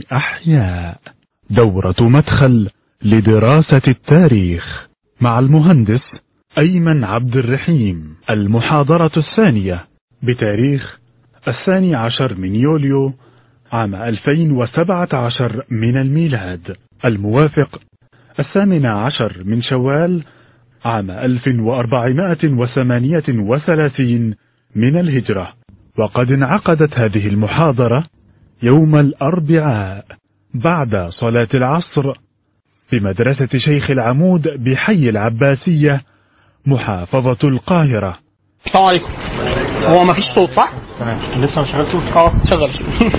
أحياء دورة مدخل لدراسة التاريخ مع المهندس أيمن عبد الرحيم المحاضرة الثانية بتاريخ الثاني عشر من يوليو عام 2017 من الميلاد الموافق الثامن عشر من شوال عام 1438 من الهجرة وقد انعقدت هذه المحاضرة يوم الأربعاء بعد صلاة العصر في مدرسة شيخ العمود بحي العباسية محافظة القاهرة السلام عليكم هو ما فيش صوت صح؟ تمام لسه مش شغال صوت خلاص شغل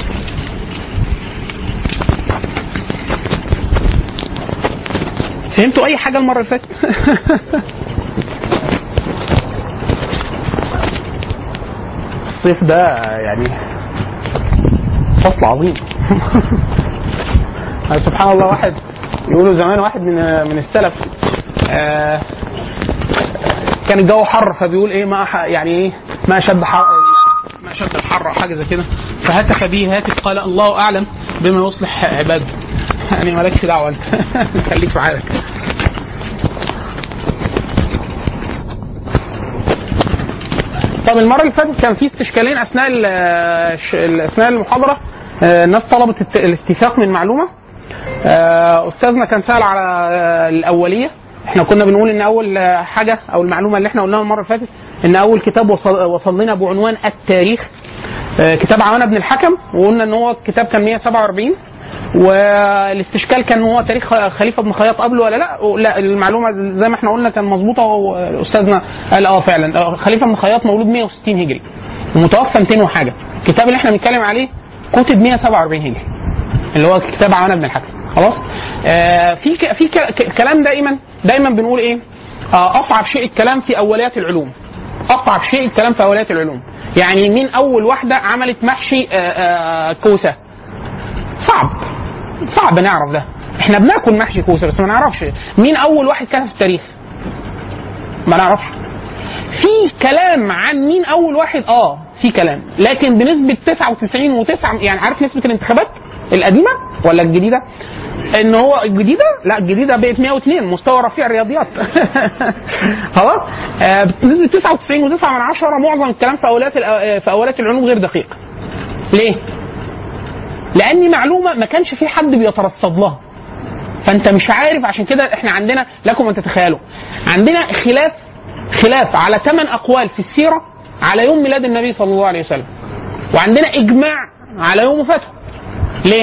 فهمتوا اي حاجه المره اللي فاتت الصيف ده يعني فصل عظيم يعني سبحان الله واحد يقولوا زمان واحد من من السلف آه، كان الجو حر فبيقول ايه ما أح- يعني ايه ما شد حر ما شد الحر او حاجه زي كده فهتف به هاتف قال الله اعلم بما يصلح عباده يعني مالكش دعوه انت خليك في حالك طب المره اللي فاتت كان في استشكالين اثناء ال- الش- ال- اثناء المحاضره آه، الناس طلبت الت- الاستيثاق من معلومه آه، استاذنا كان سال على آه، الاوليه احنا كنا بنقول ان اول آه، حاجه او المعلومه اللي احنا قلناها المره اللي فاتت ان اول كتاب وصل, وصل لنا بعنوان التاريخ آه، كتاب عوان بن الحكم وقلنا ان هو الكتاب كان 147 والاستشكال كان هو تاريخ خليفه بن خياط قبله ولا لا لا المعلومه زي ما احنا قلنا كان مظبوطه واستاذنا قال اه فعلا آه، خليفه بن خياط مولود 160 هجري ومتوفى 200 وحاجه الكتاب اللي احنا بنتكلم عليه كتب 147 هجري اللي هو كتاب عوان بن الحكم خلاص آه في ك... في ك... ك- كلام دايما دايما بنقول ايه آه اصعب شيء الكلام في اوليات العلوم اصعب شيء الكلام في اوليات العلوم يعني مين اول واحده عملت محشي آه آه كوسه صعب صعب نعرف ده احنا بناكل محشي كوسه بس ما نعرفش مين اول واحد كتب في التاريخ ما نعرفش في كلام عن مين اول واحد اه في كلام لكن بنسبه 99 و9 يعني عارف نسبه الانتخابات القديمه ولا الجديده ان هو الجديده لا الجديده بقت 102 مستوى رفيع الرياضيات خلاص آه بنسبه 99 و9 من عشرة معظم الكلام في اوليات الأ- في اوليات العلوم غير دقيق ليه لان معلومه ما كانش في حد بيترصد لها فانت مش عارف عشان كده احنا عندنا لكم ان تتخيلوا عندنا خلاف خلاف على ثمان اقوال في السيره على يوم ميلاد النبي صلى الله عليه وسلم وعندنا اجماع على يوم وفاته ليه؟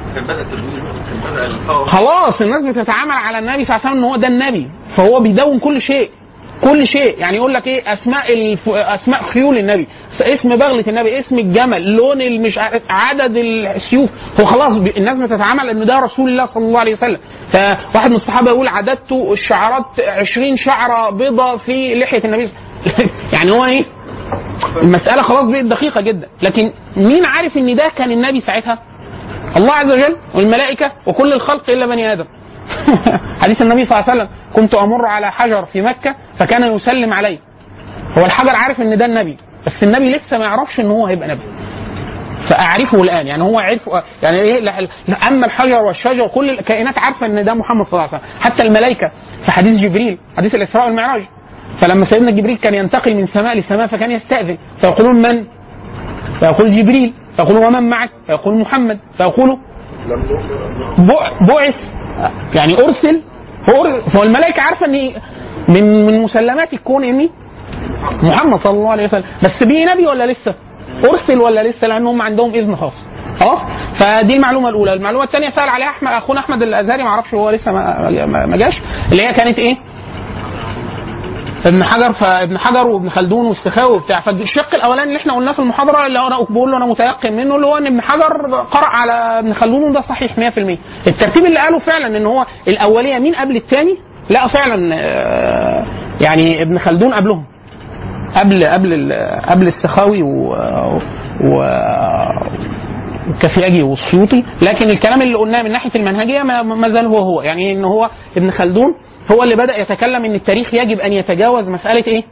خلاص الناس بتتعامل على النبي صلى الله عليه وسلم ان هو ده النبي فهو بيدون كل شيء كل شيء يعني يقول لك ايه اسماء الف... اسماء خيول النبي اسم بغله النبي اسم الجمل لون المش عارف عدد السيوف هو خلاص ب... الناس بتتعامل ان ده رسول الله صلى الله عليه وسلم فواحد من الصحابه يقول عددت الشعرات 20 شعره بيضة في لحيه النبي يعني هو ايه المساله خلاص بقت دقيقه جدا لكن مين عارف ان ده كان النبي ساعتها الله عز وجل والملائكه وكل الخلق الا بني ادم حديث النبي صلى الله عليه وسلم كنت امر على حجر في مكه فكان يسلم علي هو الحجر عارف ان ده النبي بس النبي لسه ما يعرفش ان هو هيبقى نبي فاعرفه الان يعني هو عرف يعني ايه لا- لا- اما الحجر والشجر كل الكائنات عارفه ان ده محمد صلى الله عليه وسلم حتى الملائكه في حديث جبريل حديث الاسراء والمعراج فلما سيدنا جبريل كان ينتقل من سماء لسماء فكان يستاذن فيقولون من؟ فيقول جبريل فيقول ومن معك؟ فيقول محمد فيقول بع- بعث يعني ارسل فأر- فالملائكه عارفه ان من من مسلمات الكون اني محمد صلى الله عليه وسلم بس بيه نبي ولا لسه؟ ارسل ولا لسه؟ لان هم عندهم اذن خاص خلاص فدي المعلومه الاولى المعلومه الثانيه سال عليها احمد اخونا احمد الازهري ما اعرفش هو لسه ما, ما- ما جاش اللي هي كانت ايه؟ ابن حجر فابن حجر وابن خلدون والسخاوي وبتاع فالشق الاولاني اللي احنا قلناه في المحاضره اللي انا بقول له انا متيقن منه اللي هو ان ابن حجر قرأ على ابن خلدون وده صحيح 100% الترتيب اللي قاله فعلا ان هو الاوليه مين قبل الثاني لا فعلا آه، يعني ابن خلدون قبلهم قبل قبل ال- قبل السخاوي و, و الكفياجي والسيوطي لكن الكلام اللي قلناه من ناحيه المنهجيه ما, ما زال هو هو يعني ان هو ابن خلدون هو اللي بدا يتكلم ان التاريخ يجب ان يتجاوز مساله ايه؟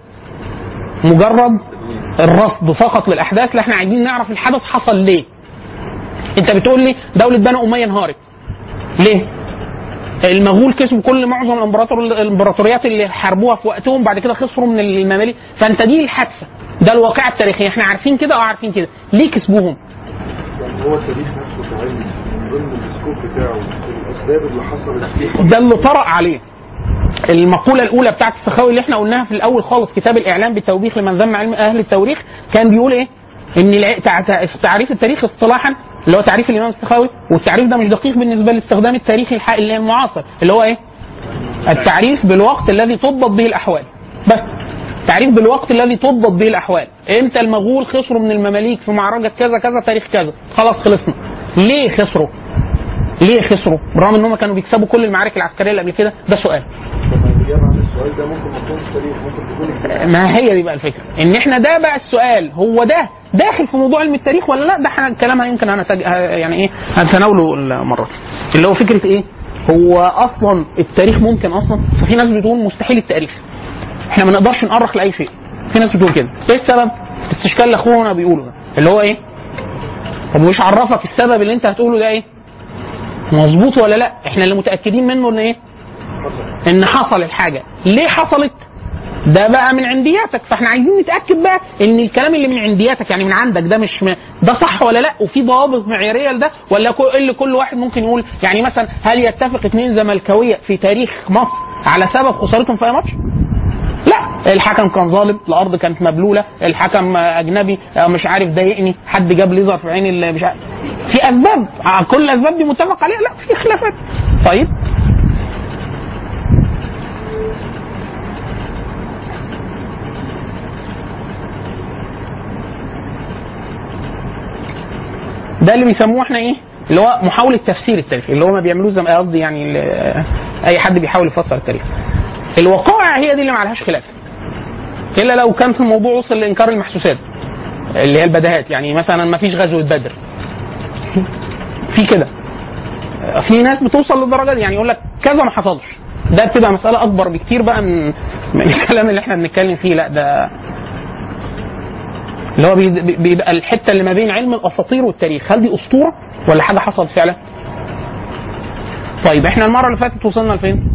مجرد الرصد فقط للاحداث لا احنا عايزين نعرف الحدث حصل ليه انت بتقول لي دوله بني اميه انهارت ليه؟ المغول كسبوا كل معظم الامبراطور الامبراطوريات اللي حاربوها في وقتهم بعد كده خسروا من المماليك فانت دي الحادثه ده الواقعه التاريخيه احنا عارفين كده اه عارفين كده ليه كسبوهم؟ يعني هو التاريخ نفسه كعلم من ضمن السكوب بتاعه الاسباب اللي حصلت فيه ده اللي طرأ عليه المقولة الأولى بتاعت السخاوي اللي احنا قلناها في الأول خالص كتاب الإعلام بالتوبيخ لمن ذم علم أهل التواريخ كان بيقول إيه؟ إن الع- تع- تع- تعريف التاريخ اصطلاحا اللي هو تعريف الإمام السخاوي والتعريف ده مش دقيق بالنسبة للاستخدام التاريخي الح- اللي المعاصر اللي هو إيه؟ التعريف بالوقت الذي تضبط به الأحوال بس تعريف بالوقت الذي تضبط به الأحوال إمتى المغول خسروا من المماليك في معركة كذا كذا تاريخ كذا خلاص خلصنا ليه خسروا؟ ليه خسروا؟ بالرغم ان هم كانوا بيكسبوا كل المعارك العسكريه اللي قبل كده ده سؤال. طب الاجابه عن السؤال ده ممكن ما تكونش تاريخ ممكن تكون اجتماع. ما هي دي بقى الفكره ان احنا ده بقى السؤال هو ده داخل في موضوع علم التاريخ ولا لا ده احنا الكلام يمكن هنتج... يعني ايه هنتناوله المره دي. اللي هو فكره ايه هو اصلا التاريخ ممكن اصلا بس في ناس بتقول مستحيل التاريخ احنا ما نقدرش نأرخ لاي شيء في ناس بتقول كده ايه السبب استشكال اللي اخونا بيقوله ده اللي هو ايه طب وش عرفك السبب اللي انت هتقوله ده ايه مظبوط ولا لا احنا اللي متاكدين منه ان ايه ان حصل الحاجه ليه حصلت ده بقى من عندياتك فاحنا عايزين نتاكد بقى ان الكلام اللي من عندياتك يعني من عندك ده مش م... ده صح ولا لا وفي ضوابط معياريه لده ولا كل اللي كل واحد ممكن يقول يعني مثلا هل يتفق اثنين زملكاويه في تاريخ مصر على سبب خسارتهم في اي ماتش؟ لا الحكم كان ظالم الارض كانت مبلوله الحكم اجنبي مش عارف ضايقني حد جاب ليزر في عين اللي مش عارف في اسباب كل الاسباب دي متفق عليها لا في خلافات طيب ده اللي بيسموه احنا ايه اللي هو محاولة تفسير التاريخ اللي هو ما بيعملوه زي ما قصدي يعني ال- اي حد بيحاول يفسر التاريخ الوقائع هي دي اللي ما عليهاش خلاف الا لو كان في الموضوع وصل لانكار المحسوسات اللي هي البديهات يعني مثلا ما فيش غزوه بدر في كده في ناس بتوصل للدرجه دي يعني يقول لك كذا ما حصلش ده بتبقى مساله اكبر بكتير بقى من من الكلام اللي احنا بنتكلم فيه لا ده اللي هو بي- بي- بيبقى الحته اللي ما بين علم الاساطير والتاريخ هل دي اسطوره ولا حاجه حصلت فعلا؟ طيب احنا المره اللي فاتت وصلنا لفين؟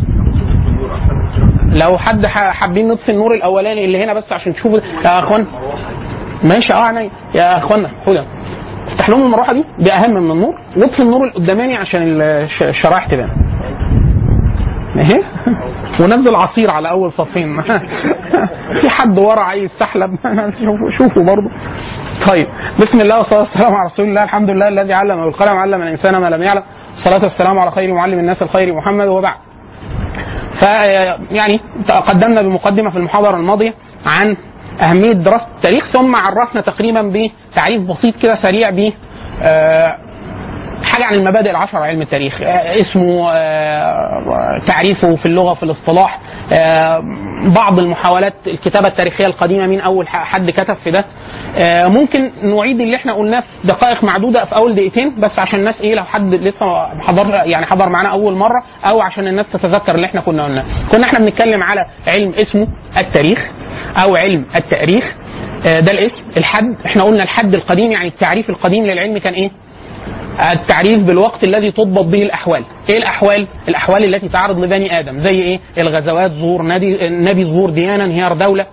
لو حد ح- حابين نطفي النور الاولاني اللي هنا بس عشان تشوفوا يا اخوان ماشي اه عينيا يا اخوانا خدها افتح لهم المروحه دي دي اهم من النور واطفي النور القداماني عشان الش- الشرايح تبان اهي ونزل عصير على اول صفين في حد ورا عايز سحلب شوفوا شوفوا برضه طيب بسم الله والصلاه والسلام على رسول الله الحمد لله الذي علم بالقلم علم الانسان ما لم يعلم الصلاه والسلام على خير معلم الناس الخير محمد وبعد ف يعني تقدمنا بمقدمه في المحاضره الماضيه عن اهميه دراسه التاريخ ثم عرفنا تقريبا بتعريف بسيط كده سريع ب آه، حاجه عن المبادئ العشر علم التاريخ آه، اسمه آه، تعريفه في اللغه في الاصطلاح آه، بعض المحاولات الكتابه التاريخيه القديمه مين اول ح- حد كتب في ده آه، ممكن نعيد اللي احنا قلناه في دقائق معدوده في اول دقيقتين بس عشان الناس ايه لو حد لسه حضر يعني حضر معانا اول مره او عشان الناس تتذكر اللي احنا كنا قلناه كنا احنا بنتكلم على علم اسمه التاريخ او علم التاريخ آه، ده الاسم الحد احنا قلنا الحد القديم يعني التعريف القديم للعلم كان ايه التعريف بالوقت الذي تضبط به الاحوال ايه الاحوال الاحوال التي تعرض لبني ادم زي ايه الغزوات ظهور نبي نبي ظهور ديانه انهيار دوله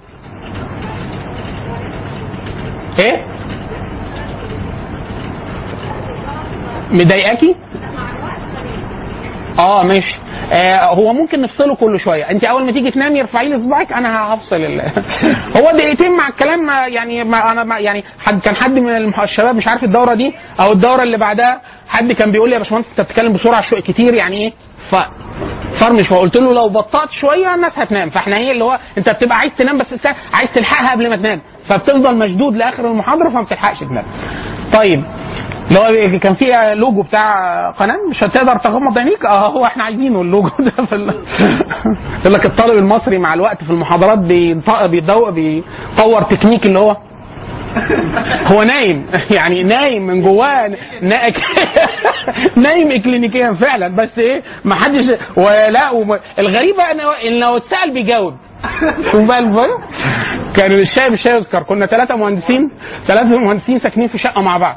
ايه مضايقاكي اه ماشي آه هو ممكن نفصله كل شويه انت اول ما تيجي تنامي ارفعي لي صباعك انا هفصل ال... هو دقيقتين مع الكلام ما يعني ما انا ما يعني حد كان حد من المح- الشباب مش عارف الدوره دي او الدوره اللي بعدها حد كان بيقول لي يا باشمهندس انت بتتكلم بسرعه شويه كتير يعني ايه ف فرمش فقلت له لو بطأت شويه الناس هتنام فاحنا هي اللي هو انت بتبقى عايز تنام بس الساعة عايز تلحقها قبل ما تنام فبتفضل مشدود لاخر المحاضره فما بتلحقش تنام طيب اللي هو كان في لوجو بتاع قناه مش هتقدر تغمض عينيك اه هو احنا عايزينه اللوجو ده في ال... يقول لك الطالب المصري مع الوقت في المحاضرات بيط- بيدو- بيطور تكنيك اللي هو هو نايم يعني نايم من جواه نا... نايم اكلينيكيا فعلا بس ايه ما حدش ولا وم... الغريب بقى إن- ان لو اتسال بيجاوب شوف بقى الفرق كانوا الشاي مش هيذكر كنا ثلاثه مهندسين ثلاثه مهندسين ساكنين في شقه مع بعض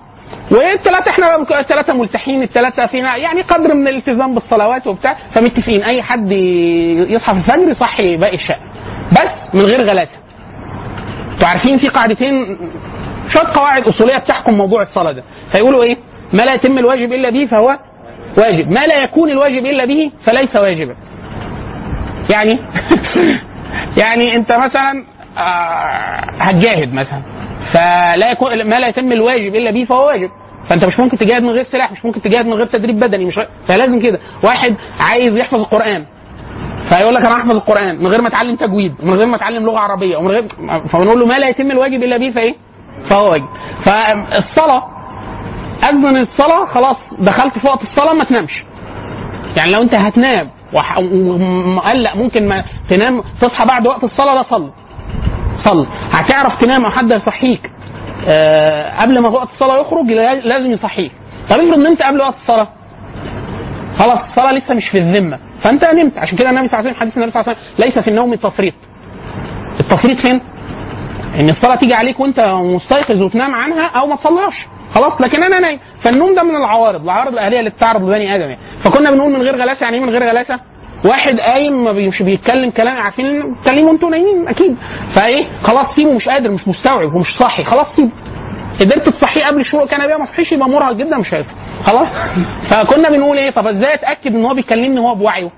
والثلاثه احنا الثلاثه ملتحين الثلاثه فينا يعني قدر من الالتزام بالصلوات وبتاع فمتفقين اي حد يصحى في الفجر يصحي باقي الشقه بس من غير غلاسه انتوا عارفين في قاعدتين شويه قواعد اصوليه بتحكم موضوع الصلاه ده فيقولوا ايه ما لا يتم الواجب الا به فهو واجب ما لا يكون الواجب الا به فليس واجبا يعني يعني انت مثلا آه، هتجاهد مثلا فلا يكون ما لا يتم الواجب الا به فهو واجب فانت مش ممكن تجاهد من غير سلاح مش ممكن تجاهد من غير تدريب بدني مش فلازم كده واحد عايز يحفظ القران فيقول لك انا احفظ القران من غير ما اتعلم تجويد ومن غير ما اتعلم لغه عربيه ومن غير فبنقول له ما لا يتم الواجب الا به فايه؟ فهو واجب فالصلاه اذن الصلاه خلاص دخلت في وقت الصلاه ما تنامش يعني لو انت هتنام وح- ومقلق ممكن ما تنام تصحى بعد وقت الصلاه لا صلي صلي هتعرف تنام او حد يصحيك آه، قبل ما وقت الصلاه يخرج لا- لازم يصحيك طب افرض نمت قبل وقت الصلاه خلاص الصلاه لسه مش في الذمه فانت نمت عشان كده النبي صلى الله عليه وسلم حديث النبي صلى الله عليه وسلم ليس في النوم التفريط التفريط فين؟ ان الصلاه تيجي عليك وانت مستيقظ وتنام عنها او ما تصليهاش خلاص لكن انا نايم فالنوم ده من العوارض العوارض الاهليه اللي بتعرض لبني ادم يعني فكنا بنقول من غير غلاسه يعني ايه من غير غلاسه واحد قايم ما بي- مش بيتكلم كلام عارفين بتكلموا انتوا نايمين اكيد فايه خلاص سيبه مش قادر مش مستوعب ومش صاحي خلاص سيبه قدرت تصحيه قبل الشروق كان بيها ما صحيش يبقى مرهق جدا مش هيصحى خلاص فكنا بنقول ايه طب ازاي اتاكد ان هو بيكلمني وهو بوعيه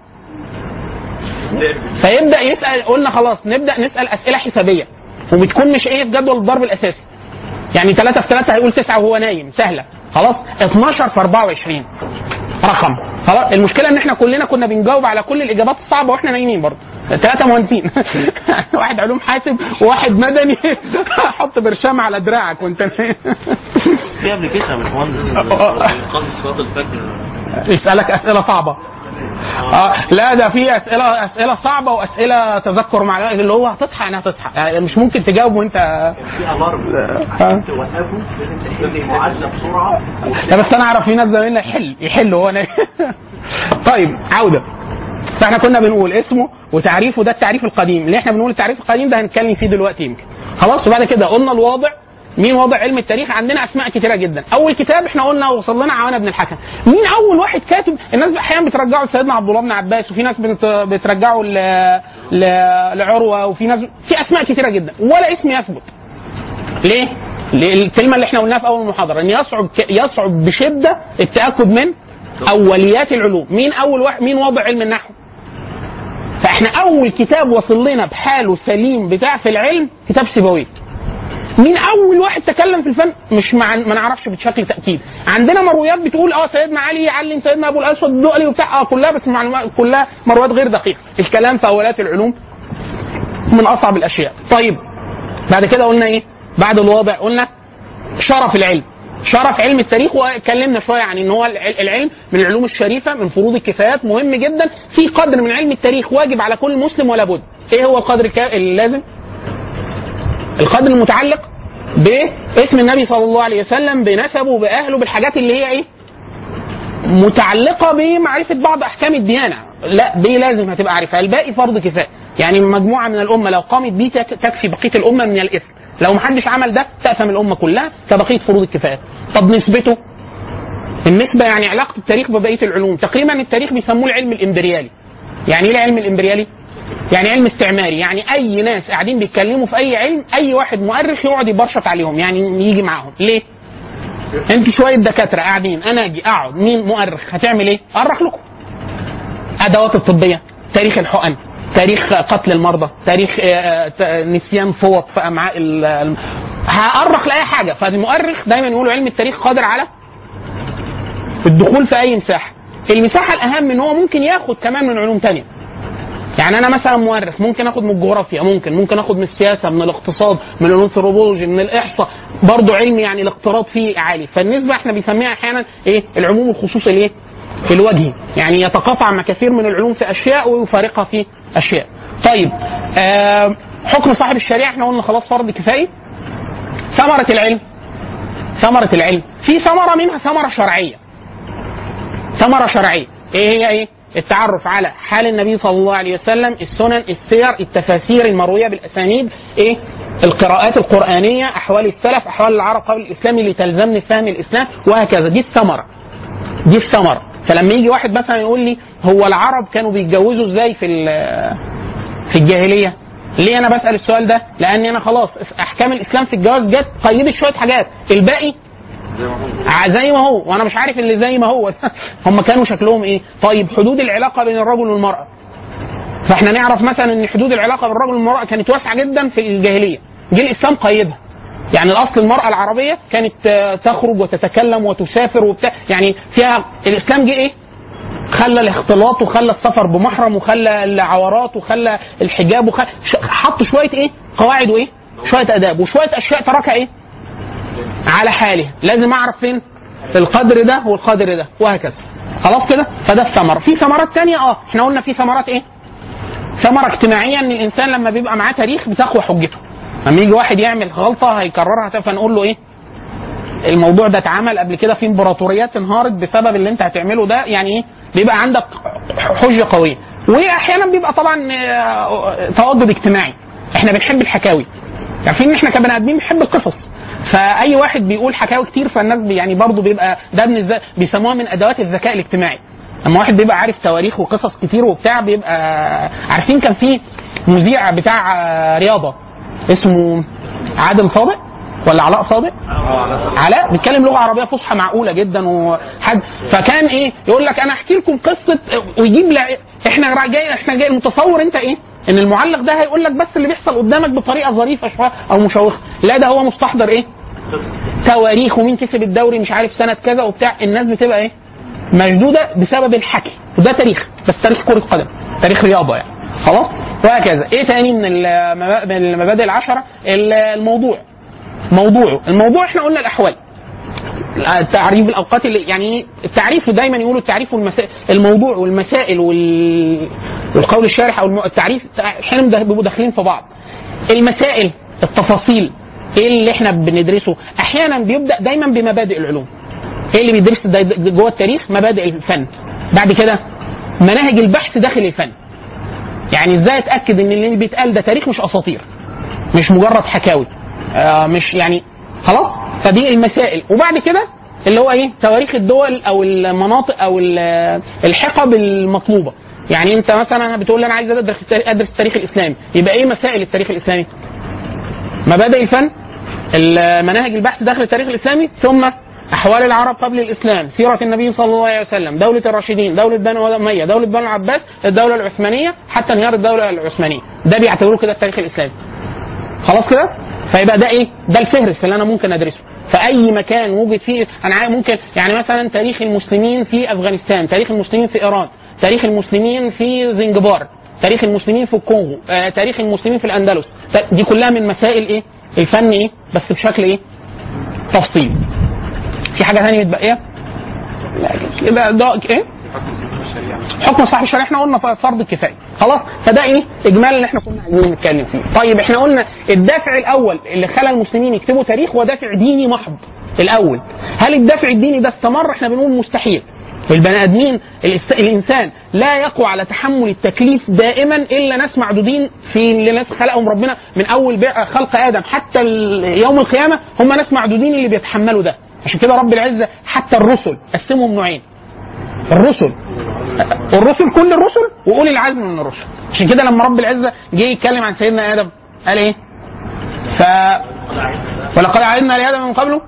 فيبدا يسال قلنا خلاص نبدا نسال اسئله حسابيه وبتكون مش ايه في جدول الضرب الاساسي يعني 3 في 3 هيقول 9 وهو نايم سهله خلاص 12 في 24 رقم خلاص المشكله ان احنا كلنا كنا بنجاوب على كل الاجابات الصعبه واحنا نايمين برضه ثلاثة مهندسين واحد علوم حاسب وواحد مدني حط برشام على دراعك وانت نايم في ابلكيشن يا باشمهندس آه. انقاذ صلاه الفجر يسالك اسئله صعبه آه لا ده في اسئله اسئله صعبه واسئله تذكر مع اللي هو هتصحى يعني هتصحى يعني مش ممكن تجاوب وانت في الارم آه. توقفه لازم تحل معادله بسرعه لا بس انا اعرف في ناس زمايلنا يحل يحل هو نايم طيب عوده فاحنا كنا بنقول اسمه وتعريفه ده التعريف القديم اللي احنا بنقول التعريف القديم ده هنتكلم فيه دلوقتي يمكن خلاص وبعد كده قلنا الواضع مين واضع علم التاريخ عندنا اسماء كتيره جدا اول كتاب احنا قلنا وصل لنا عوانة بن الحكم مين اول واحد كاتب الناس احيانا بترجعه لسيدنا عبد الله بن عباس وفي ناس بت- بترجعه ل... ل... لعروه وفي ناس في اسماء كتيره جدا ولا اسم يثبت ليه؟ ليه الكلمه اللي احنا قلناها في اول المحاضره ان يصعب يصعب بشده التاكد من اوليات العلوم مين اول واحد مين واضع علم النحو فاحنا اول كتاب وصل لنا بحاله سليم بتاع في العلم كتاب سيبويه مين اول واحد تكلم في الفن مش مع ما نعرفش بشكل تاكيد عندنا مرويات بتقول اه سيدنا علي يعلم سيدنا ابو الاسود الدؤلي وبتاع اه كلها بس معلومات كلها مرويات غير دقيقه الكلام في اوليات العلوم من اصعب الاشياء طيب بعد كده قلنا ايه بعد الواضع قلنا شرف العلم شرف علم التاريخ واتكلمنا شويه عن ان هو الع- العلم من العلوم الشريفه من فروض الكفايات مهم جدا في قدر من علم التاريخ واجب على كل مسلم ولا بد ايه هو القدر الكا- اللازم القدر المتعلق باسم النبي صلى الله عليه وسلم بنسبه باهله بالحاجات اللي هي ايه متعلقه بمعرفه بعض احكام الديانه لا دي لازم هتبقى عارفها الباقي فرض كفايه يعني مجموعه من الامه لو قامت بيه تك- تكفي بقيه الامه من الاثم لو محدش عمل ده تأثم الامه كلها كبقيه فروض الكفايه طب نسبته النسبه يعني علاقه التاريخ ببقيه العلوم تقريبا التاريخ بيسموه العلم الامبريالي يعني ايه العلم الامبريالي يعني علم استعماري يعني اي ناس قاعدين بيتكلموا في اي علم اي واحد مؤرخ يقعد يبرشط عليهم يعني يجي معاهم ليه انتوا شويه دكاتره قاعدين انا اجي اقعد مين مؤرخ هتعمل ايه ارخ لكم ادوات الطبيه تاريخ الحقن تاريخ قتل المرضى تاريخ آه، آه، نسيان فوط في امعاء ال- الم- هأرخ لاي حاجه فالمؤرخ دايما يقولوا علم التاريخ قادر على الدخول في اي مساحه المساحه الاهم ان هو ممكن ياخد كمان من علوم تانية يعني انا مثلا مؤرخ ممكن اخد من الجغرافيا ممكن ممكن اخد من السياسه من الاقتصاد من الانثروبولوجي من الاحصاء برضه علم يعني الاقتراض فيه عالي فالنسبه احنا بنسميها احيانا ايه العموم الخصوص الايه الوجهي يعني يتقاطع مع كثير من العلوم في اشياء ويفارقها في اشياء طيب آه حكم صاحب الشريعه احنا قلنا خلاص فرض كفايه ثمره العلم ثمره العلم في ثمره منها ثمره شرعيه ثمرة شرعية ايه هي ايه التعرف على حال النبي صلى الله عليه وسلم السنن السير التفاسير المروية بالأسانيد ايه القراءات القرآنية أحوال السلف أحوال العرب قبل الإسلام اللي تلزمني في فهم الإسلام وهكذا دي الثمرة دي الثمرة فلما يجي واحد مثلا يقول لي هو العرب كانوا بيتجوزوا ازاي في ال- في الجاهلية ليه انا بسأل السؤال ده لان انا خلاص احكام الاسلام في الجواز جت قيدت شوية حاجات الباقي ع- زي ما هو وانا مش عارف اللي زي ما هو هم كانوا شكلهم ايه طيب حدود العلاقة بين الرجل والمرأة فاحنا نعرف مثلا ان حدود العلاقه بين الرجل والمراه كانت واسعه جدا في الجاهليه جه الاسلام قيدها يعني الاصل المراه العربيه كانت آه، تخرج وتتكلم وتسافر وبتاع يعني فيها الاسلام جه ايه خلى الاختلاط وخلى السفر بمحرم وخلى العورات وخلى الحجاب وخلى ش- حط شويه ايه قواعد وايه شويه اداب وشويه اشياء تركها ايه على حاله لازم اعرف فين القدر ده والقدر ده وهكذا خلاص كده فده الثمره في ثمرات تانية اه احنا قلنا في ثمرات ايه ثمرة اجتماعية ان الانسان لما بيبقى معاه تاريخ بتقوى حجته لما يجي واحد يعمل غلطة هيكررها تاني، فنقول له ايه الموضوع ده اتعمل قبل كده في امبراطوريات انهارت بسبب اللي انت هتعمله ده يعني ايه بيبقى عندك حجة قوية واحيانا بيبقى طبعا آه، تواجد اجتماعي احنا بنحب الحكاوي عارفين ان احنا كبني ادمين بنحب القصص فاي واحد بيقول حكاوي كتير فالناس بي يعني برضه بيبقى ده من الز- بيسموها من ادوات الذكاء الاجتماعي لما واحد بيبقى عارف تواريخ وقصص كتير وبتاع بيبقى عارفين كان في مذيع بتاع آه، رياضه اسمه عادل صادق ولا علاء صادق؟ علاء بيتكلم لغه عربيه فصحى معقوله جدا وحد فكان ايه يقول لك انا احكي لكم قصه ويجيب لع... احنا را- جاي احنا جاي متصور انت ايه؟ ان المعلق ده هيقول لك بس اللي بيحصل قدامك بطريقه ظريفه شويه او مشوقه لا ده هو مستحضر ايه؟ تواريخ ومين كسب الدوري مش عارف سنه كذا وبتاع الناس بتبقى ايه؟ مشدوده بسبب الحكي وده تاريخ بس تاريخ كره قدم تاريخ رياضه يعني خلاص وهكذا ايه تاني من المبا- من المبادئ العشره ال- الموضوع موضوعه الموضوع احنا قلنا الاحوال تعريف الاوقات اللي يعني التعريف دايما يقولوا التعريف والمسائل الموضوع والمسائل وال والقول الشارح او الم- التعريف احيانا ده بيبقوا داخلين في بعض المسائل التفاصيل ايه اللي احنا بندرسه احيانا بيبدا دايما بمبادئ العلوم ايه اللي بيدرس ده- ده جوه التاريخ مبادئ الفن بعد كده مناهج البحث داخل الفن يعني ازاي اتاكد ان اللي بيتقال ده تاريخ مش اساطير مش مجرد حكاوي آه مش يعني خلاص فدي المسائل وبعد كده اللي هو ايه تواريخ الدول او المناطق او ال- الحقب المطلوبه يعني انت مثلا بتقول لي انا عايز ادرس التاريخ- ادرس التاريخ الاسلامي يبقى ايه مسائل التاريخ الاسلامي مبادئ الفن مناهج البحث داخل التاريخ الاسلامي ثم احوال العرب قبل الاسلام سيره النبي صلى الله عليه وسلم دوله الراشدين دوله بني اميه دوله بني العباس الدوله العثمانيه حتى انهيار الدوله العثمانيه ده بيعتبروه كده التاريخ الاسلامي خلاص كده فيبقى ده ايه ده الفهرس اللي انا ممكن ادرسه فاي مكان وجد فيه انا عاي- ممكن يعني مثلا تاريخ المسلمين في افغانستان تاريخ المسلمين في ايران تاريخ المسلمين في زنجبار تاريخ المسلمين في الكونغو آه، تاريخ المسلمين في الاندلس ت- دي كلها من مسائل ايه الفن ايه بس بشكل ايه تفصيل في حاجه ثانيه متبقيه لا كده ده ايه حكم صاحب الشريعه احنا قلنا فرض الكفايه خلاص فده ايه اجمال اللي احنا كنا عايزين نتكلم فيه طيب احنا قلنا الدافع الاول اللي خلى المسلمين يكتبوا تاريخ هو دافع ديني محض الاول هل الدافع الديني ده استمر احنا بنقول مستحيل البني ادمين الاست... الانسان لا يقوى على تحمل التكليف دائما الا ناس معدودين في اللي ناس خلقهم ربنا من اول بيع خلق ادم حتى ال- يوم القيامه هم ناس معدودين اللي بيتحملوا ده عشان كده رب العزه حتى الرسل قسمهم نوعين الرسل الرسل كل الرسل واولي العزم من الرسل عشان كده لما رب العزه جه يتكلم عن سيدنا ادم قال ايه؟ ف ولقد عهدنا لادم من قبله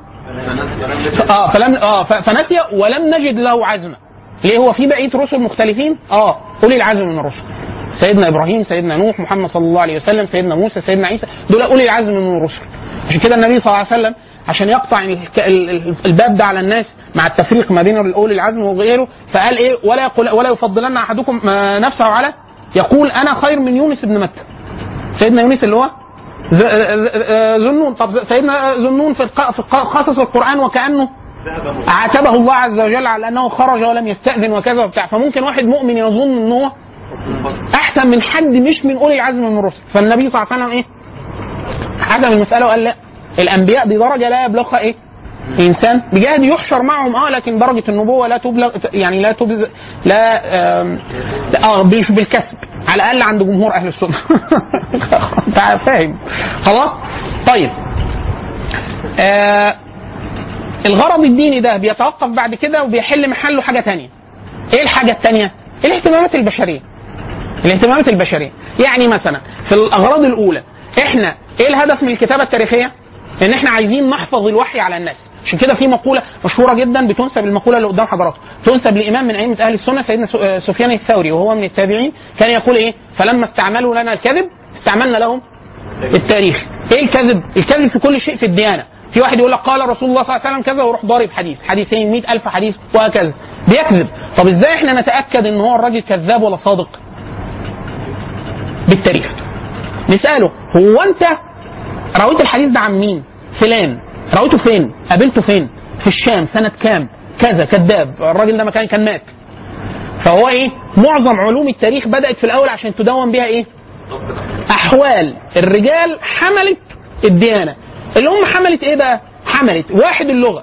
اه فلم اه ف- فنسي ولم نجد له عزما ليه هو في بقيه رسل مختلفين اه اولي العزم من الرسل سيدنا ابراهيم سيدنا نوح محمد صلى الله عليه وسلم سيدنا موسى سيدنا عيسى دول اولي العزم من الرسل عشان كده النبي صلى الله عليه وسلم عشان يقطع الك- ال- ال- الباب ده على الناس مع التفريق ما بين اولي العزم وغيره فقال ايه ولا يقول ولا يفضلن احدكم آه، نفسه على يقول انا خير من يونس بن متى سيدنا يونس اللي هو ذ- ذ- ذ- ذنون طب سيدنا ذنون في الق- في الق- قصص القران وكانه عاتبه الله عز وجل على انه خرج ولم يستاذن وكذا وبتاع فممكن واحد مؤمن يظن ان هو احسن من حد مش من اولي العزم من الرسل فالنبي صلى الله عليه وسلم ايه حسم المساله وقال لا الانبياء دي درجه لا يبلغها ايه انسان بجهد يحشر معهم اه لكن درجه النبوه لا تبلغ يعني لا تبز لا آم، لا، اه مش بالكسب على الاقل عند جمهور اهل السنه انت فاهم خلاص طيب آه الغرض الديني ده بيتوقف بعد كده وبيحل محله حاجه تانية ايه الحاجه التانية الاهتمامات البشريه الاهتمامات البشريه يعني مثلا في الاغراض الاولى احنا ايه الهدف من الكتابه التاريخيه ان احنا عايزين نحفظ الوحي على الناس عشان كده في مقوله مشهوره جدا بتنسب المقوله اللي قدام حضراتكم تنسب لامام من ائمه اهل السنه سيدنا سو- آه، سفيان الثوري وهو من التابعين كان يقول ايه فلما استعملوا لنا الكذب استعملنا لهم التاريخ ايه الكذب الكذب في كل شيء في الديانه في واحد يقول لك قال رسول الله صلى الله عليه وسلم كذا ويروح ضارب حديث حديثين مئة ألف حديث وهكذا بيكذب طب ازاي احنا نتأكد ان هو الراجل كذاب ولا صادق بالتاريخ نسأله هو انت رويت الحديث ده عن مين فلان رويته فين قابلته فين في الشام سنة كام كذا كذاب الراجل ده مكان كان مات فهو ايه معظم علوم التاريخ بدأت في الأول عشان تدون بها ايه احوال الرجال حملت الديانه اللي هم حملت ايه بقى حملت واحد اللغه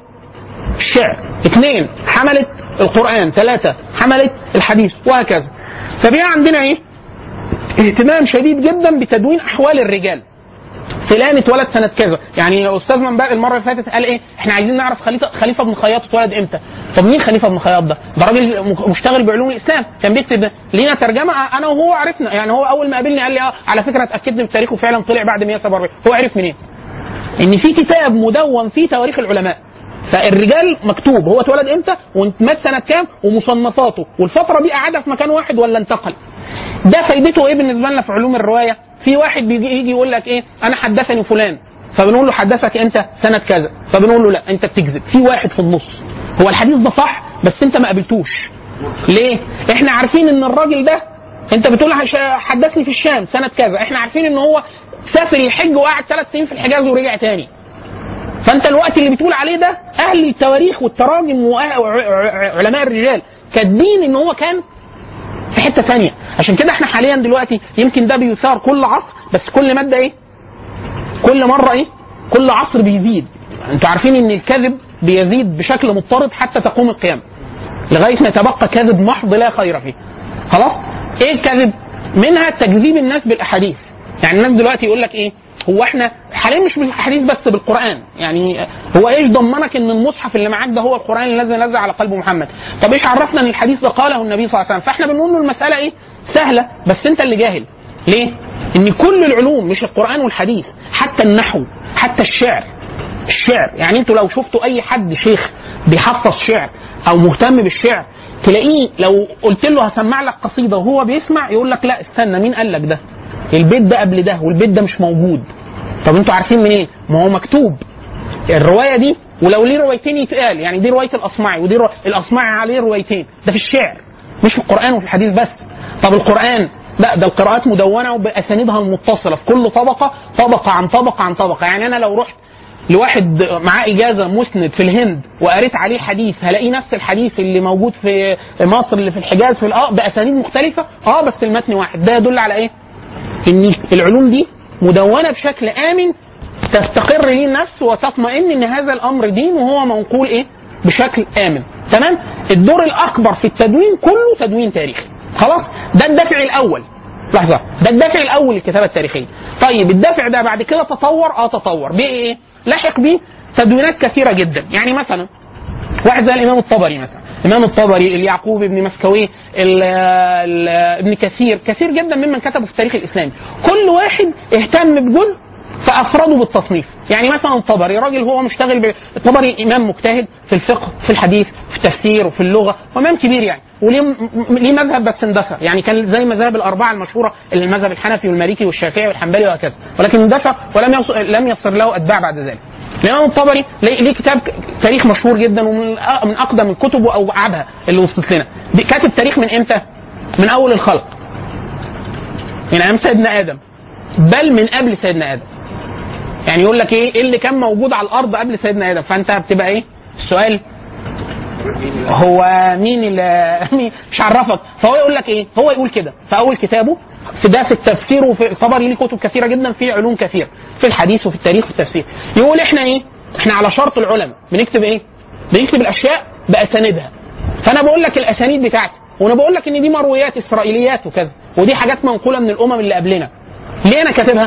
الشعر اثنين حملت القران ثلاثه حملت الحديث وهكذا فبقى عندنا ايه اهتمام شديد جدا بتدوين احوال الرجال فلان اتولد سنه كذا يعني استاذ منبع المره اللي فاتت قال ايه احنا عايزين نعرف خليفه خليفه بن خياط اتولد امتى طب مين خليفه بن خياط ده ده راجل م- مشتغل بعلوم الاسلام كان بيكتب لينا ترجمه انا وهو عرفنا يعني هو اول ما قابلني قال لي اه على فكره اتاكدت من تاريخه فعلا طلع بعد 147 هو عرف منين ان في كتاب مدون فيه تواريخ العلماء فالرجال مكتوب هو اتولد امتى ومات سنه كام ومصنفاته والفتره دي قعدها في مكان واحد ولا انتقل ده فايدته ايه بالنسبه لنا في علوم الروايه في واحد بيجي يجي يقول لك ايه انا حدثني فلان فبنقول له حدثك امتى سنه كذا فبنقول له لا انت بتكذب في واحد في النص هو الحديث ده صح بس انت ما قابلتوش ليه احنا عارفين ان الراجل ده انت بتقول هش- حدثني في الشام سنه كذا احنا عارفين ان هو سافر يحج وقعد ثلاث سنين في الحجاز ورجع تاني فانت الوقت اللي بتقول عليه ده اهل التواريخ والتراجم وأه- وع- علماء الرجال كاتبين ان هو كان في حته ثانيه عشان كده احنا حاليا دلوقتي يمكن ده بيثار كل عصر بس كل ماده ايه كل مره ايه كل عصر بيزيد انتوا عارفين ان الكذب بيزيد بشكل مضطرد حتى تقوم القيامه لغايه ما يتبقى كذب محض لا خير فيه خلاص ايه الكذب منها تكذيب الناس بالاحاديث يعني الناس دلوقتي يقول لك ايه هو احنا حاليا مش بالاحاديث بس بالقران يعني هو ايش ضمنك ان المصحف اللي معاك ده هو القران الذي نزل على قلب محمد طب ايش عرفنا ان الحديث ده قاله النبي صلى الله عليه وسلم فاحنا بنقول له المساله ايه سهله بس انت اللي جاهل ليه ان كل العلوم مش القران والحديث حتى النحو حتى الشعر الشعر يعني انتوا لو شفتوا اي حد شيخ بيحفظ شعر او مهتم بالشعر تلاقيه لو قلت له هسمع لك قصيده وهو بيسمع يقول لك لا استنى مين قال لك ده البيت ده قبل ده والبيت ده مش موجود طب انتوا عارفين منين ما هو مكتوب الروايه دي ولو ليه روايتين يتقال يعني دي روايه الاصمعي ودي رو... الاصمعي عليه روايتين ده في الشعر مش في القران وفي الحديث بس طب القران لا ده القراءات مدونه وباسانيدها المتصله في كل طبقه طبقه عن طبقه عن طبقه يعني انا لو رحت لواحد معاه اجازه مسند في الهند وقريت عليه حديث هلاقيه نفس الحديث اللي موجود في مصر اللي في الحجاز في اه باسانيد مختلفه اه بس المتن واحد ده يدل على ايه؟ ان العلوم دي مدونه بشكل امن تستقر ليه النفس وتطمئن ان هذا الامر دين وهو منقول ايه؟ بشكل امن تمام؟ الدور الاكبر في التدوين كله تدوين تاريخي خلاص؟ ده الدافع الاول لحظه ده الدافع الاول للكتابه التاريخيه طيب الدافع ده بعد كده تطور اه تطور بايه ايه؟ لاحق بيه تدوينات كثيره جدا يعني مثلا واحد زي الامام الطبري مثلا الامام الطبري اليعقوب ابن مسكوي ال ال ابن كثير كثير جدا ممن كتبوا في التاريخ الاسلامي كل واحد اهتم بجزء فافرده بالتصنيف يعني مثلا الطبري راجل هو مشتغل ب... الطبري امام مجتهد في الفقه في الحديث في التفسير وفي اللغه وامام كبير يعني وليه م- ليه مذهب بس اندثر يعني كان زي مذاهب الاربعه المشهوره اللي المذهب الحنفي والمالكي والشافعي والحنبلي وهكذا ولكن اندثر ولم يص... لم يصر له اتباع بعد ذلك الامام الطبري ليه ليه كتاب ك- تاريخ مشهور جدا ومن أ- من اقدم الكتب او ابعدها اللي وصلت لنا دي- كاتب تاريخ من امتى؟ من اول الخلق من ايام سيدنا ادم بل من قبل سيدنا ادم يعني يقول لك ايه ايه اللي كان موجود على الارض قبل سيدنا ادم فانت بتبقى ايه السؤال هو مين اللي مين- مش عرفك فهو يقول لك ايه هو يقول كده في اول كتابه في ده في التفسير وفي الطبري ليه كتب كثيره جدا في علوم كثيره في الحديث وفي التاريخ وفي التفسير يقول احنا ايه احنا على شرط العلماء بنكتب ايه بنكتب الاشياء باسانيدها فانا بقول لك الاسانيد بتاعتي وانا بقول لك ان دي مرويات اسرائيليات وكذا ودي حاجات منقوله من الامم اللي قبلنا ليه انا كاتبها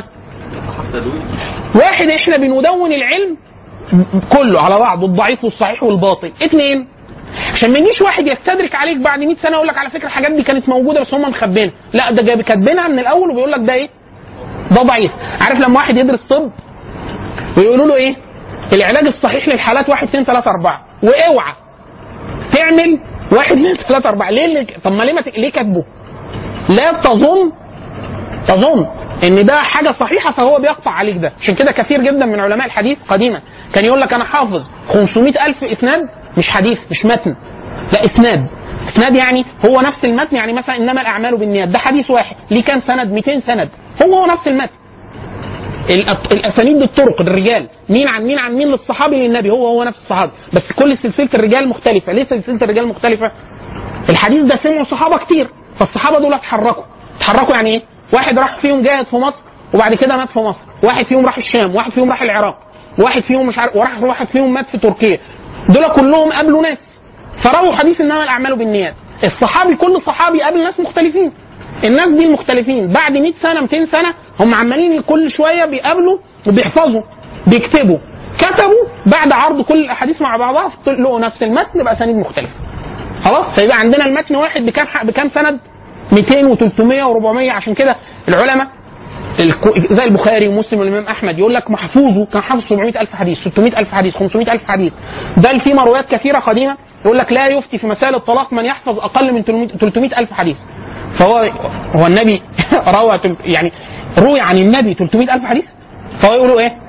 تدوين واحد احنا بندون العلم كله على بعضه الضعيف والصحيح والباطل اثنين عشان ما يجيش واحد يستدرك عليك بعد 100 سنه يقول لك على فكره الحاجات دي كانت موجوده بس هم مخبينها لا ده جايب كاتبينها من الاول وبيقول لك ده ايه ده ضعيف عارف لما واحد يدرس طب ويقولوا له ايه العلاج الصحيح للحالات 1 2 3 4 واوعى تعمل 1 2 3 4 ليه اللي- طب ما ليه ما ت- ليه كاتبه لا تظن تظن ان ده حاجه صحيحه فهو بيقطع عليك ده عشان كده كثير جدا من علماء الحديث قديما كان يقول لك انا حافظ 500 الف اسناد مش حديث مش متن لا اسناد اسناد يعني هو نفس المتن يعني مثلا انما الاعمال بالنيات ده حديث واحد ليه كام سند 200 سند هو هو نفس المتن الأط- الاسانيد بالطرق الرجال مين عن مين عن مين للصحابي للنبي هو هو نفس الصحابي بس كل سلسله الرجال مختلفه ليه سلسله الرجال مختلفه الحديث ده سمعوا صحابه كتير فالصحابه دول اتحركوا اتحركوا يعني ايه واحد راح فيهم جاهد في مصر وبعد كده مات في مصر واحد فيهم راح الشام واحد فيهم راح العراق واحد فيهم مش عارف وراح واحد فيهم مات في تركيا دول كلهم قابلوا ناس فرووا حديث انما الاعمال بالنيات الصحابي كل صحابي قابل ناس مختلفين الناس دي المختلفين بعد 100 سنه 200 سنه هم عمالين كل شويه بيقابلوا وبيحفظوا بيكتبوا كتبوا بعد عرض كل الاحاديث مع بعضها لقوا نفس المتن باسانيد مختلفه خلاص فيبقى عندنا المتن واحد بكام ح- بكام سند 200 و300 و400 عشان كده العلماء الكو- زي البخاري ومسلم والامام احمد يقول لك محفوظه كان حافظ 700 الف حديث 600 الف حديث 500 الف حديث بل في مرويات كثيره قديمه يقول لك لا يفتي في مسائل الطلاق من يحفظ اقل من 300 الف حديث فهو هو النبي روى تل- يعني روي عن النبي 300 الف حديث فهو يقولوا ايه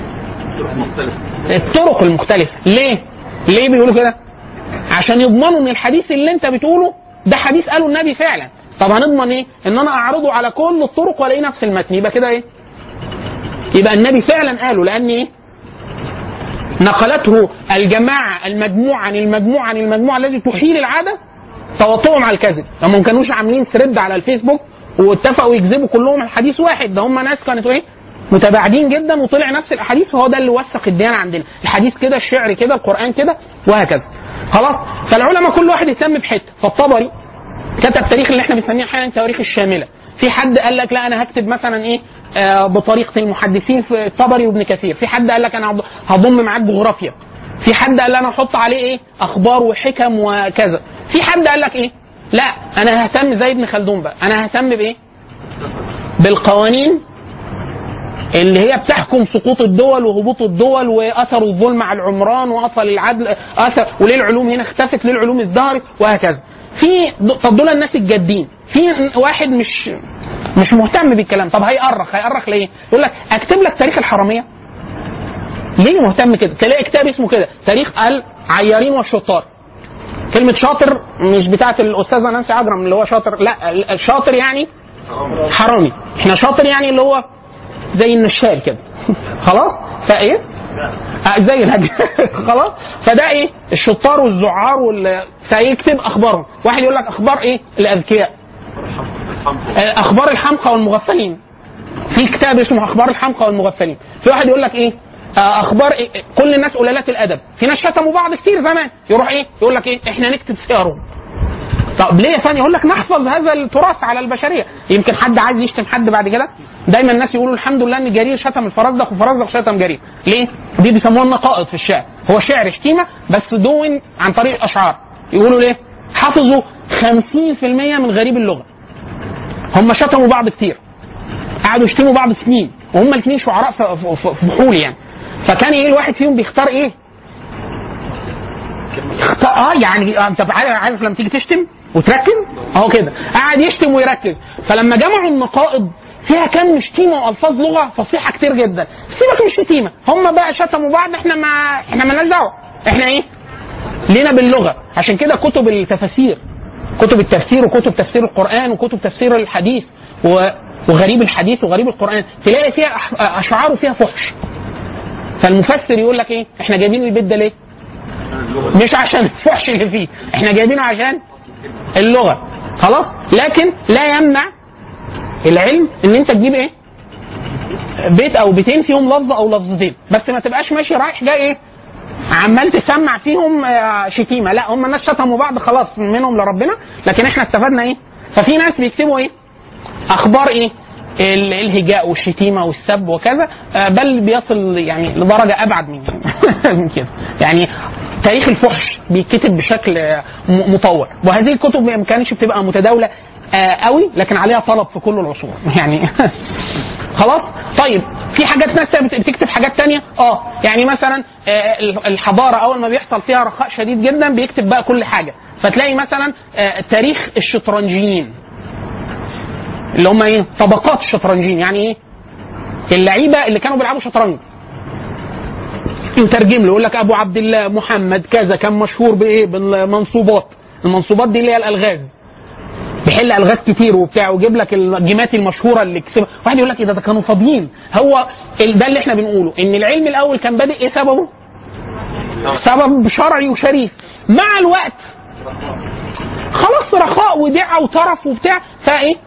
الطرق المختلفه ليه ليه بيقولوا كده عشان يضمنوا ان الحديث اللي انت بتقوله ده حديث قاله النبي فعلا طب هنضمن ايه ان انا اعرضه على كل الطرق والاقي نفس المتن يبقى كده ايه يبقى النبي فعلا قاله لان ايه نقلته الجماعه المجموعه عن المجموعه عن المجموعه الذي تحيل العاده تواطؤهم على الكذب هم ما كانوش عاملين ثريد على الفيسبوك واتفقوا يكذبوا كلهم الحديث واحد ده هم ناس كانت ايه متباعدين جدا وطلع نفس الاحاديث فهو ده اللي وثق الديانه عندنا الحديث كده الشعر كده القران كده وهكذا خلاص فالعلماء كل واحد يهتم بحته فالطبري كتب تاريخ اللي احنا بنسميه احيانا تاريخ الشامله في حد قال لك لا انا هكتب مثلا ايه آه بطريقه المحدثين في الطبري وابن كثير في حد قال لك انا هض- هضم معاك جغرافيا في حد قال انا احط عليه ايه اخبار وحكم وكذا في حد قال لك ايه لا انا ههتم زي ابن خلدون بقى انا ههتم بايه بالقوانين اللي هي بتحكم سقوط الدول وهبوط الدول واثر الظلم على العمران واثر العدل اثر وليه العلوم هنا اختفت ليه العلوم ازدهرت وهكذا في طب دول الناس الجادين في واحد مش مش مهتم بالكلام طب هيأرخ هيأرخ ليه يقول لك اكتب لك تاريخ الحراميه ليه مهتم كده تلاقي كتاب اسمه كده تاريخ العيارين والشطار كلمة شاطر مش بتاعت الأستاذة نانسي عجرم اللي هو شاطر لا الشاطر يعني حرامي احنا شاطر يعني اللي هو زي النشال كده خلاص فايه آه زي الهج خلاص فده ايه الشطار والزعار وال فيكتب اخبارهم واحد يقول لك اخبار ايه الاذكياء آه، اخبار الحمقى والمغفلين في كتاب اسمه اخبار الحمقى والمغفلين في واحد يقول لك ايه آه، اخبار إيه؟ كل الناس قلالات الادب في ناس شتموا بعض كتير زمان يروح ايه يقول لك ايه احنا نكتب سيرهم طب ليه يا فندم يقول لك نحفظ هذا التراث على البشريه يمكن حد عايز يشتم حد بعد كده دايما الناس يقولوا الحمد لله ان جرير شتم الفرزدق وفرزدق شتم جرير ليه دي بيسموها النقائض في الشعر هو شعر شتيمه بس دون عن طريق الاشعار يقولوا ليه حفظوا 50% من غريب اللغه هم شتموا بعض كتير قعدوا يشتموا بعض سنين وهم الاثنين شعراء في- في في- في بحول يعني فكان ايه الواحد فيهم بيختار ايه اخت- اه يعني آه، انت عارف عارف لما تيجي تشتم وتركز اهو كده قاعد يشتم ويركز فلما جمعوا النقائض فيها كم شتيمه والفاظ لغه فصيحه كتير جدا سيبك من الشتيمه هم بقى شتموا بعض احنا ما احنا مالناش دعوه احنا ايه لينا باللغه عشان كده كتب التفاسير كتب التفسير وكتب تفسير القران وكتب تفسير الحديث و- وغريب الحديث وغريب القران تلاقي فيها أح- اشعار وفيها فحش فالمفسر يقول لك ايه احنا جايبين البيت ده ليه مش عشان الفحش اللي فيه احنا جايبينه عشان اللغه خلاص لكن لا يمنع العلم ان انت تجيب ايه بيت او بيتين فيهم لفظ او لفظتين بس ما تبقاش ماشي رايح جاي ايه عمال تسمع فيهم آه، شتيمه لا هم الناس شتموا بعض خلاص منهم لربنا لكن احنا استفدنا ايه ففي ناس بيكتبوا ايه اخبار ايه ال- الهجاء والشتيمه والسب وكذا آه، بل بيصل يعني لدرجه ابعد من من كده يعني تاريخ الفحش بيتكتب بشكل آه، م- مطور وهذه الكتب ما كانتش بتبقى متداوله آه، قوي لكن عليها طلب في كل العصور يعني خلاص طيب في حاجات ناس بت- بتكتب حاجات تانية اه يعني مثلا آه، الحضاره اول ما بيحصل فيها رخاء شديد جدا بيكتب بقى كل حاجه فتلاقي مثلا آه، تاريخ الشطرنجيين اللي هم ايه طبقات الشطرنجيين يعني ايه اللعيبه اللي كانوا بيلعبوا شطرنج يترجم له يقول لك ابو عبد الله محمد كذا كان مشهور بايه بالمنصوبات المنصوبات دي اللي هي الالغاز بيحل الغاز كتير وبتاع ويجيب لك الجيمات المشهوره اللي كسبها واحد يقول لك ايه ده, ده كانوا فاضيين هو ال- ده اللي احنا بنقوله ان العلم الاول كان بادئ ايه سببه سبب شرعي وشريف مع الوقت خلاص رخاء ودعه وترف وبتاع فايه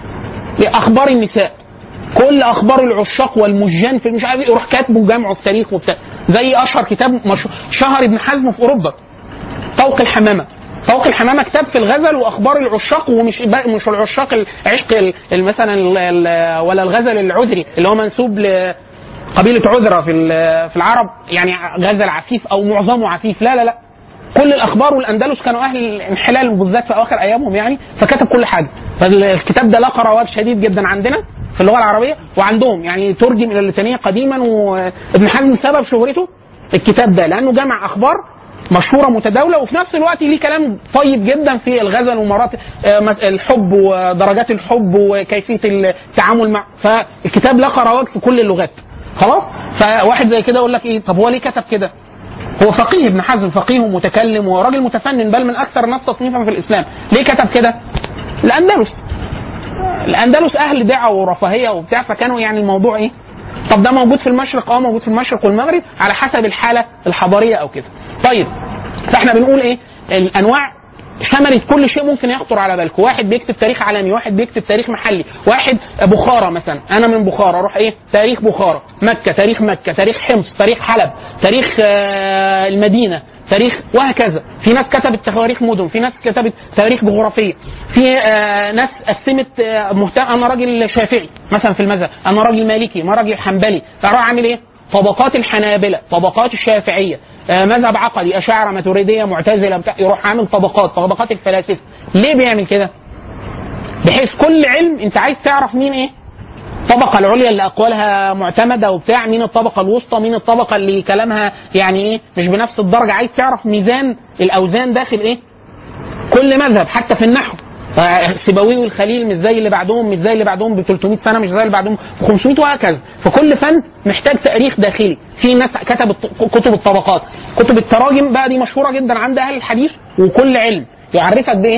اخبار النساء كل اخبار العشاق والمجان في مش عارف ايه يروح كاتبه جامعه في تاريخ وبتاع زي اشهر كتاب مشهور شهر ابن حزم في اوروبا طوق الحمامه طوق الحمامه كتاب في الغزل واخبار العشاق ومش مش العشاق العشق ال- ال- مثلا ال- ال- ولا الغزل العذري اللي هو منسوب ل قبيله عذره في ال- في العرب يعني غزل عفيف او معظمه عفيف لا لا لا كل الاخبار والاندلس كانوا اهل الانحلال وبالذات في اواخر ايامهم يعني فكتب كل حاجه فالكتاب ده لقى رواج شديد جدا عندنا في اللغه العربيه وعندهم يعني ترجم الى اللسانيه قديما وابن حزم سبب شهرته الكتاب ده لانه جمع اخبار مشهوره متداوله وفي نفس الوقت ليه كلام طيب جدا في الغزل ومراتب آه، مت- الحب ودرجات الحب وكيفيه التعامل مع فالكتاب لقى رواج في كل اللغات خلاص فواحد زي كده يقول لك ايه طب هو ليه كتب كده هو فقيه ابن حزم فقيه ومتكلم وراجل متفنن بل من اكثر الناس تصنيفا في الاسلام ليه كتب كده الاندلس الاندلس اهل دعوه ورفاهيه وبتاع فكانوا يعني الموضوع ايه طب ده موجود في المشرق اه موجود في المشرق والمغرب على حسب الحاله الحضاريه او كده طيب فاحنا بنقول ايه الانواع شملت كل شيء ممكن يخطر على بالكم واحد بيكتب تاريخ عالمي واحد بيكتب تاريخ محلي واحد بخارى مثلا انا من بخارى اروح ايه تاريخ بخارى مكه تاريخ مكه تاريخ حمص تاريخ حلب تاريخ آه، المدينه تاريخ وهكذا في ناس كتبت تواريخ مدن في ناس كتبت تواريخ جغرافيه في آه، ناس قسمت آه، مهتم انا راجل شافعي مثلا في المذهب انا راجل مالكي انا راجل حنبلي فراح عامل ايه طبقات الحنابلة طبقات الشافعية آه، مذهب عقدي أشاعرة ماتريدية معتزلة بتاع يروح عامل طبقات طبقات الفلاسفة ليه بيعمل كده بحيث كل علم انت عايز تعرف مين ايه الطبقة العليا اللي أقوالها معتمدة وبتاع مين الطبقة الوسطى مين الطبقة اللي كلامها يعني إيه مش بنفس الدرجة عايز تعرف ميزان الأوزان داخل إيه كل مذهب حتى في النحو سيبويه والخليل مش زي اللي بعدهم مش زي اللي بعدهم ب 300 سنه مش زي اللي بعدهم ب 500 وهكذا فكل فن محتاج تاريخ داخلي في ناس كتبت كتب الطبقات كتب التراجم بقى دي مشهوره جدا عند اهل الحديث وكل علم يعرفك بايه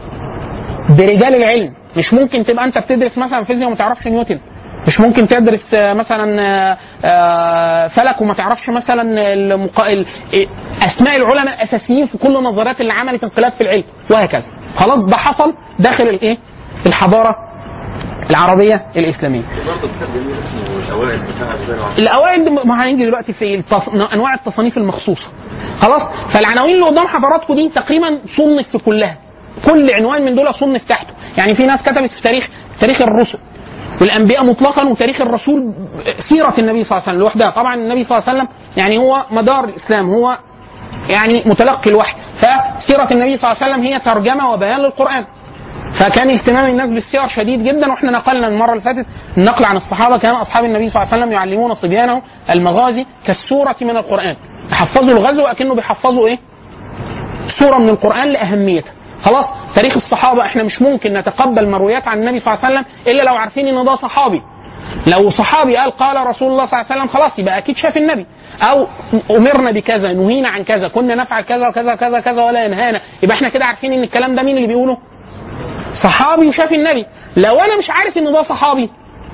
برجال العلم مش ممكن تبقى انت بتدرس مثلا فيزياء وما تعرفش نيوتن مش ممكن تدرس آه، مثلا آه، آه، فلك وما تعرفش مثلا المقا... ال- إيه، اسماء العلماء الاساسيين في كل النظريات اللي عملت انقلاب في العلم وهكذا خلاص ده حصل داخل الايه الحضاره العربيه الاسلاميه برضه كتاب جميل اسمه الاوائل بتاع الزراعه الاوائل دي ما هنيجي دلوقتي في التص... انواع التصانيف المخصوصه خلاص فالعناوين اللي قدام حضراتكم دي تقريبا صنف في كلها كل عنوان من دول صنف تحته يعني في ناس كتبت في تاريخ تاريخ الرسل والانبياء مطلقا وتاريخ الرسول سيره النبي صلى الله عليه وسلم لوحدها طبعا النبي صلى الله عليه وسلم يعني هو مدار الاسلام هو يعني متلقي الوحي فسيره النبي صلى الله عليه وسلم هي ترجمه وبيان للقران فكان اهتمام الناس بالسير شديد جدا واحنا نقلنا المره اللي فاتت النقل عن الصحابه كان اصحاب النبي صلى الله عليه وسلم يعلمون صبيانهم المغازي كالسوره من القران يحفظوا الغزو اكنه بيحفظوا ايه؟ سوره من القران لاهميتها خلاص تاريخ الصحابه احنا مش ممكن نتقبل مرويات عن النبي صلى الله عليه وسلم الا لو عارفين ان ده صحابي لو صحابي قال قال رسول الله صلى الله عليه وسلم خلاص يبقى اكيد شاف النبي او امرنا بكذا نهينا عن كذا كنا نفعل كذا وكذا كذا كذا ولا ينهانا يبقى احنا كده عارفين ان الكلام ده مين اللي بيقوله صحابي وشاف النبي لو انا مش عارف ان ده صحابي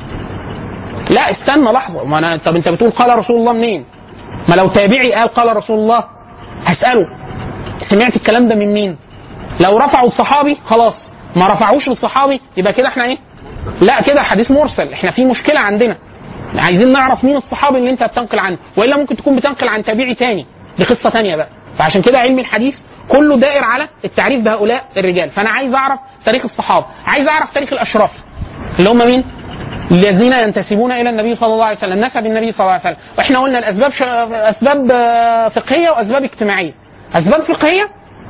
لا استنى لحظه ما انا طب انت بتقول قال رسول الله منين ما لو تابعي قال قال رسول الله هساله سمعت الكلام ده من مين لو رفعوا الصحابي خلاص ما رفعوش للصحابي يبقى كده احنا ايه لا كده حديث مرسل احنا في مشكله عندنا عايزين نعرف مين الصحابي اللي انت بتنقل عنه والا ممكن تكون بتنقل عن تابعي تاني دي قصه تانية بقى فعشان كده علم الحديث كله دائر على التعريف بهؤلاء الرجال فانا عايز اعرف تاريخ الصحابه عايز اعرف تاريخ الاشراف اللي هم مين الذين ينتسبون الى النبي صلى الله عليه وسلم نسب النبي صلى الله عليه وسلم واحنا قلنا الاسباب ش... اسباب آه، فقهيه واسباب اجتماعيه اسباب فقهيه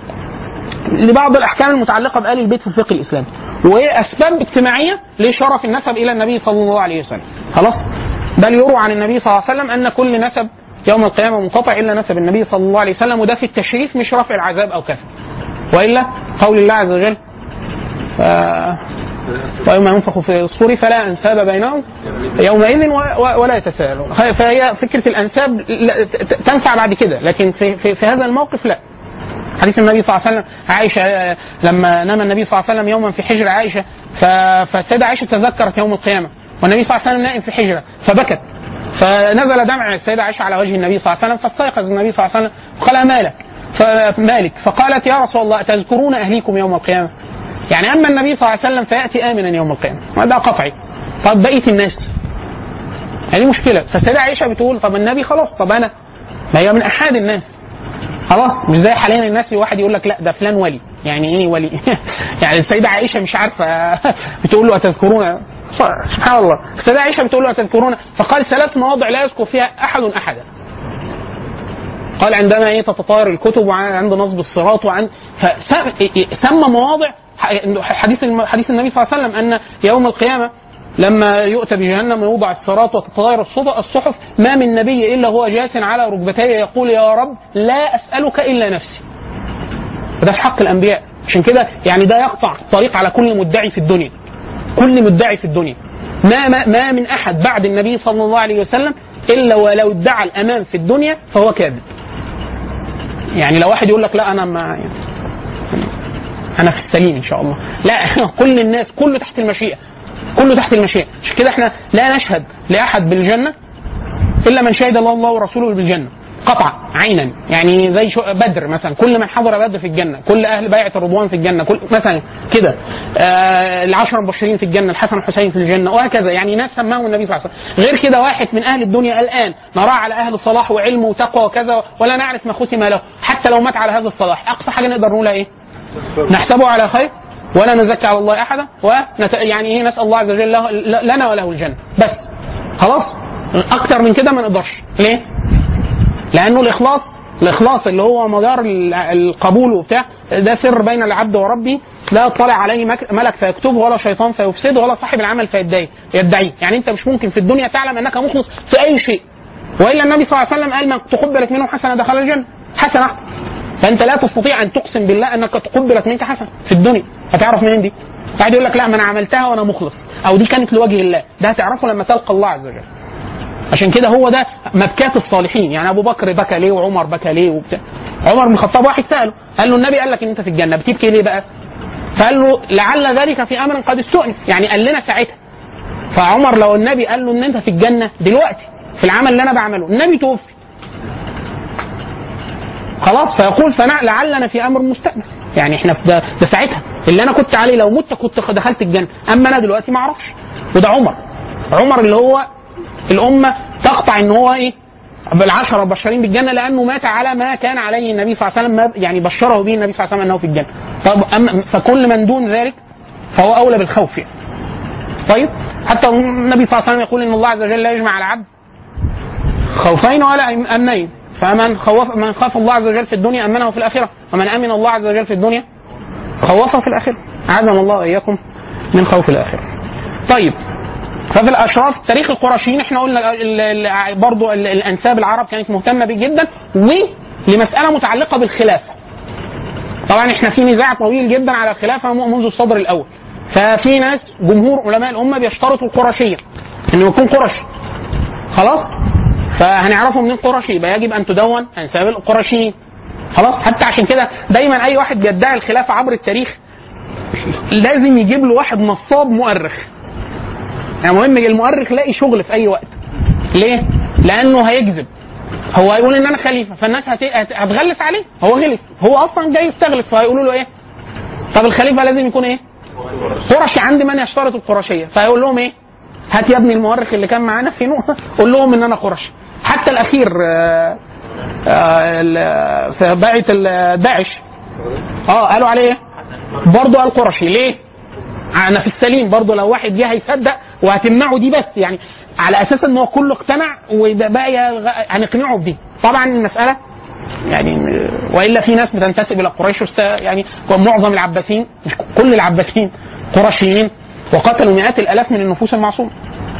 لبعض الاحكام المتعلقه بآل البيت في الفقه الاسلامي واسباب اجتماعيه لشرف النسب الى النبي صلى الله عليه وسلم خلاص بل يروى عن النبي صلى الله عليه وسلم ان كل نسب يوم القيامه منقطع الا نسب النبي صلى الله عليه وسلم وده في التشريف مش رفع العذاب او كذا والا قول الله عز وجل آه ويوم ينفخ في الصور فلا انساب بينهم يومئذ و- و- ولا يتساءلون فهي فكره الانساب لا- ت- ت- تنفع بعد كده لكن في, في, في هذا الموقف لا حديث النبي صلى الله عليه وسلم عائشه آه، لما نام النبي صلى الله عليه وسلم يوما في حجر عائشه ف- فالسيده عائشه تذكرت يوم القيامه والنبي صلى الله عليه وسلم نائم في حجره فبكت فنزل دمع السيده عائشه على وجه النبي صلى الله عليه وسلم فاستيقظ النبي صلى الله عليه وسلم وقال مالك فمالك فقالت يا رسول الله تذكرون اهليكم يوم القيامه يعني اما النبي صلى الله عليه وسلم فياتي امنا يوم القيامه وده قطعي طب بقيه الناس هذه مشكله فالسيده عائشه بتقول طب النبي خلاص طب انا ما هي من احد الناس خلاص مش زي حاليا الناس واحد يقول لك لا ده فلان ولي يعني ايه ولي يعني السيده عائشه مش عارفه بتقول له اتذكرون سبحان الله السيده عائشه بتقول له اتذكرون فقال ثلاث مواضع لا يذكر فيها احد احدا قال عندما ايه تتطاير الكتب وعند نصب الصراط وعند فسمى مواضع حديث حديث النبي صلى الله عليه وسلم ان يوم القيامه لما يؤتى بجهنم ويوضع الصراط وتتطاير الصد- الصحف ما من نبي الا هو جاس على ركبتيه يقول يا رب لا اسالك الا نفسي. وده في حق الانبياء عشان كده يعني ده يقطع الطريق على كل مدعي في الدنيا. كل مدعي في الدنيا. ما ما, ما من احد بعد النبي صلى الله عليه وسلم الا ولو ادعى الامام في الدنيا فهو كاذب. يعني لو واحد يقول لك لا انا ما يعني انا في السليم ان شاء الله لا كل الناس كله تحت المشيئه كله تحت المشيئه عشان كده احنا لا نشهد لاحد بالجنه الا من شهد الله الله ورسوله بالجنه قطعا عينا يعني زي شو بدر مثلا كل من حضر بدر في الجنه كل اهل بيعه الرضوان في الجنه كل مثلا كده آه العشره المبشرين في الجنه الحسن والحسين في الجنه وهكذا يعني ناس سماهم النبي صلى الله عليه وسلم غير كده واحد من اهل الدنيا الان نراه على اهل صلاح وعلم وتقوى وكذا ولا نعرف ما ختم له حتى لو مات على هذا الصلاح اقصى حاجه نقدر نقولها ايه نحسبه على خير ولا نزكي على الله احدا ونت... يعني ايه نسال الله عز وجل له... لنا وله الجنه بس خلاص اكتر من كده ما نقدرش ليه؟ لانه الاخلاص الاخلاص اللي هو مدار ال- القبول وبتاع ده سر بين العبد وربه لا يطلع عليه مك- ملك فيكتبه ولا شيطان فيفسده ولا صاحب العمل فيدعيه يدعيه يعني انت مش ممكن في الدنيا تعلم انك مخلص في اي شيء والا النبي صلى الله عليه وسلم قال من تقبلت منه حسنه دخل الجنه حسنه واحدة. فانت لا تستطيع ان تقسم بالله انك تقبلت منك حسنه في الدنيا هتعرف منين دي؟ واحد يقول لك لا ما انا عملتها وانا مخلص او دي كانت لوجه الله ده هتعرفه لما تلقى الله عز وجل عشان كده هو ده مبكات الصالحين يعني ابو بكر بكى ليه وعمر بكى ليه وبتاع عمر بن الخطاب واحد ساله قال له النبي قال لك ان انت في الجنه بتبكي ليه بقى؟ فقال له لعل ذلك في امر قد استؤنف يعني قال لنا ساعتها فعمر لو النبي قال له ان انت في الجنه دلوقتي في العمل اللي انا بعمله النبي توفي خلاص فيقول فنع لعلنا في امر مستأنف يعني احنا في ده, ده ساعتها اللي انا كنت عليه لو مت كنت دخلت الجنه اما انا دلوقتي ما اعرفش وده عمر عمر اللي هو الامه تقطع ان هو ايه بالعشره البشرين بالجنه لانه مات على ما كان عليه النبي صلى الله عليه وسلم ما- يعني بشره به النبي صلى الله عليه وسلم انه في الجنه طب أما فكل من دون ذلك فهو اولى بالخوف يعني طيب حتى النبي صلى الله عليه وسلم يقول ان الله عز وجل لا يجمع العبد خوفين ولا امنين فمن خوف من خاف الله عز وجل في الدنيا امنه في الاخره ومن امن الله عز وجل في الدنيا خوفه في الاخره اعاذنا الله واياكم من خوف الاخره طيب ففي الاشراف تاريخ القرشيين احنا قلنا ال- ال- برضو ال- الانساب العرب كانت مهتمه بيه جدا ولمساله متعلقه بالخلافه طبعا احنا في نزاع طويل جدا على الخلافه م- منذ الصدر الاول ففي ناس جمهور علماء الامه بيشترطوا القرشيه انه يكون قرشي خلاص فهنعرفه منين قرشي يبقى يجب ان تدون انساب القرشيين خلاص حتى عشان كده دايما اي واحد بيدعي الخلافه عبر التاريخ لازم يجيب له واحد نصاب مؤرخ يعني مهم المؤرخ لاقي شغل في اي وقت ليه؟ لانه هيكذب هو هيقول ان انا خليفه فالناس هت... هت- هتغلس عليه هو غلس هو اصلا جاي يستغلس فهيقولوا له ايه؟ طب الخليفه لازم يكون ايه؟ قرشي عند من يشترط القرشيه فهيقول لهم ايه؟ هات يا ابني المؤرخ اللي كان معانا في نوح قول لهم ان انا قرشي حتى الاخير آه، آه، ال- في باعة ال- داعش اه قالوا عليه ايه؟ برضه قال قرشي ليه؟ انا في السليم برضه لو واحد جه هيصدق وهتمنعه دي بس يعني على اساس ان هو كله اقتنع وباقي هنقنعه بدي طبعا المساله يعني والا في ناس بتنتسب الى قريش وست- يعني معظم العباسيين مش كل العباسيين قرشيين وقتلوا مئات الالاف من النفوس المعصومه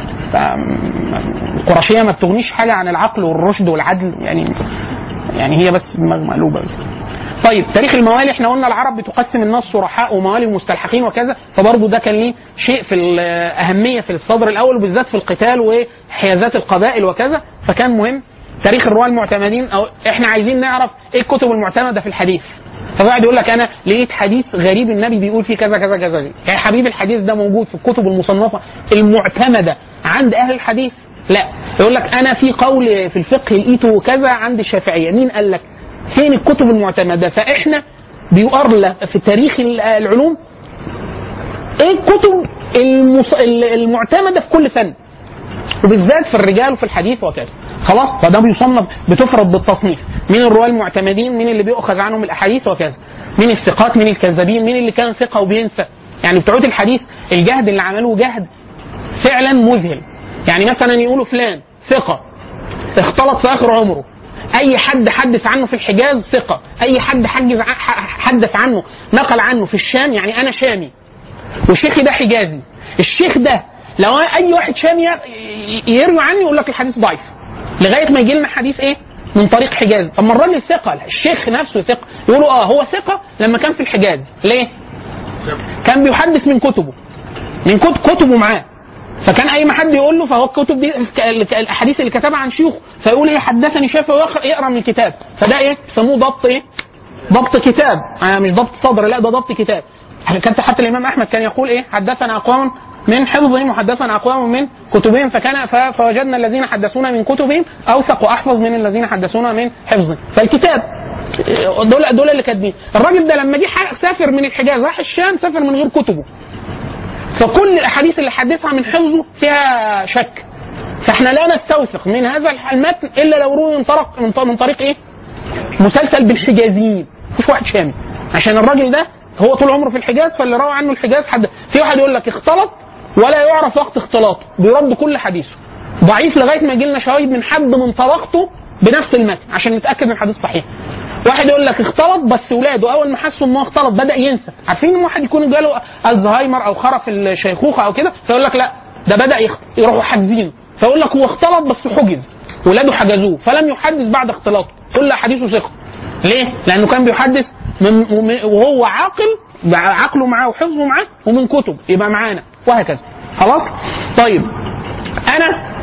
ف- القرشيه ما بتغنيش حاجه عن العقل والرشد والعدل يعني يعني هي بس دماغ مقلوبه بس طيب تاريخ الموالي احنا قلنا العرب بتقسم الناس صرحاء وموالي ومستلحقين وكذا فبرضه ده كان ليه شيء في الاهميه في الصدر الاول وبالذات في القتال وحيازات القبائل وكذا فكان مهم تاريخ الرواه المعتمدين او احنا عايزين نعرف ايه الكتب المعتمده في الحديث فواحد يقول لك انا لقيت حديث غريب النبي بيقول فيه كذا كذا كذا يا حبيبي الحديث ده موجود في الكتب المصنفه المعتمده عند اهل الحديث لا يقول لك انا في قول في الفقه لقيته كذا عند الشافعيه مين قال لك فين الكتب المعتمده فاحنا بيقر في تاريخ العلوم ايه الكتب المص... المعتمده في كل فن وبالذات في الرجال وفي الحديث وكذا خلاص فده بيصنف بتفرض بالتصنيف مين الرواه المعتمدين مين اللي بيؤخذ عنهم الاحاديث وكذا مين الثقات مين الكذابين مين اللي كان ثقه وبينسى يعني بتوع الحديث الجهد اللي عملوه جهد فعلا مذهل يعني مثلا يقولوا فلان ثقه اختلط في اخر عمره اي حد حدث عنه في الحجاز ثقه اي حد حجز ع- ح- حدث عنه نقل عنه في الشام يعني انا شامي وشيخي ده حجازي الشيخ ده لو اي واحد شامي ي- يروي عني يقول لك الحديث ضعيف لغايه ما يجي لنا حديث ايه من طريق حجاز اما الراجل ثقه الشيخ نفسه ثقه يقولوا اه هو ثقه لما كان في الحجاز ليه كان بيحدث من كتبه من كتب كتبه معاه فكان اي ما حد يقول له فهو الكتب دي الاحاديث اللي كتبها عن شيوخ فيقول ايه حدثني شافعي ويقرا يقرا من الكتاب فده ايه بيسموه ضبط ايه ضبط كتاب آه مش ضبط صدر لا ده ضبط كتاب كانت حتى الامام احمد كان يقول ايه حدثنا اقوام من حفظهم وحدثنا اقوام من كتبهم فكان ف- فوجدنا الذين حدثونا من كتبهم اوثق واحفظ من الذين حدثونا من حفظهم فالكتاب دول دول اللي كاتبين الراجل ده لما جه ح- سافر من الحجاز راح الشام سافر من غير كتبه فكل الاحاديث اللي حدثها من حفظه فيها شك فاحنا لا نستوثق من هذا المتن الا لو روي من طريق من طريق, من طريق ايه؟ مسلسل بالحجازيين مش واحد شامي عشان الراجل ده هو طول عمره في الحجاز فاللي روى عنه الحجاز حد في واحد يقول لك اختلط ولا يعرف وقت اختلاطه بيرد كل حديثه ضعيف لغايه ما يجي لنا شواهد من حد من طبقته بنفس المتن عشان نتاكد ان الحديث صحيح واحد يقول لك اختلط بس ولاده اول ما حسوا ان هو اختلط بدا ينسى عارفين ان واحد يكون جاله الزهايمر او خرف الشيخوخه او كده فيقول لك لا ده بدا يخ... يروحوا حاجزينه فيقول لك هو اختلط بس حجز ولاده حجزوه فلم يحدث بعد اختلاطه كل احاديثه ثقه ليه؟ لانه كان بيحدث من ومن- وهو عاقل عقله معاه وحفظه معاه ومن كتب يبقى معانا وهكذا خلاص؟ طيب انا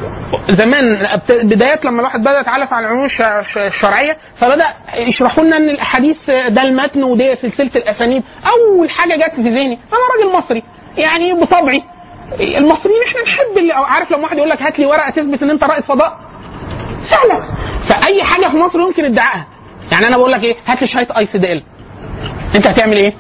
زمان بت- بدايات لما الواحد بدا يتعرف على العلوم الش- الش- الشرعيه فبدا يشرحوا لنا ان الاحاديث ده المتن ودي سلسله الاسانيد اول حاجه جت في ذهني انا راجل مصري يعني بطبعي المصريين احنا نحب اللي عارف لما واحد يقول لك هات لي ورقه تثبت ان انت رائد فضاء سهله فاي حاجه في مصر يمكن ادعائها يعني انا بقول لك ايه هات لي شهاده اي سي دي ال انت هتعمل ايه؟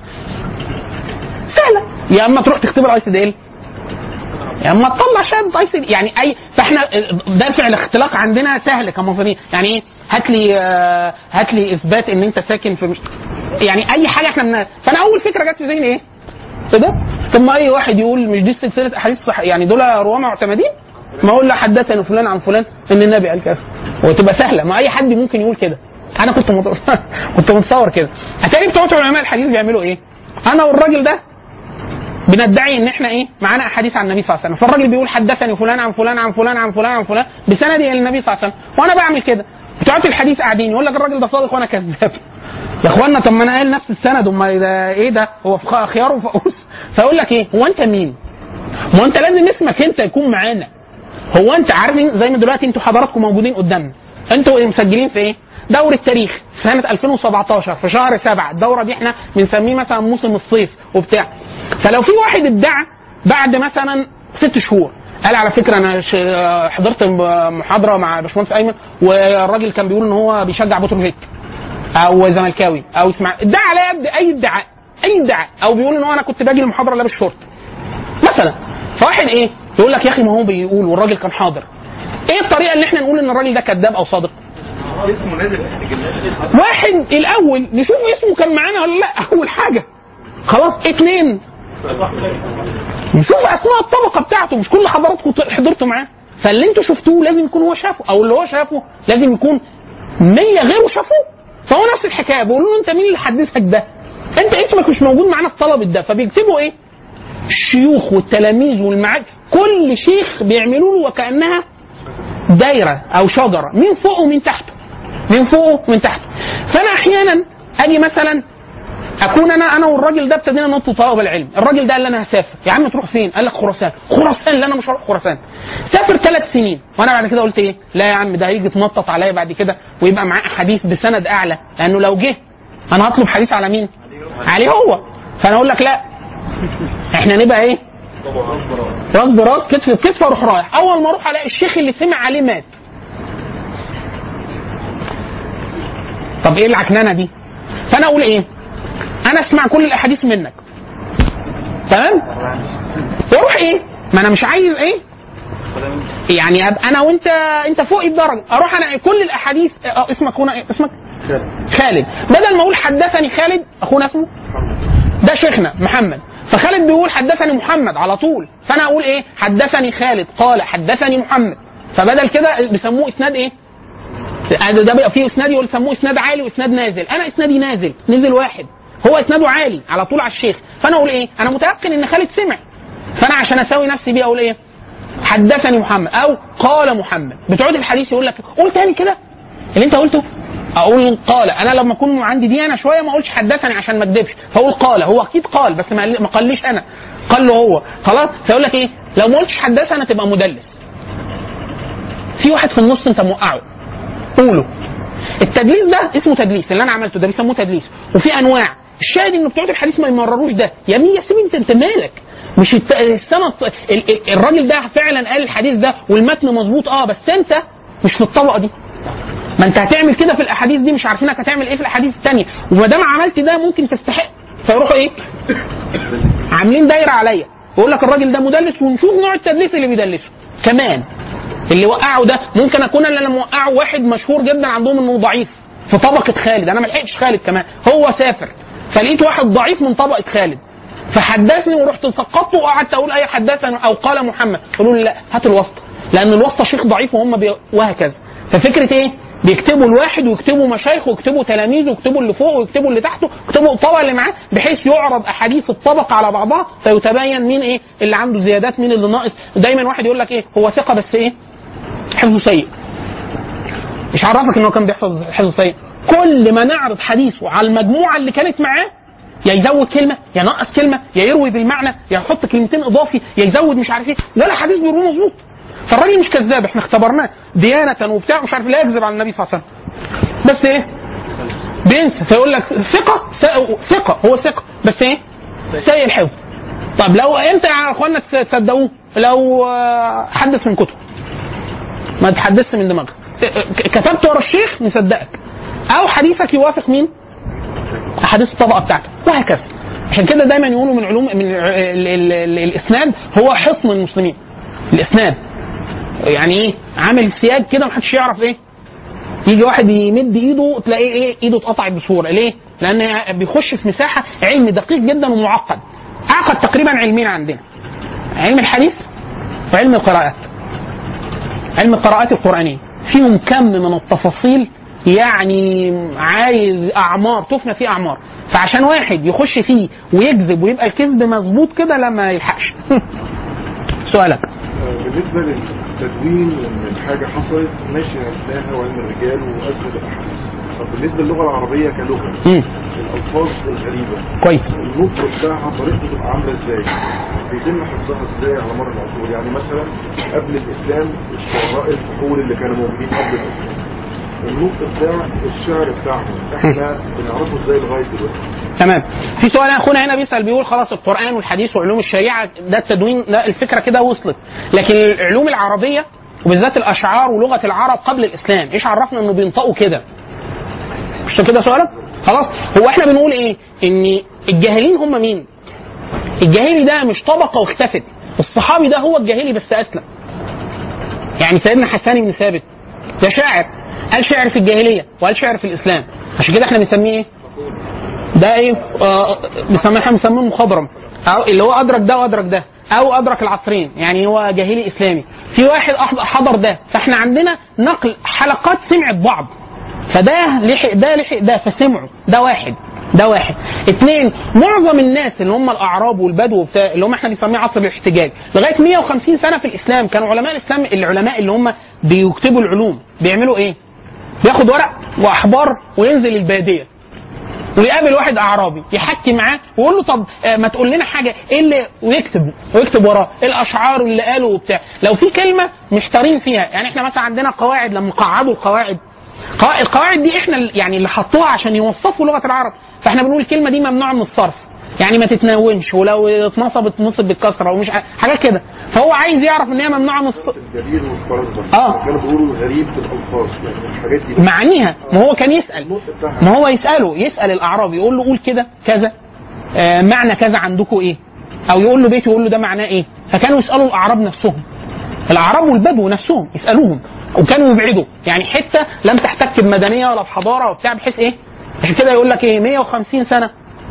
سهله يا اما تروح تختبر اي سي دي ال يا اما تطلع شهاده اي سي دي يعني اي فاحنا دافع الاختلاق عندنا سهل كمصريين يعني ايه هات لي آه، هات لي اثبات ان انت ساكن في مش يعني اي حاجه احنا من... فانا اول فكره جت في ذهني ايه؟ ايه ده؟ طب ما اي واحد يقول مش دي سلسله احاديث صح يعني دول رواه معتمدين ما اقول له حدثني فلان عن فلان ان النبي قال كذا وتبقى سهله ما اي حد ممكن يقول كده انا كنت مت... كنت متصور كده اتاري بتوع علماء الحديث بيعملوا ايه؟ انا والراجل ده بندعي ان احنا ايه معانا احاديث عن النبي صلى الله عليه وسلم فالراجل بيقول حدثني فلان عن فلان عن فلان عن فلان عن فلان بسند الى النبي صلى الله عليه وسلم وانا بعمل كده بتوع الحديث قاعدين يقول لك الراجل ده صادق وانا كذاب يا اخوانا طب ما انا قايل نفس السند امال ده ايه ده هو في خ- خيار وفقوس فيقول لك ايه هو انت مين؟ ما هو انت لازم اسمك انت يكون معانا هو انت عارفين زي ما دلوقتي انتوا حضراتكم موجودين قدامنا انتوا مسجلين في ايه؟ دورة تاريخ سنة 2017 في شهر سبعة الدورة دي احنا بنسميه مثلا موسم الصيف وبتاع فلو في واحد ادعى بعد مثلا ست شهور قال على فكرة أنا ش- حضرت محاضرة مع باشمهندس أيمن والراجل كان بيقول إن هو بيشجع بتروجيت أو زملكاوي أو اسمع ادعى عليا قد أي ادعاء أي ادعاء أو بيقول إن هو أنا كنت باجي المحاضرة لابس شورت مثلا فواحد ايه يقول لك يا اخي ما هو بيقول والراجل كان حاضر ايه الطريقه اللي احنا نقول ان الراجل ده كذاب او صادق اسمه نازل في السجلات واحد الاول نشوف اسمه كان معانا ولا لا اول حاجه خلاص اتنين نشوف اسماء الطبقه بتاعته مش كل حضراتكم حضرتوا معاه فاللي انتوا شفتوه لازم يكون هو شافه او اللي هو شافه لازم يكون 100 غيره شافوه فهو نفس الحكايه بيقولوا له انت مين اللي حدثك ده؟ انت اسمك مش موجود معانا في طلبه ده فبيكتبوا ايه؟ الشيوخ والتلاميذ والمعاد كل شيخ بيعملوا له وكانها دايره او شجره مين فوقه ومين تحته مين فوقه ومن تحته فانا احيانا اجي مثلا اكون انا انا والراجل ده ابتدينا نطلب طلب العلم الراجل ده قال لي انا هسافر يا عم تروح فين قال لك خراسان خراسان لا انا مش هروح خراسان سافر ثلاث سنين وانا بعد كده قلت ايه لا يا عم ده هيجي يتنطط عليا بعد كده ويبقى معاه حديث بسند اعلى لانه لو جه انا هطلب حديث على مين عليه هو فانا اقول لك لا احنا نبقى ايه راس براس كتف بكتف اروح رايح اول ما اروح الاقي الشيخ اللي سمع عليه مات طب ايه العكنانه دي فانا اقول ايه انا اسمع كل الاحاديث منك تمام واروح ايه ما انا مش عايز ايه يعني ابقى انا وانت انت فوقي بدرجه اروح انا كل الاحاديث اه اسمك هنا إيه؟ اسمك خالد بدل ما اقول حدثني خالد اخونا اسمه ده شيخنا محمد فخالد بيقول حدثني محمد على طول فانا اقول ايه حدثني خالد قال حدثني محمد فبدل كده بيسموه اسناد ايه ده ده بقى في اسناد يقول يسموه اسناد عالي واسناد نازل انا اسنادي نازل نزل واحد هو اسناده عالي على طول على الشيخ فانا اقول ايه انا متيقن ان خالد سمع فانا عشان اساوي نفسي بيه اقول ايه حدثني محمد او قال محمد بتوع الحديث يقول لك قول تاني كده اللي انت قلته اقول قال انا لما اكون عندي ديانه شويه ما اقولش حدثني عشان ما اكذبش فاقول قال هو اكيد قال بس ما ما قاليش انا قال له هو خلاص فيقول لك ايه لو ما قلتش حدثنا تبقى مدلس في واحد في النص انت موقعه قوله التدليس ده اسمه تدليس اللي انا عملته ده بيسموه تدليس وفي انواع الشاهد ان بتوع الحديث ما يمرروش ده يا مين يا سيدي انت انت مالك مش الت- السند ال- ال- الراجل ده فعلا قال الحديث ده والمتن مظبوط اه بس انت مش في الطبقه دي ما انت هتعمل كده في الاحاديث دي مش عارفينك هتعمل ايه في الاحاديث الثانيه وما دام عملت ده ممكن تستحق فيروحوا ايه عاملين دايره عليا ويقول لك الراجل ده مدلس ونشوف نوع التدليس اللي بيدلسه كمان اللي وقعه ده ممكن اكون اللي انا موقعه واحد مشهور جدا عندهم انه ضعيف في طبقه خالد انا ما لحقتش خالد كمان هو سافر فلقيت واحد ضعيف من طبقه خالد فحدثني ورحت سقطته وقعدت اقول اي حدثني او قال محمد قالوا لي لا هات الواسطه لان الواسطه شيخ ضعيف وهم بي... وهكذا ففكره ايه بيكتبوا الواحد ويكتبوا مشايخه ويكتبوا تلاميذه ويكتبوا اللي فوقه ويكتبوا اللي تحته ويكتبوا الطبقه اللي معاه بحيث يعرض احاديث الطبقه على بعضها فيتبين مين ايه اللي عنده زيادات مين اللي ناقص دايما واحد يقول لك ايه هو ثقه بس ايه حفظه سيء مش عرفك ان هو كان بيحفظ حفظ سيء كل ما نعرض حديثه على المجموعه اللي كانت معاه يا يزود كلمه يا ينقص كلمه يا يروي بالمعنى يا يحط كلمتين اضافي يا يزود مش عارف ايه لا لا حديث بيروي مظبوط فالراجل مش كذاب احنا اختبرناه ديانه وبتاع مش عارف لا يكذب على النبي صلى الله عليه وسلم بس ايه بينسى فيقول لك ثقه ثقه هو ثقه بس ايه سيء الحفظ طب لو انت يا اخوانا تصدقوه لو آه، حدث من كتب ما تحدثش من دماغك كتبت ورا الشيخ نصدقك او حديثك يوافق مين احاديث الطبقه بتاعتك وهكذا عشان كده دايما يقولوا من علوم من ال ال ال ال الاسناد هو حصن المسلمين الاسناد يعني ايه عامل سياج كده محدش يعرف ايه يجي واحد يمد ايده تلاقيه ايه ايده اتقطعت بسهوله ليه؟ لان بيخش في مساحه علم دقيق جدا ومعقد اعقد تقريبا علمين عندنا علم الحديث وعلم القراءات علم القراءات القرآنية فيهم كم من التفاصيل يعني عايز أعمار تفنى فيه أعمار فعشان واحد يخش فيه ويكذب ويبقى الكذب مظبوط كده لا ما يلحقش سؤالك آه، بالنسبة للتدوين ان الحاجة حصلت ماشي عرفناها وعلم الرجال وأزمة الأحاديث طب بالنسبة للغة العربية كلغة مم. الألفاظ الغريبة كويس النطق بتاعها طريقته تبقى عاملة ازاي؟ بيتم حفظها ازاي على مر العصور؟ يعني مثلا قبل الإسلام الشعراء الفحول اللي كانوا موجودين قبل الإسلام النطق بتاع الشعر بتاعهم احنا بنعرفه ازاي لغاية دلوقتي؟ تمام في سؤال اخونا هنا بيسال بيقول خلاص القران والحديث وعلوم الشريعه ده التدوين ده الفكره كده وصلت لكن العلوم العربيه وبالذات الاشعار ولغه العرب قبل الاسلام ايش عرفنا انه بينطقوا كده مش كده سؤالك خلاص هو احنا بنقول ايه ان الجاهلين هم مين الجاهلي ده مش طبقه واختفت الصحابي ده هو الجاهلي بس اسلم يعني سيدنا حسان بن ثابت ده شاعر قال شعر في الجاهليه وقال شعر في الاسلام عشان كده احنا بنسميه ايه ده ايه آه بنسميه احنا بنسميه مخضرم او اللي هو ادرك ده وادرك ده او ادرك العصرين يعني هو جاهلي اسلامي في واحد أحض- حضر ده فاحنا عندنا نقل حلقات سمعت بعض فده لحق ده لحق ده فسمعوا ده واحد ده واحد اثنين معظم الناس اللي هم الاعراب والبدو وبتاع اللي هم احنا بنسميه عصر الاحتجاج لغايه 150 سنه في الاسلام كانوا علماء الاسلام العلماء اللي هم بيكتبوا العلوم بيعملوا ايه؟ بياخد ورق واحبار وينزل الباديه ويقابل واحد اعرابي يحكي معاه ويقول له طب آه، ما تقول لنا حاجه ايه اللي ويكتب ويكتب وراه ايه الاشعار اللي قاله وبتاع لو في كلمه محتارين فيها يعني احنا مثلا عندنا قواعد لما قعدوا القواعد قوا- القواعد دي احنا ال- يعني اللي حطوها عشان يوصفوا لغه العرب فاحنا بنقول الكلمه دي ممنوعه من الصرف يعني ما تتنونش ولو اتنصبت نصب بالكسره ومش ع- حاجات كده فهو عايز يعرف ان هي ممنوعه من الصرف الجليل والفرزدق آه. كانوا بيقولوا غريب في الالفاظ يعني الحاجات دي معانيها ما هو كان يسال النطق بتاعها ما هو يساله يسال الاعرابي يقول له قول كده كذا آه معنى كذا عندكم ايه او يقول له بيت يقول له ده معناه ايه فكانوا يسالوا الاعراب نفسهم الاعراب والبدو نفسهم يسالوهم وكانوا يبعدوا يعني حته لم تحتك بمدنيه ولا بحضاره وبتاع بحيث ايه عشان كده يقول لك ايه 150 سنه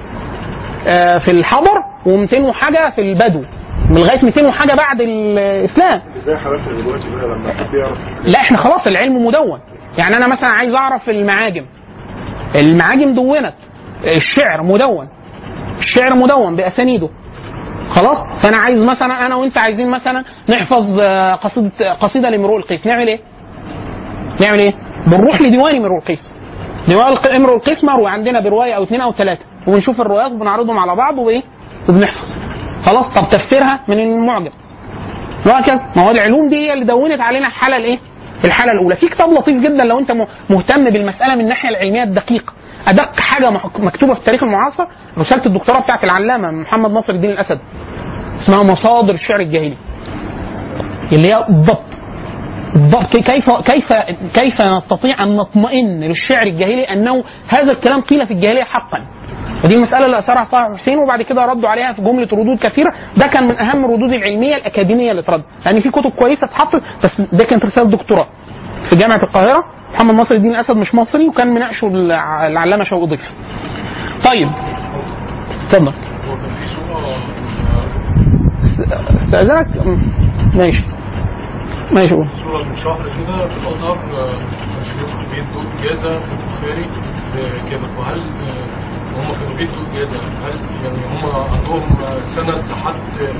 آه في الحضر و200 وحاجه في البدو من لغايه 200 وحاجه بعد الاسلام زي حالاتنا دلوقتي بقى لما حد يعرف لا احنا خلاص العلم مدون يعني انا مثلا عايز اعرف المعاجم المعاجم دونت الشعر مدون الشعر مدون باسانيده خلاص فانا عايز مثلا انا وانت عايزين مثلا نحفظ آه، قصيده قصيده لامرؤ القيس نعمل ايه؟ نعمل ايه؟ بنروح لديوان امرؤ القيس ديوان الق- امرؤ القيس مروي عندنا بروايه او اثنين او ثلاثه وبنشوف الروايات وبنعرضهم على بعض وايه؟ وبنحفظ خلاص طب تفسيرها من المعجم وهكذا ما هو العلوم دي هي اللي دونت علينا الحاله الايه؟ الحاله الاولى في كتاب لطيف جدا لو انت م- مهتم بالمساله من الناحيه العلميه الدقيقه ادق حاجه مح- مكتوبه في التاريخ المعاصر رساله الدكتوراه بتاعت العلامه محمد ناصر الدين الاسد اسمها مصادر الشعر الجاهلي اللي هي بالضبط بالضبط كي- كيف كيف كيف نستطيع ان نطمئن للشعر الجاهلي انه هذا الكلام قيل في الجاهليه حقا ودي المسألة اللي أثرها طه حسين وبعد كده ردوا عليها في جملة ردود كثيرة ده كان من أهم الردود العلمية الأكاديمية اللي اترد لأن في كتب كويسة اتحطت بس ده كانت رسالة دكتوراه في جامعة القاهرة محمد ناصر الدين الأسد مش مصري وكان مناقشه الع- العلامة شوقي ضيف طيب اتفضل است- استأذنك م- ماشي ماشي قول. صورة من شهر كده في الأزهر آه، شيوخ بيدوا إجازة في البخاري آه، كده وهل آه، هم كانوا بيدوا إجازة هل يعني هم عندهم آه، سند لحد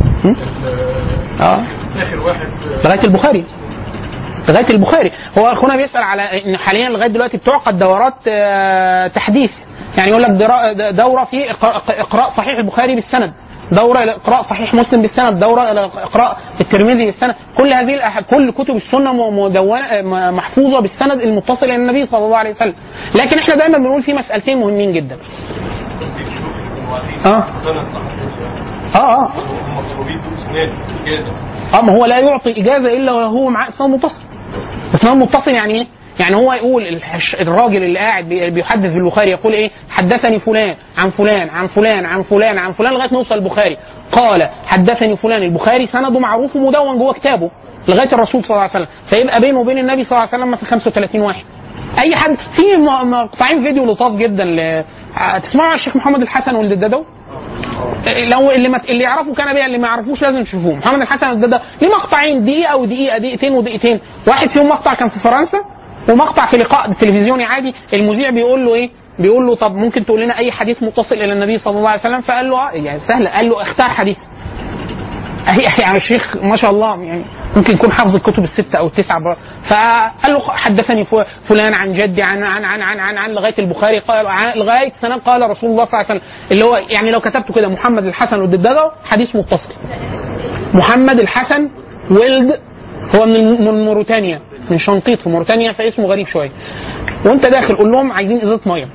ال- آه. آخر واحد آه، لغايه البخاري لغايه البخاري هو اخونا بيسال على ان حاليا لغايه دلوقتي بتعقد دورات آه، تحديث يعني يقول لك درا- دوره في إقراء- اقراء صحيح البخاري بالسند دوره الى اقراء صحيح مسلم بالسند دوره الى اقراء الترمذي بالسند كل هذه الأح- كل كتب السنه م- مدونه م- محفوظه بالسند المتصل الى النبي صلى الله عليه وسلم لكن احنا دايما بنقول في مسالتين مهمين جدا تصديق شيوخ يكونوا عارفين آه. سند لحد اه اه هم كانوا بيدوا إسناد إجازة اه ما هو لا يعطي اجازه الا وهو معاه اسناد متصل اسناد متصل يعني ايه؟ يعني هو يقول الحش- الراجل اللي قاعد بي- بيحدث في البخاري يقول ايه؟ حدثني فلان عن فلان عن فلان عن فلان عن فلان لغايه ما يوصل البخاري قال حدثني فلان البخاري سنده معروف ومدون جوه كتابه لغايه الرسول صلى الله عليه وسلم فيبقى بينه وبين النبي صلى الله عليه وسلم مثلا 35 واحد اي حد في م- مقطعين فيديو لطاف جدا ل... تسمعوا على الشيخ محمد الحسن ولد الددو لو اللي ما اللي يعرفوا كان بيها اللي ما يعرفوش لازم يشوفوه محمد الحسن الددا ليه مقطعين دقيقه ودقيقه دقيقتين ودقيقتين واحد فيهم مقطع كان في فرنسا ومقطع في لقاء تلفزيوني عادي المذيع بيقول له ايه بيقول له طب ممكن تقول لنا اي حديث متصل الى النبي صلى الله عليه وسلم فقال له آه يعني سهله قال له اختار حديث أهي- يعني الشيخ ما شاء الله يعني ممكن يكون حافظ الكتب الستة أو التسعة بر- فقال له حدثني ف- فلان عن جدي عن عن عن عن عن, عن لغاية البخاري قال عن- لغاية سنة قال رسول الله صلى الله عليه وسلم اللي هو يعني لو كتبته كده محمد الحسن والددادة حديث متصل محمد الحسن ولد هو من من موريتانيا من شنقيط في موريتانيا فاسمه غريب شوية وانت داخل قول لهم عايزين ازازة مية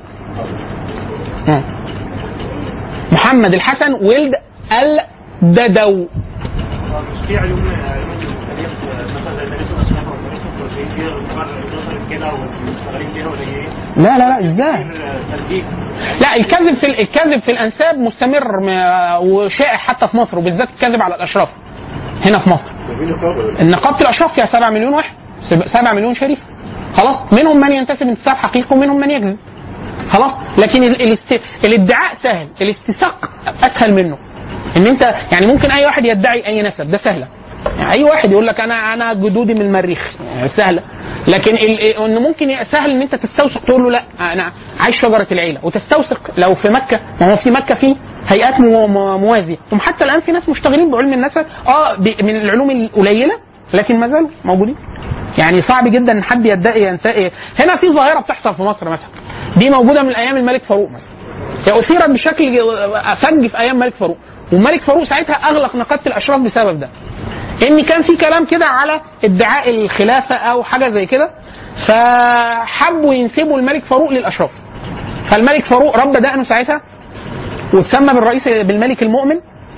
آه. محمد الحسن ولد الددو مش في علوم علوم التاريخ مثلا زي تاريخ الاشراف او تاريخ الفرنسيين كده بتظهر كده والمشتغلين كده قليلين لا لا لا ازاي ترجيح لا الكذب في الكذب في الانساب مستمر م- وشائع حتى في مصر وبالذات الكذب على الاشراف هنا في مصر في نقابه نقابه الاشراف فيها 7 مليون واحد 7 مليون شريف خلاص منهم من ينتسب انتساب حقيقي ومنهم من يكذب خلاص لكن ال- الاست... الادعاء سهل الاستساق اسهل منه ان انت يعني ممكن اي واحد يدعي اي نسب ده سهله يعني اي واحد يقول لك انا انا جدودي من المريخ يعني سهله لكن ال- انه ممكن ي- سهل ان انت تستوثق تقول له لا انا عايش شجره العيله وتستوثق لو في مكه ما هو في مكه في هيئات مو- مو- موازيه هم حتى الان في ناس مشتغلين بعلم النسب اه ب- من العلوم القليله لكن ما زالوا موجودين يعني صعب جدا ان حد يدعي ينتهي هنا في ظاهره بتحصل في مصر مثلا دي موجوده من ايام الملك فاروق مثلا هي اثيرت بشكل فج في ايام الملك فاروق والملك فاروق ساعتها اغلق نقابه الاشراف بسبب ده ان كان في كلام كده على ادعاء الخلافه او حاجه زي كده فحبوا ينسبوا الملك فاروق للاشراف فالملك فاروق رب دقنه ساعتها وتسمى بالرئيس بالملك المؤمن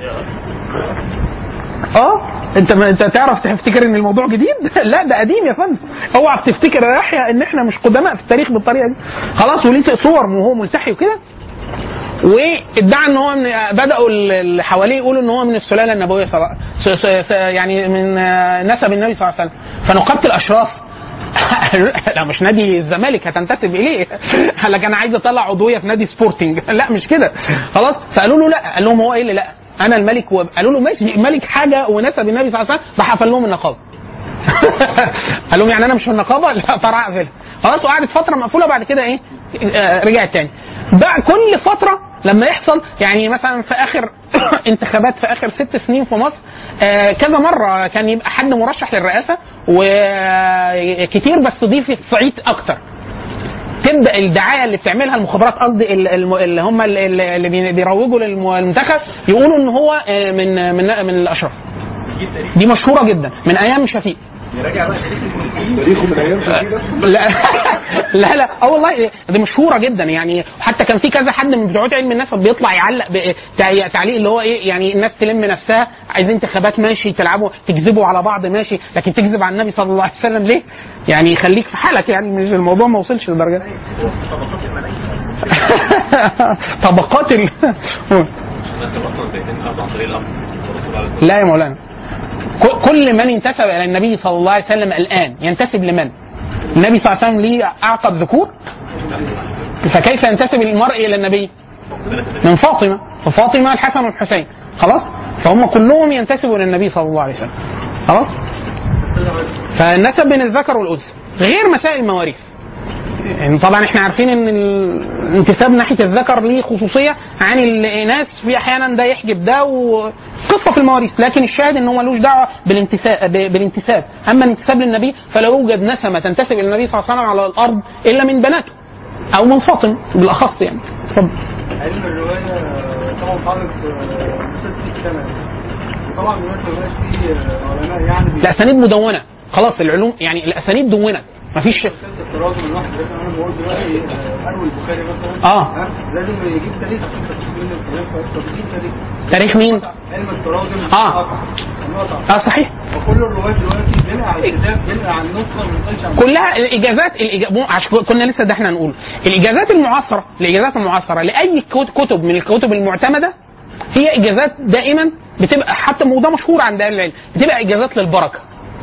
اه انت ما انت تعرف تفتكر ان الموضوع جديد لا ده قديم يا فندم اوعى تفتكر يا يحيى ان احنا مش قدماء في التاريخ بالطريقه دي خلاص وليه صور وهو ملتحي وكده وادعى ان هو من بداوا اللي حواليه يقولوا ان هو من السلاله النبويه صلى س- س- س- يعني من آه، نسب النبي صلى الله عليه وسلم فنقابه الاشراف لا مش نادي الزمالك هتنتسب اليه قال لك انا عايز اطلع عضويه في نادي سبورتنج لا مش كده خلاص فقالوا له لا قال لهم هو ايه اللي لا انا الملك و... قالوا له ماشي ملك حاجه ونسب النبي صلى الله عليه وسلم راح قفل لهم النقابه قال لهم يعني انا مش في النقابه لا طلع اقفلها خلاص وقعدت فتره مقفوله بعد كده ايه آه، رجعت تاني بقى كل فتره لما يحصل يعني مثلا في اخر انتخابات في اخر ست سنين في مصر آه، كذا مره كان يبقى حد مرشح للرئاسه وكتير بس تضيف الصعيد اكتر تبدا الدعايه اللي بتعملها المخابرات قصدي ال- الم- اللي هم ال- ال- اللي بي- بيروجوا للمنتخب يقولوا ان هو آه، من من من الاشراف دي مشهوره جدا من ايام شفيق تاريخه من ايام شديده لا لا لا اه والله دي مشهوره جدا يعني حتى كان في كذا حد من بتوع علم النسب بيطلع يعلق ب- تع- تعليق اللي هو ايه يعني الناس تلم نفسها عايزين انتخابات ماشي تلعبوا تكذبوا على بعض ماشي لكن تكذب على النبي صلى الله عليه وسلم ليه؟ يعني خليك في حالك يعني مش الموضوع ما وصلش للدرجه دي. طبقات ال لا يا مولانا ك- كل من انتسب الى النبي صلى الله عليه وسلم الان ينتسب لمن؟ النبي صلى الله عليه وسلم ليه اعقب ذكور فكيف ينتسب المرء الى النبي؟ من فاطمه ففاطمه الحسن والحسين خلاص؟ فهم كلهم ينتسبوا الى النبي صلى الله عليه وسلم خلاص؟ فالنسب بين الذكر والانثى غير مسائل المواريث يعني طبعا احنا عارفين ان الانتساب ناحيه الذكر ليه خصوصيه عن الاناث في احيانا ده يحجب ده وقصه في المواريث لكن الشاهد ان هو ملوش دعوه بالانتساب بالانتساب اما الانتساب للنبي فلا يوجد نسمه تنتسب الى النبي صلى الله عليه وسلم على الارض الا من بناته او من فاطمه بالاخص يعني اتفضل علم الرواية طبعا حضرتك مسلسل السنة طبعا دلوقتي ما بقاش فيه علماء يعني بي- الاسانيد مدونه خلاص العلوم يعني الاسانيد دونت مفيش مسلسل التراجم الواحد لازم انا بقول دلوقتي آه، اروي البخاري مثلا آه. ها؟ لازم يجيب تاريخ عشان تجيب منه التاريخ فأكتر يجيب تاريخ تاريخ مين؟ علم التراجم آه. قطع. القطع. اه صحيح وكل الرواة دلوقتي بينقل على الكتاب بينقل على النسخة ما بينقلش على كلها الاجازات الإجا... مو- عشان كنا لسه ده احنا هنقول الاجازات المعاصره الاجازات المعاصره لاي كت- كتب من الكتب المعتمده هي اجازات دائما بتبقى حتى وده مشهور عند اهل العلم بتبقى اجازات للبركه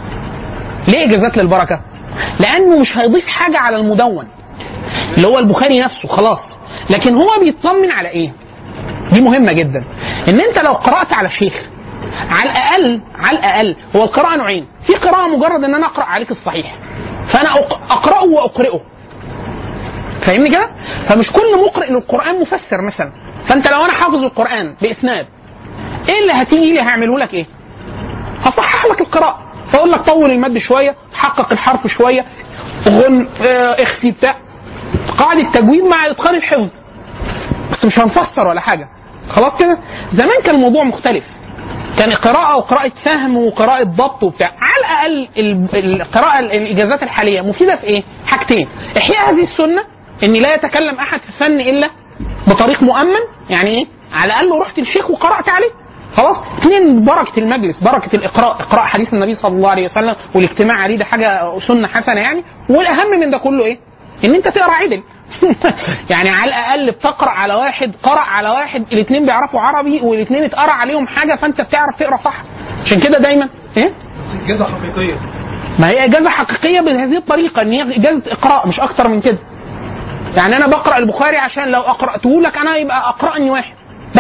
ليه اجازات للبركه لانه مش هيضيف حاجه على المدون اللي هو البخاري نفسه خلاص لكن هو بيطمن على ايه دي مهمه جدا ان انت لو قرات على شيخ على الاقل على الاقل هو القراءه نوعين في قراءه مجرد ان انا اقرا عليك الصحيح فانا أق- اقراه واقرئه فاهمني كده؟ فمش كل مقرئ للقران مفسر مثلا فانت لو انا حافظ القران باسناد ايه اللي هتيجي لي هعمله لك ايه؟ هصحح لك القراءه فاقول لك طول المد شويه حقق الحرف شويه غن آه، اخفي بتاع قاعده تجويد مع اتقان الحفظ بس مش هنفسر ولا حاجه خلاص كده زمان كان الموضوع مختلف كان قراءة وقراءة فهم وقراءة ضبط وبتاع على الأقل ال- القراءة الإجازات الحالية مفيدة في إيه؟ حاجتين إحياء هذه السنة إن لا يتكلم أحد في الفن إلا بطريق مؤمن يعني إيه؟ على الأقل رحت للشيخ وقرأت عليه خلاص اثنين بركة المجلس بركة الإقراء إقراء حديث النبي صلى الله عليه وسلم والاجتماع عليه ده حاجة سنة حسنة يعني والأهم من ده كله إيه؟ إن أنت تقرأ عدل يعني على الاقل بتقرا على واحد قرا على واحد الاثنين بيعرفوا عربي والاثنين اتقرا عليهم حاجه فانت بتعرف تقرا صح عشان كده دايما ايه إجازة حقيقية ما هي اجازه حقيقيه بهذه الطريقه ان هي اجازه اقراء مش اكتر من كده يعني انا بقرا البخاري عشان لو اقراته لك انا يبقى اقراني واحد بس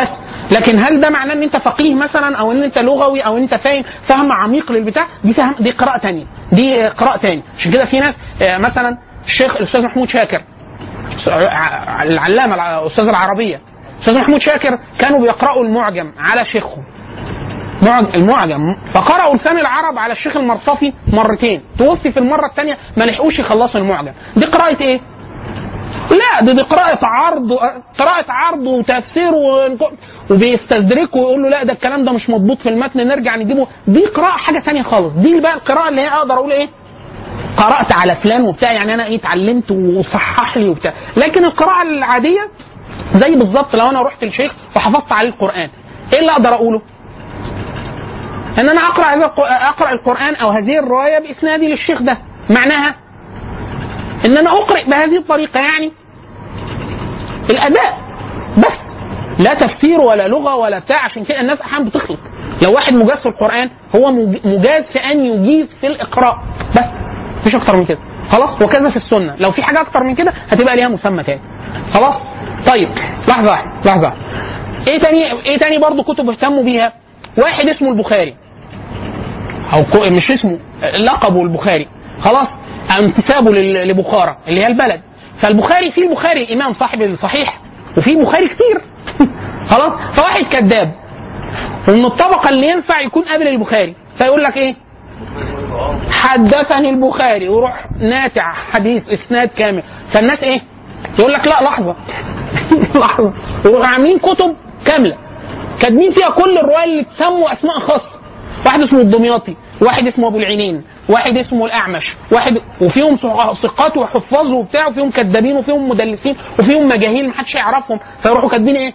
لكن هل ده معناه ان انت فقيه مثلا او ان انت لغوي او ان انت فاهم فهم عميق للبتاع دي فهم دي قراءه تانية دي قراءه تانية عشان كده في ناس آه، مثلا الشيخ الاستاذ محمود شاكر ع- العلامه الع- استاذ العربيه استاذ محمود شاكر كانوا بيقراوا المعجم على شيخهم معج- المعجم فقرأوا لسان العرب على الشيخ المرصفي مرتين توفي في المرة الثانية ما لحقوش يخلصوا المعجم دي قراءة ايه؟ لا دي, دي قراءة عرض قراءة عرض وتفسير و- وبيستدركوا ويقول له لا ده الكلام ده مش مضبوط في المتن نرجع نجيبه دي قراءة حاجة ثانية خالص دي بقى القراءة اللي هي اقدر اقول ايه؟ قرأت على فلان وبتاع يعني انا ايه اتعلمت وصحح لي وبتاع لكن القراءة العادية زي بالظبط لو انا رحت للشيخ وحفظت عليه القرآن ايه اللي اقدر اقوله؟ ان انا اقرا هذا الق- اقرا القران او هذه الروايه باسنادي للشيخ ده معناها ان انا اقرا بهذه الطريقه يعني الاداء بس لا تفسير ولا لغه ولا بتاع عشان كده الناس احيانا بتخلط لو واحد مجاز في القران هو مج- مجاز في ان يجيز في الاقراء بس مفيش اكتر من كده خلاص وكذا في السنه لو في حاجه اكتر من كده هتبقى ليها مسمى تاني خلاص طيب لحظه واحده لحظه واحدة. ايه تاني ايه تاني برضه كتب اهتموا بيها واحد اسمه البخاري او كو- مش اسمه لقبه البخاري خلاص انتسابه لل- لبخارى اللي هي البلد فالبخاري في البخاري الامام صاحب الصحيح وفي بخاري كتير خلاص فواحد كذاب ومن الطبقه اللي ينفع يكون قبل البخاري فيقول لك ايه حدثني البخاري ويروح ناتع حديث اسناد كامل فالناس ايه يقول لك لا لحظه لحظه ويروحوا عاملين كتب كامله كاتبين فيها كل الرواية اللي تسموا اسماء خاصه واحد اسمه الدمياطي واحد اسمه ابو العينين واحد اسمه الاعمش واحد وفيهم ثقات وحفاظ وبتاع وفيهم كذابين وفيهم مدلسين وفيهم مجاهيل محدش يعرفهم فيروحوا كاتبين ايه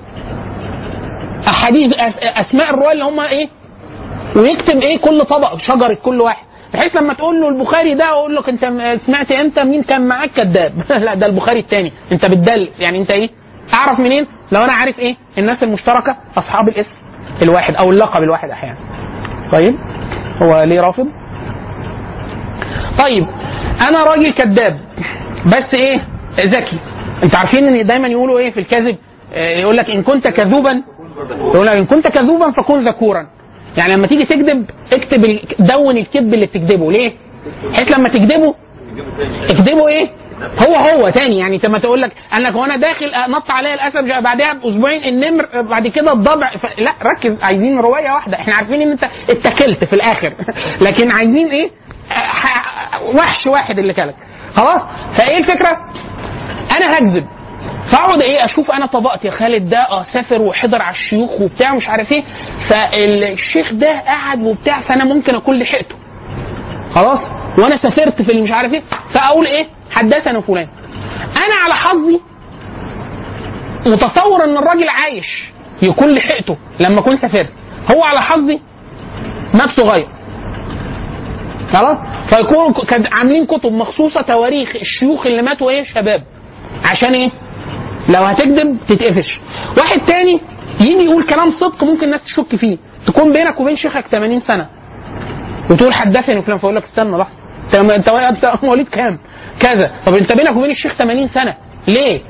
احاديث أس- اسماء الرواية اللي هم ايه ويكتب ايه كل طبق شجره كل واحد بحيث لما تقول له البخاري ده اقول لك انت م- سمعت امتى مين كان معاك كذاب لا ده البخاري الثاني انت بتدلس يعني انت ايه اعرف منين لو انا عارف ايه الناس المشتركه اصحاب الاسم الواحد او اللقب الواحد احيانا طيب هو ليه رافض طيب انا راجل كذاب بس ايه ذكي انتوا عارفين ان دايما يقولوا ايه في الكذب آه، يقول لك ان كنت كذوبا يقول لك ان كنت كذوبا فكن ذكورا يعني لما تيجي تكذب اكتب ال- دون الكذب اللي بتكذبه ليه؟ بحيث لما تكذبه اكذبه ايه؟ هو هو تاني يعني انت ما تقول لك انا وانا داخل آه، نط عليا الاسد جاء بعدها باسبوعين النمر آه، بعد كده الضبع ف... لا ركز عايزين روايه واحده احنا عارفين ان انت اتكلت في الاخر لكن عايزين ايه؟ آه، ح- وحش واحد اللي كلك خلاص فايه الفكره؟ انا هكذب فاقعد ايه اشوف انا طبقت يا خالد ده اه سافر وحضر على الشيوخ وبتاع مش عارف ايه فالشيخ ده قعد وبتاع فانا ممكن اكون لحقته خلاص وانا سافرت في اللي مش عارف ايه فاقول ايه حدثنا فلان انا على حظي متصور ان الراجل عايش يكون لحقته لما اكون سافرت هو على حظي مات صغير خلاص فيكونوا ك- كان عاملين كتب مخصوصه تواريخ الشيوخ اللي ماتوا ايه شباب عشان ايه لو هتكذب تتقفش واحد تاني يجي يقول كلام صدق ممكن الناس تشك فيه تكون بينك وبين شيخك 80 سنه وتقول حدثني فلان فاقول لك استنى لحظه انت انت انت مواليد كام؟ كذا طب انت بينك وبين الشيخ 80 سنه ليه؟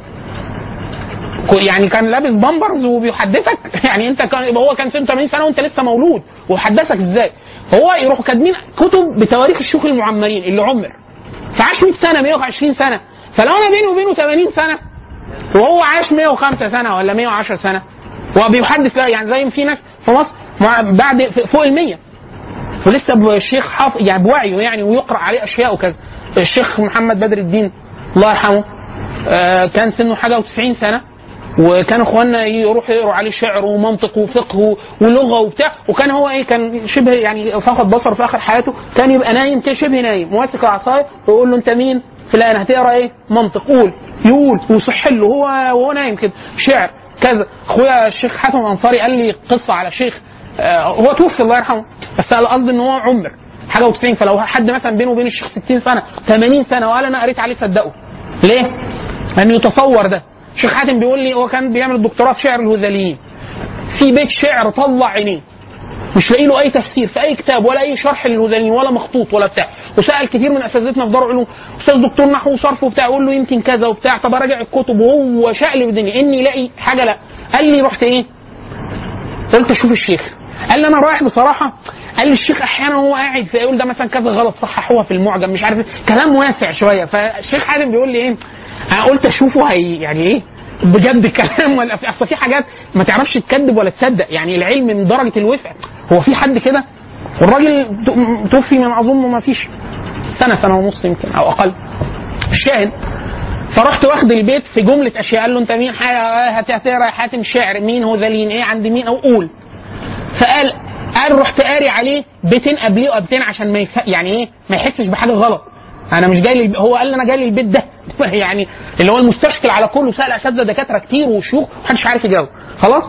كو- يعني كان لابس بامبرز وبيحدثك يعني انت كان يبقى هو كان سنه 80 سنه وانت لسه مولود وحدثك ازاي؟ هو يروحوا كاتبين كتب بتواريخ الشيوخ المعمرين اللي عمر فعاش 100 سنه 120 سنه فلو انا بيني وبينه 80 سنه وهو عاش 105 سنه ولا 110 سنه وبيحدث لا يعني زي ما في ناس في مصر مع- بعد فوق ال 100 ولسه ب- الشيخ حافظ يعني بوعيه يعني ويقرا عليه اشياء وكذا الشيخ محمد بدر الدين الله يرحمه آه، كان سنه حاجه و90 سنه وكان اخواننا يروحوا يقروا عليه شعر ومنطق وفقه ولغه وبتاع وكان هو ايه كان شبه يعني فقد بصر في اخر حياته كان يبقى نايم كده شبه نايم ماسك العصايه ويقول له انت مين؟ فلان هتقرا ايه؟ منطق قول يقول ويصح له هو وهو نايم كده شعر كذا اخويا الشيخ حاتم الانصاري قال لي قصه على شيخ آه، هو توفي الله يرحمه بس انا قصدي ان هو عمر حاجه و90 فلو حد مثلا بينه وبين الشيخ 60 سنه 80 سنه وقال انا قريت عليه صدقه ليه؟ لانه يتصور ده الشيخ حاتم بيقول لي هو كان بيعمل دكتوراه في شعر الهذليين في بيت شعر طلع عينيه مش لاقي له اي تفسير في اي كتاب ولا اي شرح للهذليين ولا مخطوط ولا بتاع وسال كتير من اساتذتنا في دار العلوم استاذ دكتور نحو وصرف وبتاع يقول له يمكن كذا وبتاع طب اراجع الكتب وهو شقلب الدنيا اني الاقي حاجه لا قال لي رحت ايه قلت اشوف الشيخ قال لي انا رايح بصراحه قال لي الشيخ احيانا هو قاعد فيقول ده مثلا كذا غلط صححوها في المعجم مش عارف إيه. كلام واسع شويه فالشيخ حازم بيقول لي ايه انا قلت اشوفه هي يعني ايه بجد كلام ولا في اصل في حاجات ما تعرفش تكذب ولا تصدق يعني العلم من درجه الوسع هو في حد كده والراجل ت- توفي من اظن ما فيش سنه سنه ونص يمكن او اقل الشاهد فرحت واخد البيت في جمله اشياء قال له انت مين حاجه هتقرا يا حاتم شعر مين هو ذلين ايه عند مين او قول فقال قال رحت قاري عليه بيتين قبليه وقبتين عشان ما يف... يعني ايه ما يحسش بحاجه غلط انا مش جاي للب... هو قال لي انا جاي للبيت ده يعني اللي هو المستشكل على كله سال اساتذه دكاتره كتير وشيوخ محدش عارف يجاوب خلاص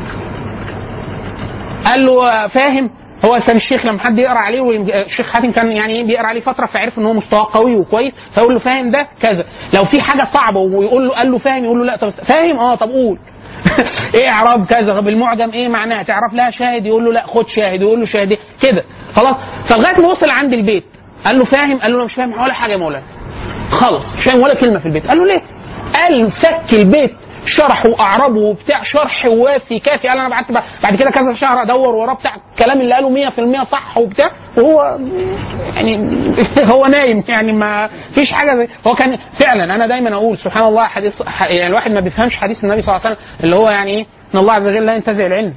قال له آه، فاهم هو كان الشيخ لما حد يقرا عليه والشيخ حاتم كان يعني ايه بيقرا عليه فتره فعرف ان هو مستواه قوي وكويس فيقول له فاهم ده كذا لو في حاجه صعبه ويقول له قال له فاهم يقول له لا طب فاهم اه طب قول ايه اعراب كذا طب المعجم ايه معناه تعرف لها شاهد يقول له لا خد شاهد يقول له شاهد إيه؟ كده خلاص فلغايه ما وصل عند البيت قال له فاهم قال له انا مش فاهم ولا حاجه يا مولانا خالص مش فاهم ولا كلمه في البيت قال له ليه قال فك البيت شرح واعربه وبتاع شرح وافي كافي قال انا بعت بعد كده كذا شهر ادور وراه بتاع الكلام اللي قاله 100% صح وبتاع وهو يعني هو نايم يعني ما فيش حاجه زي هو كان فعلا انا دايما اقول سبحان الله حديث يعني الواحد ما بيفهمش حديث النبي صلى الله عليه وسلم اللي هو يعني ايه ان الله عز وجل لا ينتزع العلم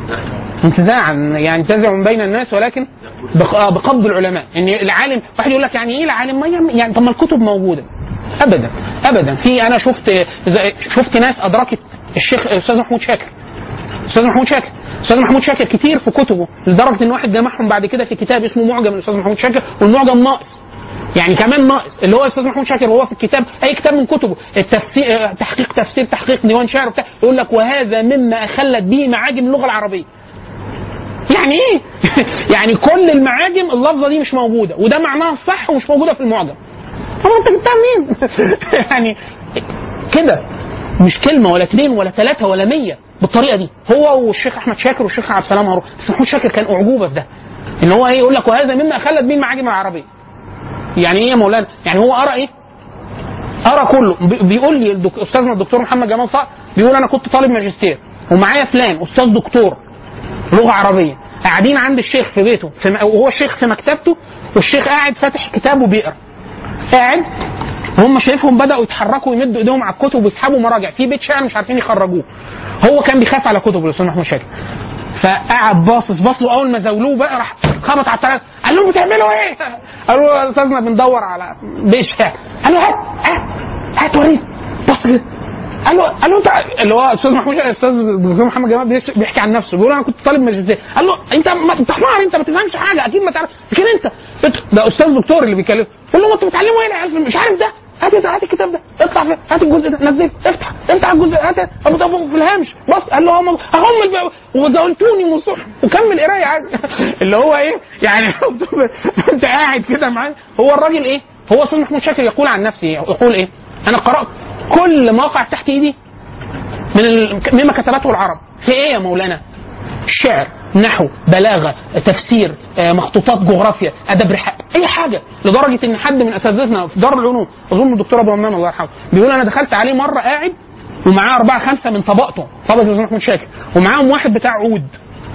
انتزاعا يعني ينتزع من بين الناس ولكن بق- آه بقبض العلماء ان العالم واحد يقول لك يعني ايه العالم ما يعمل- يعني طب ما الكتب موجوده ابدا ابدا في انا شفت زي- شفت ناس ادركت الشيخ الاستاذ محمود شاكر استاذ محمود شاكر استاذ محمود شاكر كتير في كتبه لدرجه ان واحد جمعهم بعد كده في كتاب اسمه معجم الاستاذ محمود شاكر والمعجم ناقص يعني كمان ناقص اللي هو الاستاذ محمود شاكر وهو في الكتاب اي كتاب من كتبه التفسير آه، تحقيق تفسير تحقيق ديوان شعر وبتاع يقول لك وهذا مما اخلت به معاجم اللغه العربيه يعني ايه؟ يعني كل المعاجم اللفظه دي مش موجوده وده معناها الصح ومش موجوده في المعجم. طب انت جبتها منين؟ يعني كده مش كلمه ولا اثنين ولا ثلاثه ولا مية بالطريقه دي هو والشيخ احمد شاكر والشيخ عبد السلام هارون بس محمود شاكر كان اعجوبه في ده ان هو ايه يقول لك وهذا مما خلت به المعاجم العربيه. يعني ايه يا مولانا؟ يعني هو قرا ايه؟ قرا كله بي- بيقول لي الدك... استاذنا الدكتور محمد جمال صقر بيقول انا كنت طالب ماجستير ومعايا فلان استاذ دكتور لغه عربيه قاعدين عند الشيخ في بيته في م... وهو الشيخ في مكتبته والشيخ قاعد فاتح كتاب وبيقرا قاعد هم شايفهم بداوا يتحركوا ويمدوا ايديهم على الكتب ويسحبوا مراجع في بيت شعر مش عارفين يخرجوه هو كان بيخاف على كتب الاستاذ محمود شاكر فقعد باصص باص له اول ما زاولوه بقى راح خبط على التلاتة قال لهم بتعملوا ايه؟ قالوا له يا استاذنا بندور على بيت شعر قال له هات هات هات وريني بص كده قال له قال له انت اللي هو استاذ محمود الاستاذ الدكتور محمد جمال بيش- بيحكي عن نفسه بيقول انا كنت طالب ماجستير قال له انت ما انت حمار انت ما تفهمش حاجه اكيد ما تعرف كده انت انت- ده استاذ دكتور اللي بيكلمه قال له ما انتوا بتعلموا ايه العيال مش عارف ده هات هات الكتاب ده اطلع فيه هات الجزء ده نزله افتح افتح الجزء هات ابو طب في الهامش بص قال له هم هم الب- وزولتوني من الصبح وكمل قرايه عادي اللي هو ايه يعني انت قاعد كده معاه هو الراجل ايه هو استاذ محمود شاكر يقول عن نفسه يقول ايه انا قرات كل ما وقع تحت ايدي من ال... مما كتبته العرب في ايه يا مولانا شعر نحو بلاغه تفسير آه، مخطوطات جغرافيا ادب رحاب اي حاجه لدرجه ان حد من اساتذتنا في دار العلوم اظن الدكتور ابو همام الله يرحمه بيقول انا دخلت عليه مره قاعد ومعاه اربعه خمسه من طبقته طبقه الاستاذ محمود شاكر ومعاهم واحد بتاع عود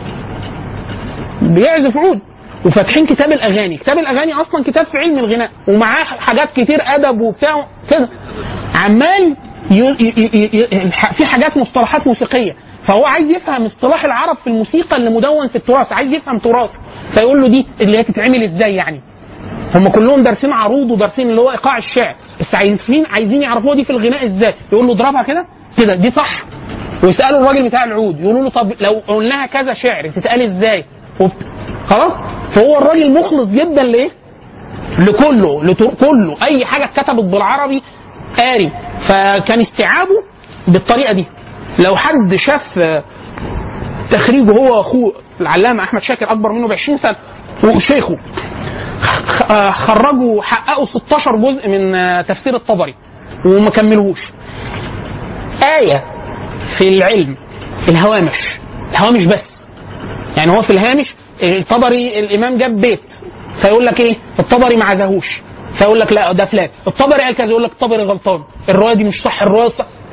بيعزف عود وفاتحين كتاب الاغاني كتاب الاغاني اصلا كتاب في علم الغناء ومعاه حاجات كتير ادب وبتاع كده عمال ي... ي... ي... ي... في حاجات مصطلحات موسيقيه فهو عايز يفهم اصطلاح العرب في الموسيقى اللي مدون في التراث عايز يفهم تراث فيقول له دي اللي هي تتعمل ازاي يعني هم كلهم دارسين عروض ودارسين اللي هو ايقاع الشعر بس عايزين عايزين يعرفوها دي في الغناء ازاي يقول له اضربها كده كده دي صح ويسالوا الراجل بتاع العود يقولوا له طب لو قلناها كذا شعر تتقال ازاي وبت... خلاص فهو الراجل مخلص جدا لايه لكله لتر... كله اي حاجه اتكتبت بالعربي قاري فكان استيعابه بالطريقه دي لو حد شاف آه، تخريجه هو واخوه العلامه احمد شاكر اكبر منه ب 20 سنه وشيخه خ- آه، خرجوا حققوا 16 جزء من آه، تفسير الطبري وما كملوهوش آية في العلم الهوامش الهوامش بس يعني هو في الهامش الطبري الامام جاب بيت فيقول لك ايه الطبري ما عزاهوش فيقول لك لا ده فلان الطبري قال كذا يقول لك الطبري غلطان الروايه دي مش صح الروايه صح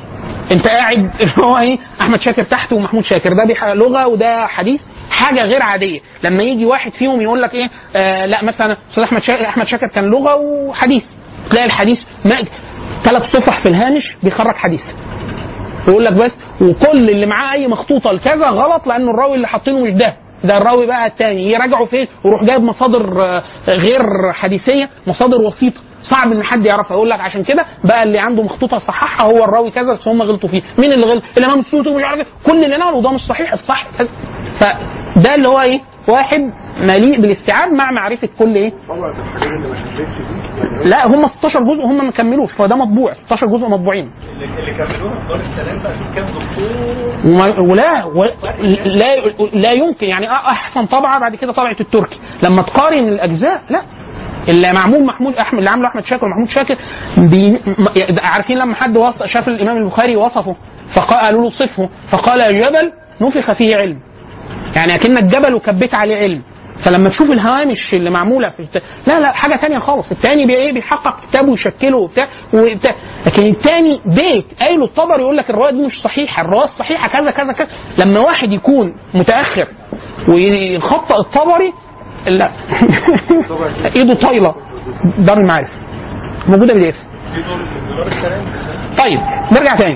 انت قاعد اللي هو ايه احمد شاكر تحت ومحمود شاكر ده بيح- لغه وده حديث حاجه غير عاديه لما يجي واحد فيهم يقول لك ايه آه لا مثلا استاذ احمد شاكر احمد شاكر كان لغه وحديث تلاقي الحديث ثلاث صفح في الهامش بيخرج حديث يقول لك بس وكل اللي معاه اي مخطوطه لكذا غلط لانه الراوي اللي حاطينه مش ده ده الراوي بقى التاني يراجعوا فين ويروح جايب مصادر آه، غير حديثيه مصادر وسيطه صعب ان حد يعرفها يقول لك عشان كده بقى اللي عنده مخطوطه صححها هو الراوي كذا بس هم غلطوا فيه مين اللي غلط الامام السيوطي مش عارف إيه. كل اللي نقله ده مش صحيح الصح كذا فده اللي هو ايه واحد مليء بالاستيعاب مع معرفه كل ايه طبعا الحاجات اللي ما حبيتش دي لا هم 16 جزء هم ما كملوش فده مطبوع 16 جزء مطبوعين اللي اللي كملوها في دار السلام بقى في كام دكتور وما ولا و- لا لا يمكن يعني احسن طبعه بعد كده طبعه التركي لما تقارن الاجزاء لا اللي معمول محمود احمد اللي عامله احمد شاكر ومحمود شاكر بي م- عارفين لما حد وصف شاف الامام البخاري وصفه فقالوا له صفه فقال جبل نفخ فيه علم يعني اكنك جبل وكبيت عليه علم فلما تشوف الهوامش اللي معموله في الت... لا لا حاجه تانية خالص التاني بي ايه بيحقق كتاب ويشكله وبتاع وبتاع لكن التاني بيت قايله الطبري يقول لك الروايه دي مش صحيحه الروايه الصحيحه كذا كذا كذا لما واحد يكون متاخر ويخطئ الطبري لا ايده طايله دار المعارف موجوده بالاسم في دور دار السلام طيب نرجع تاني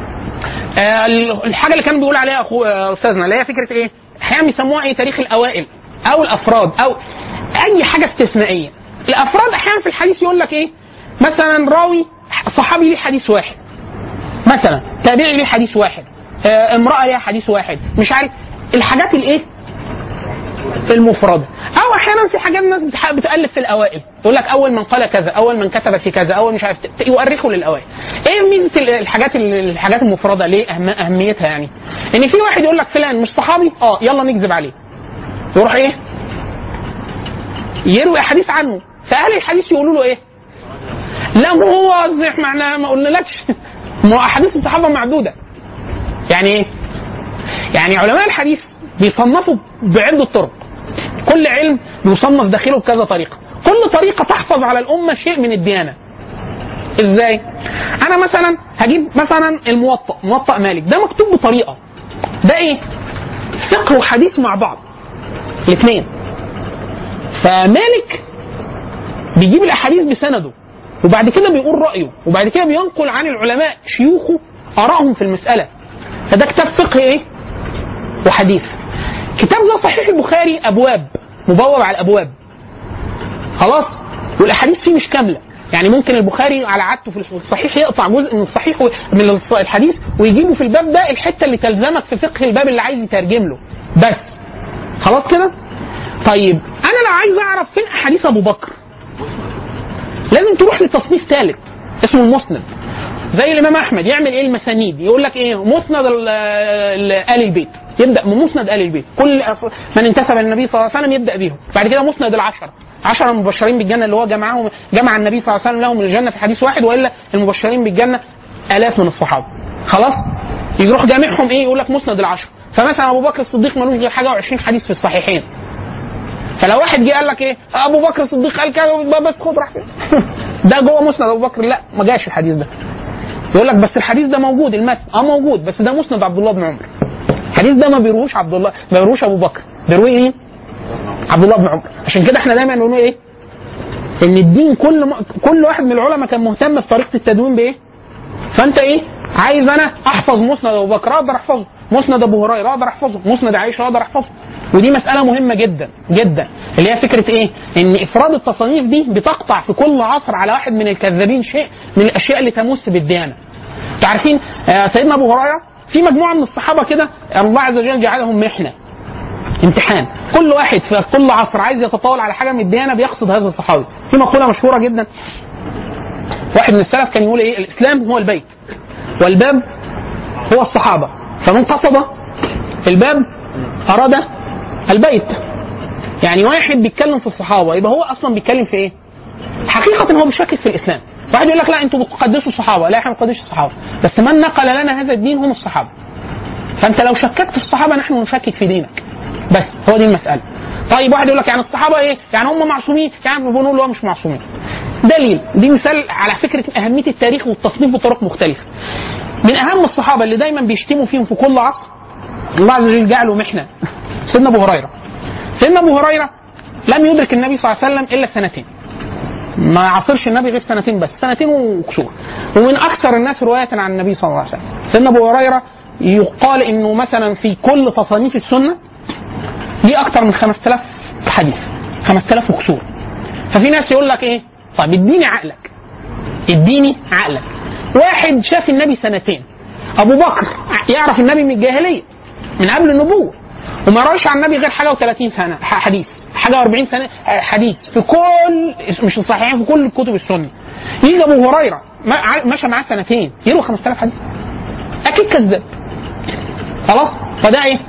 آه الحاجه اللي كان بيقول عليها اخو آه، استاذنا اللي هي فكره ايه؟ احيانا بيسموها ايه تاريخ الاوائل او الافراد او اي حاجه استثنائيه. الافراد احيانا في الحديث يقول لك ايه؟ مثلا راوي صحابي ليه حديث واحد. مثلا تابعي ليه حديث واحد. آه امراه ليها حديث واحد. مش عارف الحاجات الايه؟ المفردة أو أحيانا في حاجات الناس بتح- بتألف في الأوائل يقول لك أول من قال كذا أول من كتب في كذا أول مش عارف ت- يؤرخوا للأوائل إيه ميزة ال- الحاجات ال- الحاجات المفردة ليه أهم أهميتها يعني إن في واحد يقول لك فلان مش صحابي أه يلا نكذب عليه يروح إيه يروي حديث عنه فأهل الحديث يقولوا له إيه لا ما هو قصدي احنا احنا ما قلنالكش ما هو أحاديث الصحابة معدودة يعني إيه يعني علماء الحديث بيصنفوا بعدة طرق كل علم بيصنف داخله بكذا طريقة كل طريقة تحفظ على الأمة شيء من الديانة ازاي انا مثلا هجيب مثلا الموطأ موطأ مالك ده مكتوب بطريقة ده ايه فقه وحديث مع بعض الاثنين فمالك بيجيب الاحاديث بسنده وبعد كده بيقول رايه وبعد كده بينقل عن العلماء شيوخه ارائهم في المساله فده كتاب فقه ايه وحديث كتاب زي صحيح البخاري ابواب مبوب على الابواب خلاص والاحاديث فيه مش كامله يعني ممكن البخاري على عادته في الصحيح يقطع جزء من الصحيح و- من الص- الحديث ويجيبه في الباب ده الحته اللي تلزمك في فقه الباب اللي عايز يترجم له بس خلاص كده طيب انا لو عايز اعرف فين احاديث ابو بكر لازم تروح لتصنيف ثالث اسمه المسند زي الامام احمد يعمل ايه المسانيد يقول لك ايه مسند ال- ال- ال البيت يبدا من مسند ال البيت كل أف- من انتسب للنبي صلى الله عليه وسلم يبدا بيهم بعد كده مسند العشره عشرة المبشرين بالجنة اللي هو جمعهم جمع النبي صلى الله عليه وسلم لهم الجنة في حديث واحد وإلا المبشرين بالجنة آلاف من الصحابة خلاص يروح جامعهم إيه يقول لك مسند العشرة فمثلا أبو بكر الصديق ملوش غير حاجة و20 حديث في الصحيحين فلو واحد جه قال لك ايه ابو بكر الصديق قال كذا بس خد راحتك ده جوه مسند ابو بكر لا ما جاش الحديث ده يقول لك بس الحديث ده موجود المتن اه موجود بس ده مسند عبد الله بن عمر الحديث ده ما بيروش عبد الله ما بيروش ابو بكر بيروي مين عبد الله بن عمر عشان كده احنا دايما نقول ايه ان الدين كل ما كل واحد من العلماء كان مهتم بطريقه التدوين بايه فانت ايه عايز انا احفظ مسند ابو بكر اقدر احفظه مسند ابو هريره اقدر احفظه مسند عائشه اقدر احفظه ودي مساله مهمه جدا جدا اللي هي فكره ايه ان افراد التصانيف دي بتقطع في كل عصر على واحد من الكذابين شيء من الاشياء اللي تمس بالديانه انتوا عارفين آه، سيدنا ابو هريره في مجموعه من الصحابه كده الله عز وجل جعلهم محنه امتحان كل واحد في كل عصر عايز يتطاول على حاجه من الديانه بيقصد هذا الصحابي في مقوله مشهوره جدا واحد من السلف كان يقول ايه الاسلام هو البيت والباب هو الصحابه فمن قصد الباب اراد البيت يعني واحد بيتكلم في الصحابه يبقى هو اصلا بيتكلم في ايه حقيقه هو بيشكك في الاسلام واحد يقول لك لا انتوا بتقدسوا الصحابه لا احنا ما بنقدسش الصحابه بس من نقل لنا هذا الدين هم الصحابه فانت لو شككت في الصحابه نحن نشكك في دينك بس هو دي المساله طيب واحد يقول لك يعني الصحابه ايه يعني هم معصومين يعني بنقول له مش معصومين دليل دي مثال على فكره اهميه التاريخ والتصنيف بطرق مختلفه من اهم الصحابه اللي دايما بيشتموا فيهم في كل عصر الله عز وجل جعله محنه سيدنا ابو هريره سيدنا ابو هريره لم يدرك النبي صلى الله عليه وسلم الا سنتين ما عاصرش النبي غير سنتين بس سنتين وكسور ومن اكثر الناس روايه عن النبي صلى الله عليه وسلم سيدنا ابو هريره يقال انه مثلا في كل تصانيف السنه ليه اكثر من 5000 حديث 5000 وكسور ففي ناس يقول لك ايه طيب اديني عقلك اديني عقلك واحد شاف النبي سنتين ابو بكر يعرف النبي من الجاهليه من قبل النبوه وما رايش عن النبي غير حاجه و30 سنه ح- حديث حاجه و40 سنه حديث في كل مش الصحيحين في كل كتب السنه يجي ابو هريره ما- ع- مشى معاه سنتين يروي 5000 حديث اكيد كذاب خلاص فده ايه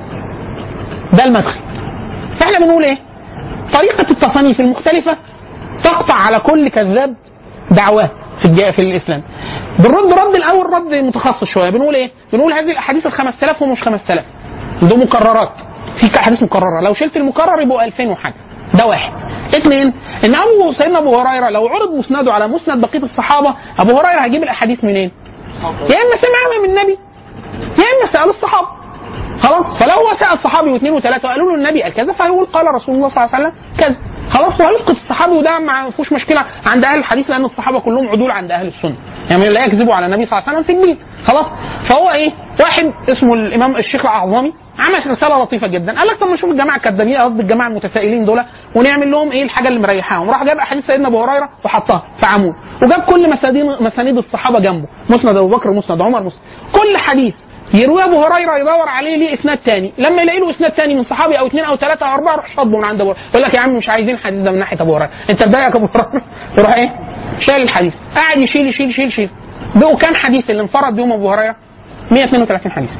ده المدخل فاحنا بنقول ايه طريقه التصانيف المختلفه تقطع على كل كذاب دعواه في الجا في الاسلام بنرد رد الاول رد متخصص شويه بنقول ايه بنقول هذه الاحاديث ال 5000 ومش 5000 ده مكررات في احاديث مكرره لو شلت المكرر يبقوا 2000 وحاجه ده واحد اثنين ان ابو سيدنا ابو هريره لو عرض مسنده على مسند بقيه الصحابه ابو هريره هيجيب الاحاديث منين؟ يا اما سمعها من النبي يا اما سال الصحابه خلاص فلو هو سال صحابي واثنين وثلاثه وقالوا له النبي قال كذا فهيقول قال رسول الله صلى الله عليه وسلم كذا خلاص وهيسقط الصحابي وده ما فيهوش مشكله عند اهل الحديث لان الصحابه كلهم عدول عند اهل السنه يعني لا يكذبوا على النبي صلى الله عليه وسلم في الدين خلاص فهو ايه واحد اسمه الامام الشيخ الاعظمي عمل رساله لطيفه جدا قال لك طب ما نشوف الجماعه الكذابين قصدي الجماعه المتسائلين دول ونعمل لهم ايه الحاجه اللي مريحاهم راح جاب احاديث سيدنا ابو هريره وحطها في عمود وجاب كل مسانيد مسانيد الصحابه جنبه مسند ابو بكر مسند عمر مسند كل حديث يروي ابو هريره يدور عليه ليه اسناد تاني لما يلاقي له اسناد تاني من صحابي او اثنين او ثلاثه او اربعه يروح شاطبه من عند ابو هريره يقول لك يا عم مش عايزين الحديث ده من ناحيه ابو هريره انت بدايك ابو هريره يروح ايه شايل الحديث قاعد يشيل يشيل يشيل يشيل بقوا كام حديث اللي انفرد بيهم ابو هريره 132 حديث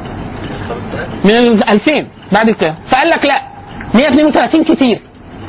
من ال 2000 بعد القيامه فقال لك لا 132 كتير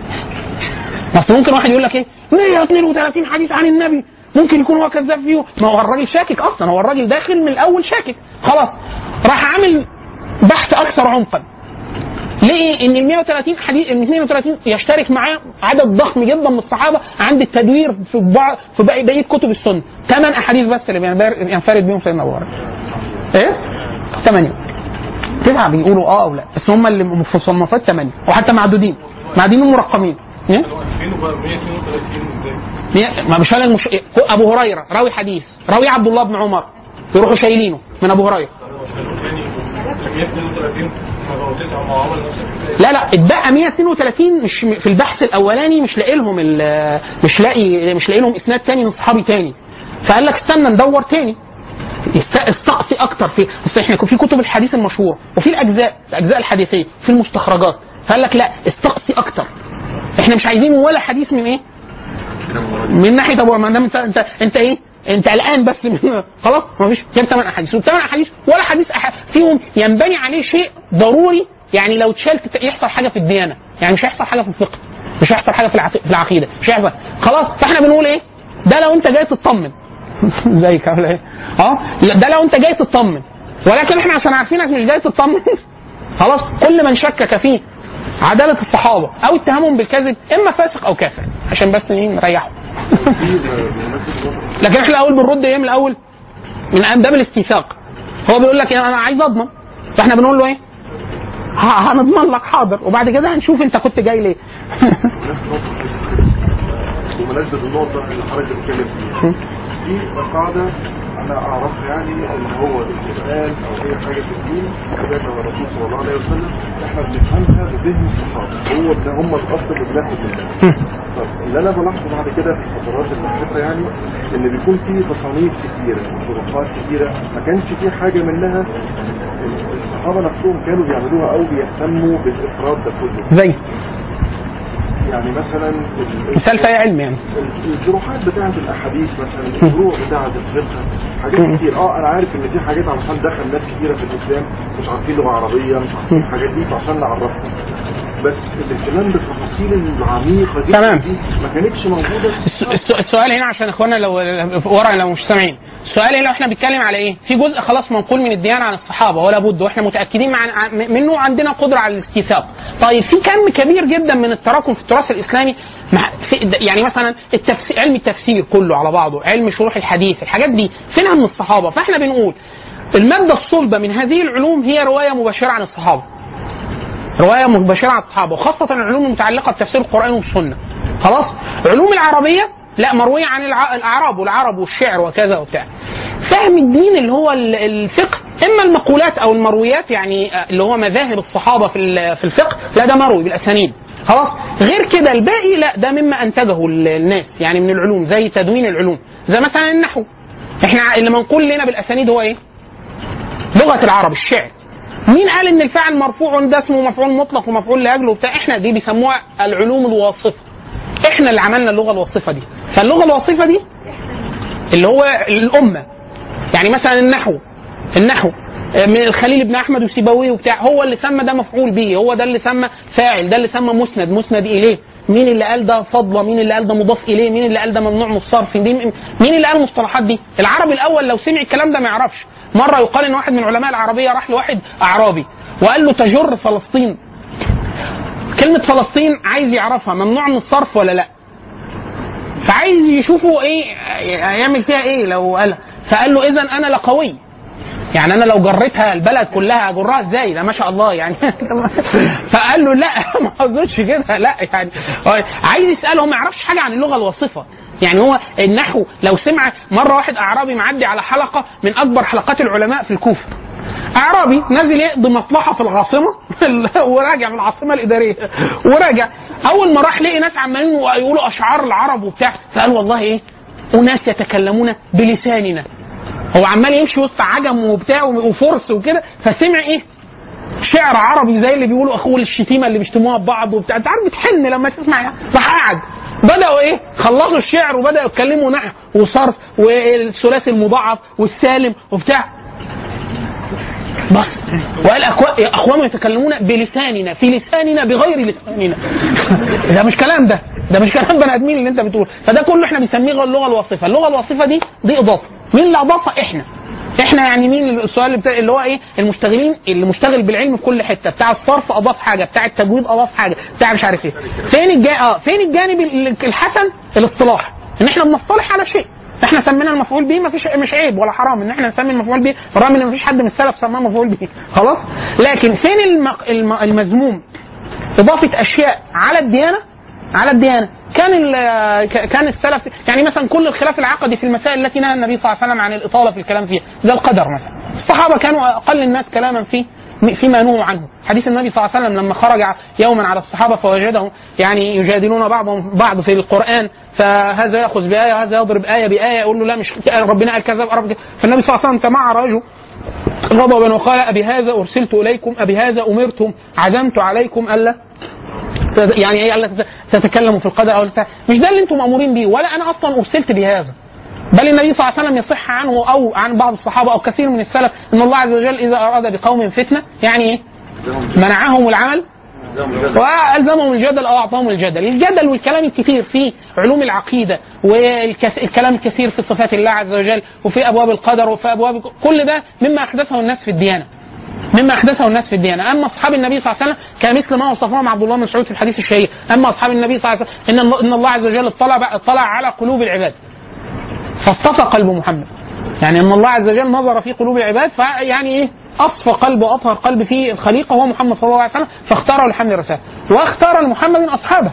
بس ممكن واحد يقول لك ايه 132 حديث عن النبي ممكن يكون هو كذاب فيه ما هو الراجل شاكك اصلا هو الراجل داخل من الاول شاكك خلاص راح عامل بحث اكثر عمقا ليه ان ال 130 حديث ال 230 يشترك معاه عدد ضخم جدا من الصحابه عند التدوير في بعض في باقي بقيه كتب السنه ثمان احاديث بس اللي بينبر- ينفرد بيهم سيدنا ابو هريره ايه؟ ثمانيه تسعه بيقولوا اه او لا بس هم اللي في المصنفات ثمانيه وحتى معدودين معدودين مرقمين ايه؟ 2000 وبقى 132 ازاي؟ مية- ما مش فاهم مش ابو هريره راوي حديث راوي عبد الله بن عمر يروحوا شايلينه من ابو هريره يعني 132 بقوا تسعه مع عمل نفس الحكايه لا لا اتبقى 132 مش في البحث الاولاني مش لاقي لهم ال- مش لاقي مش لاقي لهم اسناد تاني من صحابي تاني فقال لك استنى ندور تاني است- استقصي اكتر في بس احنا في كتب الحديث المشهور وفي الاجزاء الاجزاء الحديثيه في المستخرجات فقال لك لا استقصي اكتر احنا مش عايزين ولا حديث من ايه من ناحيه ابو ما دام انت انت انت ايه انت قلقان بس من خلاص ما فيش غير ثمان احاديث والثمان احاديث ولا حديث أح... فيهم ينبني عليه شيء ضروري يعني لو اتشال تت- يحصل حاجه في الديانه يعني مش هيحصل حاجه في الفقه مش هيحصل حاجه في, العق... في العقيده مش هيحصل خلاص فاحنا بنقول ايه ده لو انت جاي تطمن زيك عامل ايه اه لا، ده لو انت جاي تطمن ولكن احنا عشان عارفينك مش جاي تطمن خلاص كل من شكك فيه عدالة الصحابة أو اتهامهم بالكذب إما فاسق أو كافر عشان بس إيه نريحه في بمناسبة نقطة لكن احنا الاول بنرد ايه من الاول من باب الاستيثاق هو بيقول لك إيه انا عايز اضمن فاحنا بنقول له ايه ه- هنضمن لك حاضر وبعد كده هنشوف انت كنت جاي ليه بمناسبة النقطة اللي حضرتك بتتكلم فيها في قاعدة أنا أعرفها يعني إن هو القرآن أو أي حاجة في الدين كتاب الرسول صلى الله عليه وسلم إحنا بنفهمها بذهن الصحابة هو ده هم الأصل اللي بناخد منه طب اللي أنا بلاحظه بعد كده في الفترات المحيطة يعني إن بيكون في تصانيف كتيرة طرقات كتيرة ما كانش في حاجة منها الصحابة نفسهم كانوا بيعملوها أو بيهتموا بالإفراد ده كله زي يعني مثلا ال- مثال في أي علم يعني الجروحات بتاعت الاحاديث مثلا الفروع بتاعت الفقه حاجات كتير اه انا عارف ان في حاجات علشان دخل ناس كتيره في الاسلام مش عارفين لغه عربيه مش عارفين الحاجات دي فعشان نعرفهم بس الاهتمام بالتفاصيل العميقه دي تمام. دي ما كانتش موجوده الس- الس- السؤال هنا عشان اخوانا لو ورا لو مش سامعين السؤال هنا احنا بنتكلم على ايه في جزء خلاص منقول من الديانه عن الصحابه ولا بد واحنا متاكدين مع عن- منه عندنا قدره على الاستيثاق طيب في كم كبير جدا من التراكم في التراث الاسلامي مع- في يعني مثلا التفسير علم التفسير كله على بعضه علم شروح الحديث الحاجات دي فينها من الصحابه فاحنا بنقول الماده الصلبه من هذه العلوم هي روايه مباشره عن الصحابه روايه مباشره عن الصحابه وخاصه العلوم المتعلقه بتفسير القران والسنه خلاص علوم العربيه لا مرويه عن الع- الاعراب والعرب والشعر وكذا وبتاع فهم الدين اللي هو ال- الفقه اما المقولات او المرويات يعني آه، اللي هو مذاهب الصحابه في ال- في الفقه لا ده مروي بالاسانيد خلاص غير كده الباقي لا ده مما انتجه ال- الناس يعني من العلوم زي تدوين العلوم زي مثلا النحو احنا ع- اللي منقول لنا بالاسانيد هو ايه؟ لغه العرب الشعر مين قال ان الفاعل مرفوع ده اسمه مفعول مطلق ومفعول لاجله وبتاع احنا دي بيسموها العلوم الواصفه احنا اللي عملنا اللغه الواصفه دي فاللغه الواصفه دي اللي هو الامه يعني مثلا النحو النحو آه، من الخليل بن احمد وسيبويه وبتاع هو اللي سمى ده مفعول به هو ده اللي سمى فاعل ده اللي سمى مسند مسند اليه مين اللي قال ده فضله مين اللي قال ده مضاف اليه مين اللي قال ده ممنوع من الصرف دي مين اللي قال المصطلحات دي العربي الاول لو سمع الكلام ده ما يعرفش مره يقال ان واحد من علماء العربيه راح لواحد اعرابي وقال له تجر فلسطين كلمه فلسطين عايز يعرفها ممنوع من الصرف ولا لا فعايز يشوفوا ايه هيعمل فيها ايه لو قالها فقال له اذا انا لقوي يعني انا لو جريتها البلد كلها اجرها ازاي ده ما شاء الله يعني فقال له لا ما اقصدش كده لا يعني هو عايز يساله ما يعرفش حاجه عن اللغه الوصفه يعني هو النحو لو سمع مره واحد اعرابي معدي على حلقه من اكبر حلقات العلماء في الكوفه اعرابي نازل يقضي مصلحه في العاصمه وراجع من العاصمه الاداريه وراجع اول ما راح لقي ناس عمالين يقولوا اشعار العرب وبتاع فقال والله ايه اناس يتكلمون بلساننا هو عمال يمشي وسط عجم وبتاع وفرس وكده فسمع ايه شعر عربي زي اللي بيقولوا اخوه الشتيمه اللي بيشتموها ببعض وبتاع انت عارف بتحن لما تسمع راح قعد بداوا ايه خلصوا الشعر وبداوا يتكلموا نحو وصرف والثلاثي المضاعف والسالم وبتاع بس وقال أكوا- اقوام يتكلمون بلساننا في لساننا بغير لساننا ده مش كلام ده ده مش كلام بني ادمين اللي انت بتقول فده كله احنا بنسميه اللغه الوصفه اللغه الوصفه دي دي اضافه مين اللي اضافها احنا احنا يعني مين السؤال اللي, بتا... اللي هو ايه المشتغلين اللي مشتغل بالعلم في كل حته بتاع الصرف اضاف حاجه بتاع التجويد اضاف حاجه بتاع مش عارف ايه فين الجا... اه فين الجانب ال- الحسن الاصطلاح ان احنا بنصطلح على شيء احنا سمينا المفعول به ما فيش مش عيب ولا حرام ان احنا نسمي المفعول به رغم ان ما فيش حد من السلف سماه مفعول به خلاص لكن فين الم... الم... المذموم اضافه اشياء على الديانه على الديانه كان ال- ك- كان السلف يعني مثلا كل الخلاف العقدي في المسائل التي نهى النبي صلى الله عليه وسلم عن الاطاله في الكلام فيها زي القدر مثلا الصحابه كانوا اقل الناس كلاما في فيما نهوا عنه حديث النبي صلى الله عليه وسلم لما خرج يوما على الصحابه فوجدهم يعني يجادلون بعضهم بعض في القران فهذا ياخذ بايه وهذا يضرب ايه بايه يقول له لا مش ربنا قال كذا رب فالنبي صلى الله عليه وسلم تمعرج غضبا وقال أبهذا أرسلت إليكم أبهذا أمرتم عزمت عليكم ألا يعني ايه الا تتكلموا في القدر او البتاع. مش ده اللي انتم مامورين بيه ولا انا اصلا ارسلت بهذا بل النبي صلى الله عليه وسلم يصح عنه او عن بعض الصحابه او كثير من السلف ان الله عز وجل اذا اراد بقوم فتنه يعني ايه؟ منعهم العمل والزمهم الجدل او اعطاهم الجدل، الجدل والكلام الكثير في علوم العقيده والكلام الكثير في صفات الله عز وجل وفي ابواب القدر وفي ابواب كل ده مما احدثه الناس في الديانه. مما احدثه الناس في الديانه، اما اصحاب النبي صلى الله عليه وسلم كمثل ما وصفهم عبد الله بن مسعود في الحديث الشهير، اما اصحاب النبي صلى الله عليه وسلم ان الله- ان الله عز وجل اطلع اطلع على قلوب العباد. فاصطفى قلب محمد. يعني ان الله عز وجل نظر في قلوب العباد فيعني ايه؟ اصفى قلب واطهر قلب في الخليقه هو محمد صلى الله عليه وسلم فاختاره لحمل الرساله واختار لمحمد اصحابه.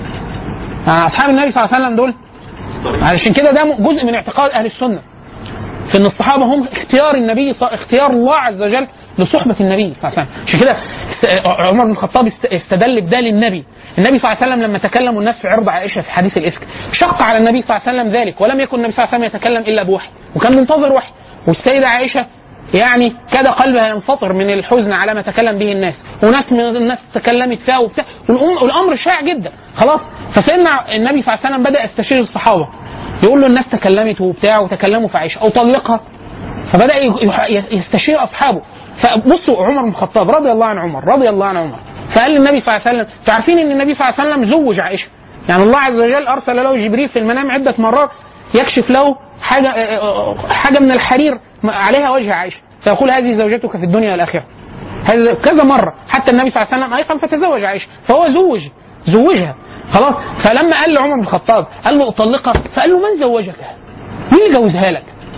يعني اصحاب النبي صلى الله عليه وسلم دول علشان كده ده جزء من اعتقاد اهل السنه. في ان الصحابه هم اختيار النبي ص- اختيار الله عز وجل لصحبه النبي صلى الله عليه وسلم عشان كده است- عمر بن الخطاب است- استدل بده للنبي النبي صلى الله عليه وسلم لما تكلم الناس في عرض عائشه في حديث الافك شق على النبي صلى الله عليه وسلم ذلك ولم يكن النبي صلى الله عليه وسلم يتكلم الا بوحي وكان منتظر وحي والسيده عائشه يعني كاد قلبها ينفطر من الحزن على ما تكلم به الناس وناس من الناس تكلمت فيها وبتاع والأم- والامر شائع جدا خلاص فسيدنا النبي صلى الله عليه وسلم بدا يستشير الصحابه يقول له الناس تكلمت وبتاع وتكلموا في عائشه او طلقها فبدا ي- يستشير اصحابه فبصوا عمر بن الخطاب رضي الله عن عمر رضي الله عن عمر فقال للنبي صلى الله عليه وسلم تعرفين ان النبي صلى الله عليه وسلم زوج عائشه يعني الله عز وجل ارسل له جبريل في المنام عده مرات يكشف له حاجه حاجه من الحرير عليها وجه عائشه فيقول هذه زوجتك في الدنيا والاخره هذا كذا مره حتى النبي صلى الله عليه وسلم ايقن فتزوج عائشه فهو زوج زوجها خلاص فلما قال لعمر بن الخطاب قال له اطلقها فقال له من زوجك؟ مين اللي جوزها لك؟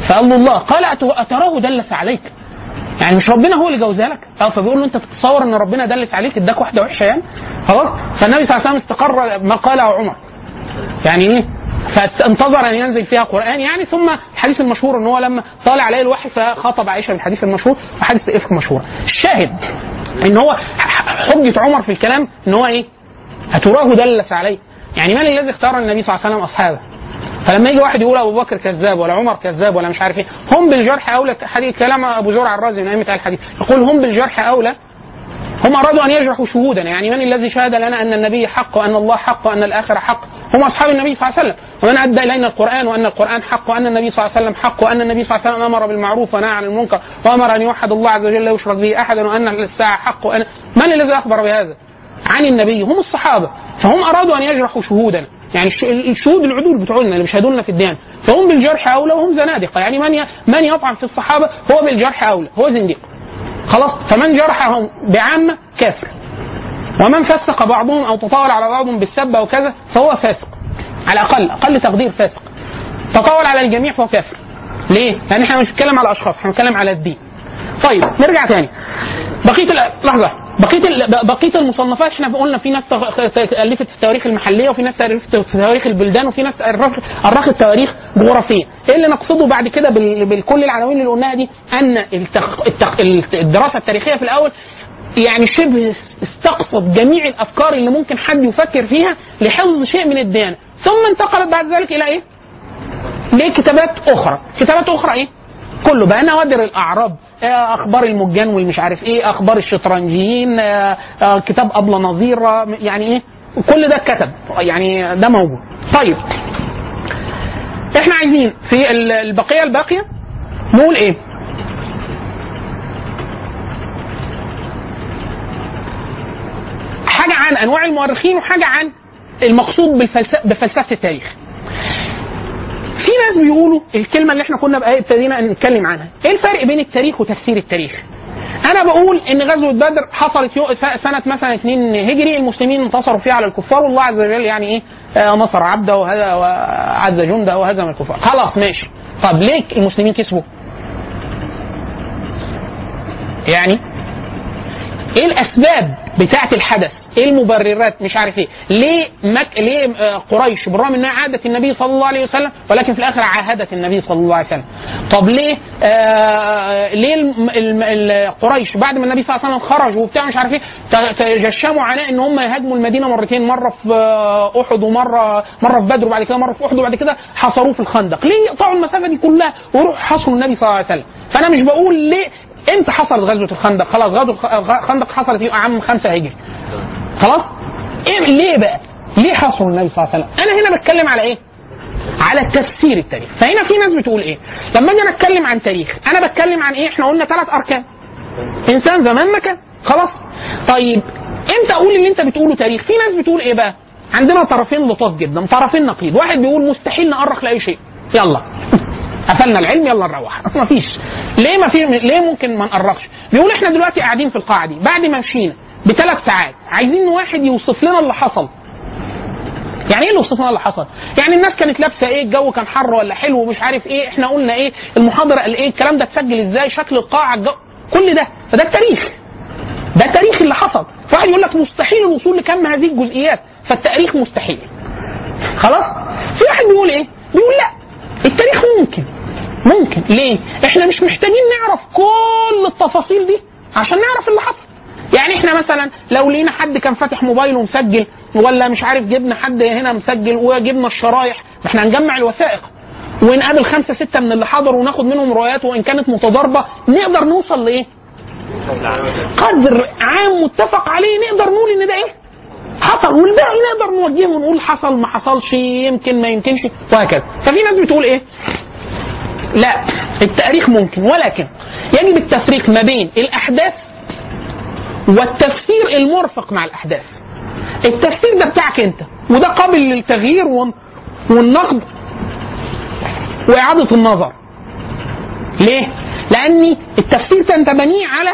فقال له الله قال أت- اتراه دلس عليك يعني مش ربنا هو اللي جوزها لك اه فبيقول له انت تتصور ان ربنا دلس عليك اداك واحده وحشه يعني خلاص فالنبي صلى الله عليه وسلم استقر ما قاله عمر يعني ايه فانتظر ان ينزل فيها قران يعني ثم الحديث المشهور ان هو لما طالع عليه الوحي فخاطب عائشه بالحديث المشهور وحديث الافك مشهور الشاهد ان هو ح- حجه عمر في الكلام ان هو ايه اتراه دلس عليه يعني من الذي اختار النبي صلى الله عليه وسلم اصحابه فلما يجي واحد يقول ابو بكر كذاب ولا عمر كذاب ولا مش عارف ايه هم بالجرح اولى حديث كلام ابو زرع الرازي من ائمه الحديث يقول هم بالجرح اولى هم ارادوا ان يجرحوا شهودنا يعني من الذي شهد لنا ان النبي حق وان الله حق وان الاخره حق هم اصحاب النبي صلى الله عليه وسلم ومن ادى الينا القران وان القران حق وان النبي صلى الله عليه وسلم حق وان النبي صلى الله عليه وسلم امر بالمعروف ونهى عن المنكر وامر ان يوحد الله عز وجل لا يشرك به احدا وان الساعه حق وان من الذي اخبر بهذا؟ عن النبي هم الصحابه فهم ارادوا ان يجرحوا شهودنا يعني الش- الشهود العدول بتوعنا اللي بيشهدوا لنا في الديانه فهم بالجرح اولى وهم زنادقه يعني من ي- من يطعن في الصحابه هو بالجرح اولى هو زنديق خلاص فمن جرحهم بعامه كافر ومن فسق بعضهم او تطاول على بعضهم بالسب او كذا فهو فاسق على الاقل اقل تقدير فاسق تطاول على الجميع فهو كافر ليه؟ لان احنا مش بنتكلم على اشخاص احنا بنتكلم على الدين طيب نرجع تاني بقيه ال- لحظه بقيه ال- بقيه المصنفات احنا قلنا في ناس تغ- ت- الفت في التواريخ المحليه وفي ناس الفت في تواريخ البلدان وفي ناس أرخ- ارخت تواريخ جغرافيه ايه اللي نقصده بعد كده بال- بكل العناوين اللي قلناها دي ان التخ... التخ... الدراسه التاريخيه في الاول يعني شبه استقصت جميع الافكار اللي ممكن حد يفكر فيها لحفظ شيء من الديانه ثم انتقلت بعد ذلك الى ايه؟ لكتابات اخرى كتابات اخرى ايه كله بقى نوادر الاعراب آه، اخبار المجان والمش عارف ايه اخبار الشطرنجيين آه، آه، كتاب ابله نظير آه، يعني ايه كل ده اتكتب يعني ده موجود طيب احنا عايزين في ال- البقيه الباقيه نقول ايه حاجه عن انواع المؤرخين وحاجه عن المقصود بالفلسفه بفلسفه التاريخ في ناس بيقولوا الكلمه اللي احنا كنا بقى ابتدينا نتكلم عنها ايه الفرق بين التاريخ وتفسير التاريخ انا بقول ان غزوه بدر حصلت يو س- سنه مثلا 2 هجري المسلمين انتصروا فيها على الكفار والله عز وجل يعني ايه آه، نصر عبده وهذا وعز جنده وهزم الكفار خلاص ماشي طب ليه المسلمين كسبوا يعني ايه الاسباب بتاعه الحدث ايه المبررات مش عارف ايه ليه مك... ليه آه، قريش بالرغم انها عادت النبي صلى الله عليه وسلم ولكن في الاخر عاهدت النبي صلى الله عليه وسلم طب ليه آه ليه الم... الم... ال- قريش بعد ما النبي صلى الله عليه وسلم خرج وبتاع مش عارف ايه ت- تجشموا عناء ان هم يهاجموا المدينه مرتين مره في آه، احد ومره مره في بدر وبعد كده مره في احد وبعد كده حصروه في الخندق ليه يقطعوا المسافه دي كلها ويروحوا حصروا النبي صلى الله عليه وسلم فانا مش بقول ليه امتى حصلت غزوه الخندق خلاص غزوه الخندق حصلت في عام 5 هجري خلاص ايه ليه بقى ليه حصروا النبي صلى الله عليه وسلم انا هنا بتكلم على ايه على تفسير التاريخ فهنا في ناس بتقول ايه لما اجي أنا اتكلم عن تاريخ انا بتكلم عن ايه احنا قلنا ثلاث اركان انسان زمان مكان خلاص طيب امتى اقول اللي انت بتقوله تاريخ في ناس بتقول ايه بقى عندنا طرفين لطاف جدا طرفين نقيض واحد بيقول مستحيل نأرخ لاي شيء يلا قفلنا العلم يلا نروح ما فيش ليه ما في ليه ممكن ما نقرقش بيقول احنا دلوقتي قاعدين في القاعه دي بعد ما مشينا بثلاث ساعات عايزين واحد يوصف لنا اللي حصل يعني ايه اللي وصف لنا اللي حصل؟ يعني الناس كانت لابسه ايه؟ الجو كان حر ولا حلو ومش عارف ايه؟ احنا قلنا ايه؟ المحاضره قال ايه؟ الكلام ده اتسجل ازاي؟ شكل القاعه الجو كل ده فده التاريخ. ده التاريخ اللي حصل. فواحد يقول لك مستحيل الوصول لكم هذه الجزئيات فالتاريخ مستحيل. خلاص؟ في واحد بيقول ايه؟ بيقول لا التاريخ ممكن ممكن ليه؟ احنا مش محتاجين نعرف كل التفاصيل دي عشان نعرف اللي حصل. يعني احنا مثلا لو لقينا حد كان فاتح موبايل ومسجل ولا مش عارف جبنا حد هنا مسجل وجبنا الشرايح ما احنا هنجمع الوثائق ونقابل خمسه سته من اللي حضروا وناخد منهم روايات وان كانت متضاربه نقدر نوصل لايه؟ قدر عام متفق عليه نقدر نقول ان ده ايه؟ حصل والباقي نقدر نوجهه ونقول حصل ما حصلش يمكن ما يمكنش وهكذا ففي ناس بتقول ايه؟ لا التاريخ ممكن ولكن يجب التفريق ما بين الاحداث والتفسير المرفق مع الاحداث التفسير ده بتاعك انت وده قابل للتغيير وال- والنقد واعاده النظر ليه لاني التفسير ده انت بنيه على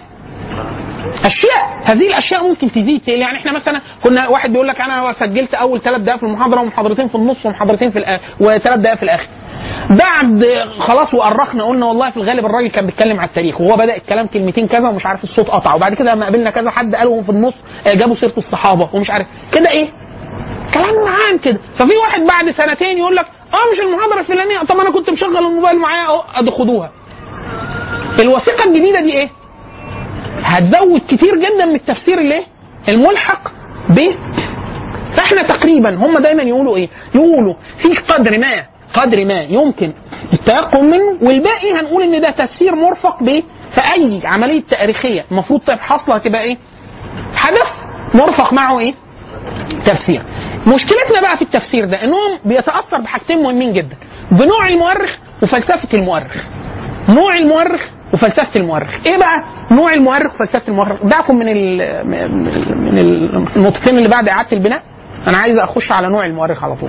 اشياء هذه الاشياء ممكن تزيد تقل. يعني احنا مثلا كنا واحد بيقول لك انا سجلت اول ثلاث دقائق في المحاضره ومحاضرتين في النص ومحاضرتين في الآخر وثلاث دقائق في الاخر بعد خلاص وأرخنا قلنا والله في الغالب الراجل كان بيتكلم على التاريخ وهو بدأ الكلام كلمتين كذا ومش عارف الصوت قطع وبعد كده لما قابلنا كذا حد قالوا في النص آه، جابوا سيرة الصحابة ومش عارف كده إيه كلام عام كده ففي واحد بعد سنتين يقول لك اه مش المحاضرة الفلانية طب انا كنت مشغل الموبايل معايا اهو ادي خدوها الوثيقة الجديدة دي ايه؟ هتزود كتير جدا من التفسير الايه؟ الملحق ب فاحنا تقريبا هم دايما يقولوا ايه؟ يقولوا في قدر ما قدر ما يمكن التيقن منه والباقي هنقول ان ده تفسير مرفق ب فاي عمليه تاريخيه المفروض تبقى حاصله هتبقى ايه؟ حدث مرفق معه ايه؟ تفسير. مشكلتنا بقى في التفسير ده ان هو بيتاثر بحاجتين مهمين جدا بنوع المؤرخ وفلسفه المؤرخ. نوع المؤرخ وفلسفه المؤرخ ايه بقى نوع المؤرخ وفلسفه المؤرخ دعكم من ال من ال- النقطتين اللي بعد اعاده البناء انا عايز اخش على نوع المؤرخ على طول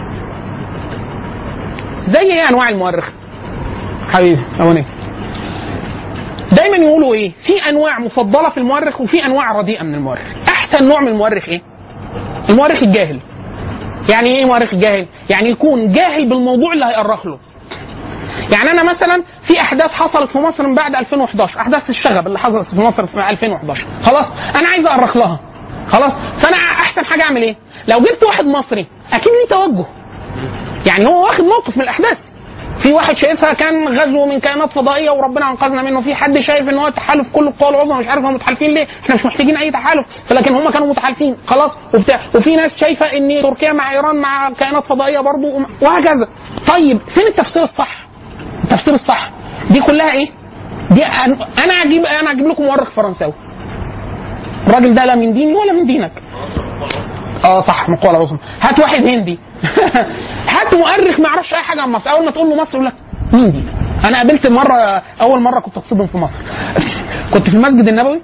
زي ايه انواع المؤرخ حبيبي اولاني دايما يقولوا ايه في انواع مفضله في المؤرخ وفي انواع رديئه من المؤرخ احسن نوع من المؤرخ ايه المؤرخ الجاهل يعني ايه مؤرخ الجاهل يعني يكون جاهل بالموضوع اللي هيأرخ له يعني انا مثلا في احداث حصلت في مصر من بعد 2011 احداث الشغب اللي حصلت في مصر في 2011 خلاص انا عايز اؤرخ لها خلاص فانا احسن حاجه اعمل ايه لو جبت واحد مصري اكيد ليه توجه يعني هو واخد موقف من الاحداث في واحد شايفها كان غزو من كائنات فضائيه وربنا انقذنا منه في حد شايف ان هو تحالف كل القوى العظمى مش عارف هم متحالفين ليه احنا مش محتاجين اي تحالف فلكن هم كانوا متحالفين خلاص وبتاع وفي ناس شايفه ان تركيا مع ايران مع كائنات فضائيه برضو وهكذا طيب فين التفسير الصح التفسير الصح دي كلها ايه دي أن- انا اجيب انا اجيب لكم مؤرخ فرنساوي الراجل ده لا من ديني ولا من دينك اه صح مقولة العظمى هات واحد هندي هات مؤرخ ما يعرفش اي حاجه عن مصر اول ما تقول له مصر يقول لك مين دي انا قابلت مره اول مره كنت اتصدم في مصر كنت في المسجد النبوي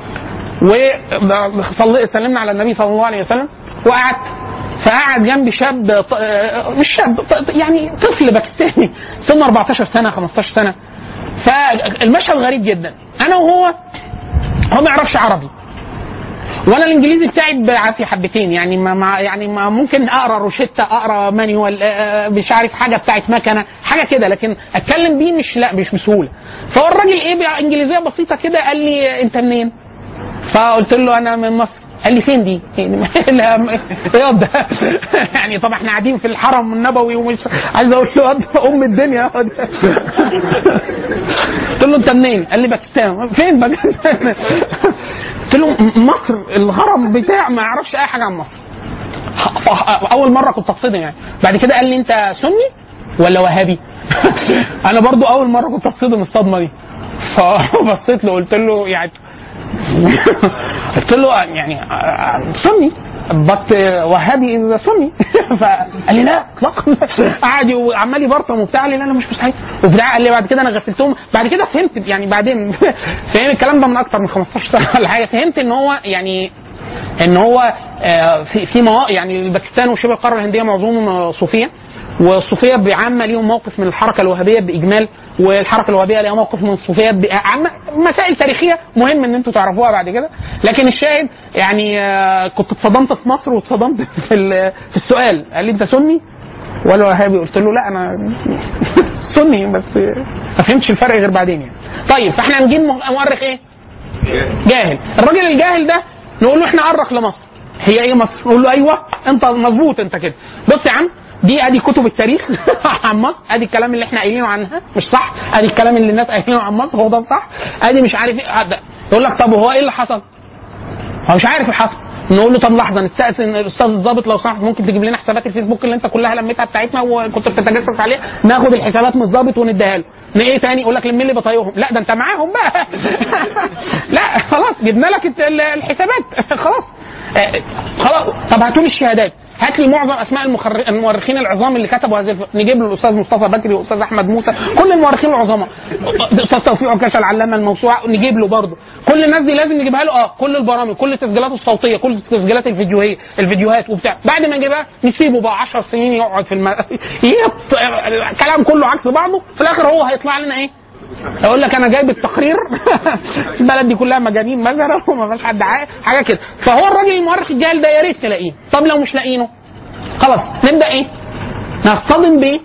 وصلي سلمنا على النبي صلى الله عليه وسلم وقعدت فقعد جنبي شاب ط- آه، مش شاب ط- يعني طفل باكستاني سنه 14 سنه 15 سنه فالمشهد غريب جدا انا وهو هو ما يعرفش عربي وانا الانجليزي بتاعي بعافيه حبتين يعني ما ما يعني ما ممكن اقرا روشته اقرا مانيوال آه، مش عارف حاجه بتاعت مكنه حاجه كده لكن اتكلم بيه مش لا مش بسهوله فهو الراجل ايه بانجليزيه بسيطه كده قال لي انت منين؟ فقلت له انا من مصر قال لي فين دي؟ لا، رياض ده يعني طب احنا قاعدين في الحرم النبوي ومش عايز اقول له ياض ام الدنيا ياض. قلت له انت منين؟ قال لي باكستان فين باكستان؟ قلت له مصر الهرم بتاع ما يعرفش اي حاجه عن مصر اول مره كنت اتصدم يعني بعد كده قال لي انت سني ولا وهابي انا برضو اول مره كنت اتصدم الصدمه دي فبصيت له قلت له يعني قلت له يعني آه، سني بط وهابي از سني فقال لي لا اطلاقا قعد وعمال يبرطم وبتاع قال لي لا لا مش مستحيل وبتاع قال لي بعد كده انا غفلتهم بعد كده فهمت يعني بعدين فاهم الكلام ده من اكتر من 15 سنه ولا حاجه فهمت ان هو يعني ان هو آه، في في موا... يعني الباكستان وشبه القاره الهنديه معظمهم آه، صوفيه والصوفيه بعامه ليهم موقف من الحركه الوهابيه باجمال والحركه الوهابيه ليها موقف من الصوفيه بعامه مسائل تاريخيه مهم ان انتم تعرفوها بعد كده لكن الشاهد يعني آه، كنت اتصدمت في مصر واتصدمت في ال- في السؤال قال لي انت سني ولا وهابي قلت له لا انا سني بس ما فهمتش الفرق غير بعدين يعني طيب فاحنا نجيب مؤرخ ايه جاهل الراجل الجاهل ده نقول له احنا أرخ لمصر هي ايه مصر نقول له ايوه انت مظبوط انت كده بص يا عم دي ادي كتب التاريخ عن مصر ادي الكلام اللي احنا قايلينه عنها مش صح ادي الكلام اللي الناس قايلينه عن مصر هو ده صح ادي مش عارف ايه ده. يقول لك طب هو ايه اللي حصل هو مش عارف اللي حصل نقول له طب لحظه نستأذن الاستاذ الضابط لو سمحت ممكن تجيب لنا حسابات الفيسبوك اللي انت كلها لميتها بتاعتنا وكنت بتتجسس عليها ناخد الحسابات من الضابط ونديها له ن- ايه تاني يقول لك لم لي بطايقهم لا ده انت معاهم بقى لا خلاص جبنا لك الت- ال- الحسابات خلاص آه، خلاص طب هاتوا لي الشهادات هات لي معظم اسماء المخر- المؤرخين العظام اللي كتبوا هذه الف... نجيب له الاستاذ مصطفى بكري والاستاذ احمد موسى كل المؤرخين العظماء الاستاذ توفيق عكاشه العلامه الموسوعه نجيب له برضه كل الناس دي لازم نجيبها له اه كل البرامج كل التسجيلات الصوتيه كل التسجيلات الفيديوهيه الفيديوهات وبتاع بعد ما نجيبها نسيبه بقى 10 سنين يقعد في الم... يط... الكلام كله عكس بعضه في الاخر هو هيطلع لنا ايه اقول لك انا جايب التقرير البلد دي كلها مجانين مثلا وما فيش حد عاقل حاجه كده فهو الراجل المؤرخ الجاهل ده يا ريت تلاقيه طب لو مش لاقينه خلاص نبدا ايه نصطدم بايه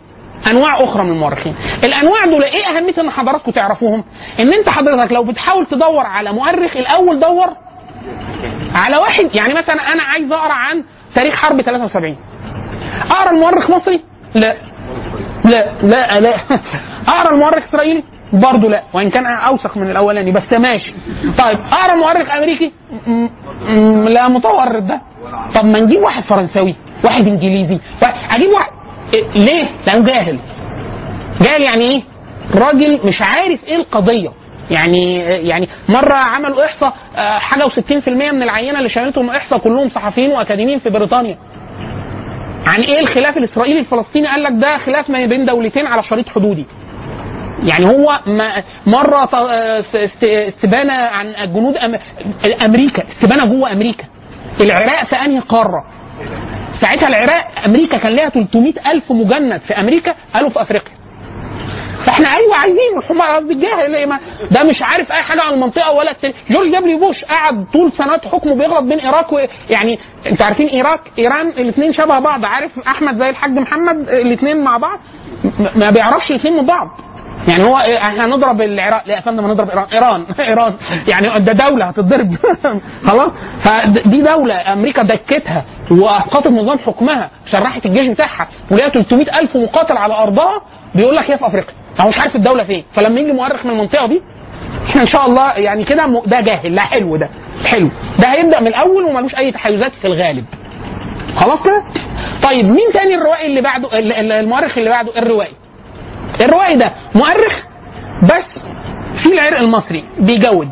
انواع اخرى من المؤرخين الانواع دول ايه اهميه ان حضراتكم تعرفوهم ان انت حضرتك لو بتحاول تدور على مؤرخ الاول دور على واحد يعني مثلا انا عايز اقرا عن تاريخ حرب 73 اقرا المؤرخ مصري لا لا لا لا اقرا المؤرخ اسرائيلي برضه لا وان كان اوسخ من الاولاني بس ماشي طيب اقرا مؤرخ امريكي م- م- لا متورط ده طب ما نجيب واحد فرنساوي واحد انجليزي واحد اجيب واحد إيه ليه؟ لانه جاهل جاهل يعني ايه؟ راجل مش عارف ايه القضيه يعني يعني مره عملوا احصاء آه، حاجه و60% من العينه اللي شملتهم احصاء كلهم صحفيين واكاديميين في بريطانيا عن ايه الخلاف الاسرائيلي الفلسطيني قال لك ده خلاف ما بين دولتين على شريط حدودي يعني هو ما مره ط- است- استبانه عن جنود أم... امريكا استبانه جوه امريكا العراق في انهي قاره ساعتها العراق امريكا كان لها 300 الف مجند في امريكا قالوا في افريقيا فاحنا ايوه عايزين الحمار قصدي الجاهل إيه ما- ده مش عارف اي حاجه عن المنطقه ولا التاني. جورج دبليو بوش قعد طول سنوات حكمه بيغلط بين ايراق و... يعني انتوا عارفين ايراق ايران الاثنين شبه بعض عارف احمد زي الحاج محمد الاثنين مع بعض م- ما بيعرفش الاثنين من بعض يعني هو إيه، احنا هنضرب العراق لا يا فندم هنضرب ايران ايران ايران يعني ده دوله هتتضرب خلاص فدي دوله امريكا دكتها واسقطت نظام حكمها شرحت الجيش بتاعها وليها 300 الف مقاتل على ارضها بيقول لك هي في افريقيا هو مش عارف الدوله فين فلما يجي مؤرخ من المنطقه دي احنا ان شاء الله يعني كده م- ده جاهل لا حلو ده حلو ده هيبدا من الاول وملوش اي تحيزات في الغالب خلاص كده طيب مين تاني الروائي اللي بعده ال- ال- المؤرخ اللي بعده الروائي الروائي ده مؤرخ بس في العرق المصري بيجود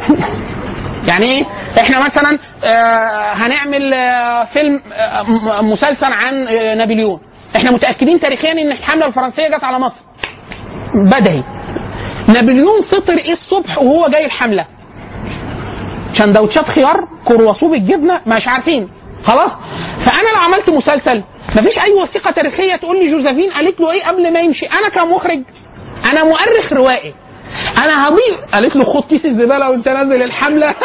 يعني ايه احنا مثلا آه هنعمل آه فيلم آه م- مسلسل عن آه نابليون احنا متاكدين تاريخيا ان الحمله الفرنسيه جت على مصر بدهي نابليون فطر ايه الصبح وهو جاي الحمله سندوتشات خيار كرواسون بالجبنه مش عارفين خلاص فانا لو عملت مسلسل مفيش اي وثيقه تاريخيه تقول لي جوزيفين قالت له ايه قبل ما يمشي انا كمخرج انا مؤرخ روائي انا هضيف قالت له خد كيس الزباله وانت نازل الحمله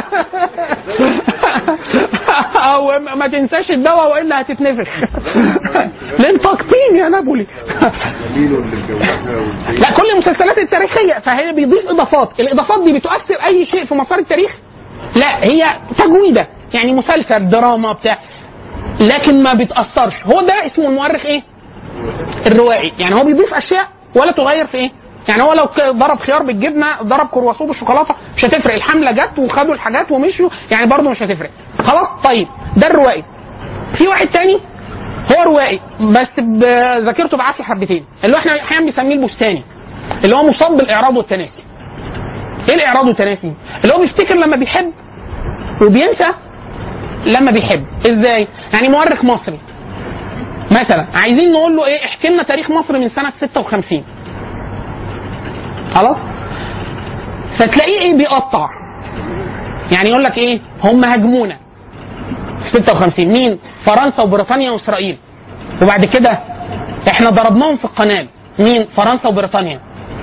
او ما تنساش الدواء والا هتتنفخ للتقطيم يا نابولي جميل اللي اتجوزها والبيت لا كل المسلسلات التاريخيه فهي بيضيف اضافات الاضافات دي بتؤثر اي شيء في مسار التاريخ لا هي تجويده يعني مسلسل دراما بتاع لكن ما بتاثرش هو ده اسمه المؤرخ ايه الروائي يعني هو بيضيف اشياء ولا تغير في ايه يعني هو لو ك- ضرب خيار بالجبنه ضرب كرواسون بالشوكولاته مش هتفرق الحمله جت وخدوا الحاجات ومشوا يعني برضه مش هتفرق خلاص طيب ده الروائي في واحد تاني هو روائي بس ب- ذاكرته بعافيه حبتين اللي هو احنا احيانا بنسميه البستاني اللي هو مصاب بالاعراض والتناسي ايه الاعراض والتناسي اللي هو بيفتكر لما بيحب وبينسى لما بيحب ازاي يعني مؤرخ مصري مثلا عايزين نقول له ايه احكي لنا تاريخ مصر من سنه 56 خلاص فتلاقيه ايه بيقطع يعني يقول لك ايه هم هاجمونا في 56 مين فرنسا وبريطانيا واسرائيل وبعد كده احنا ضربناهم في القناه مين فرنسا وبريطانيا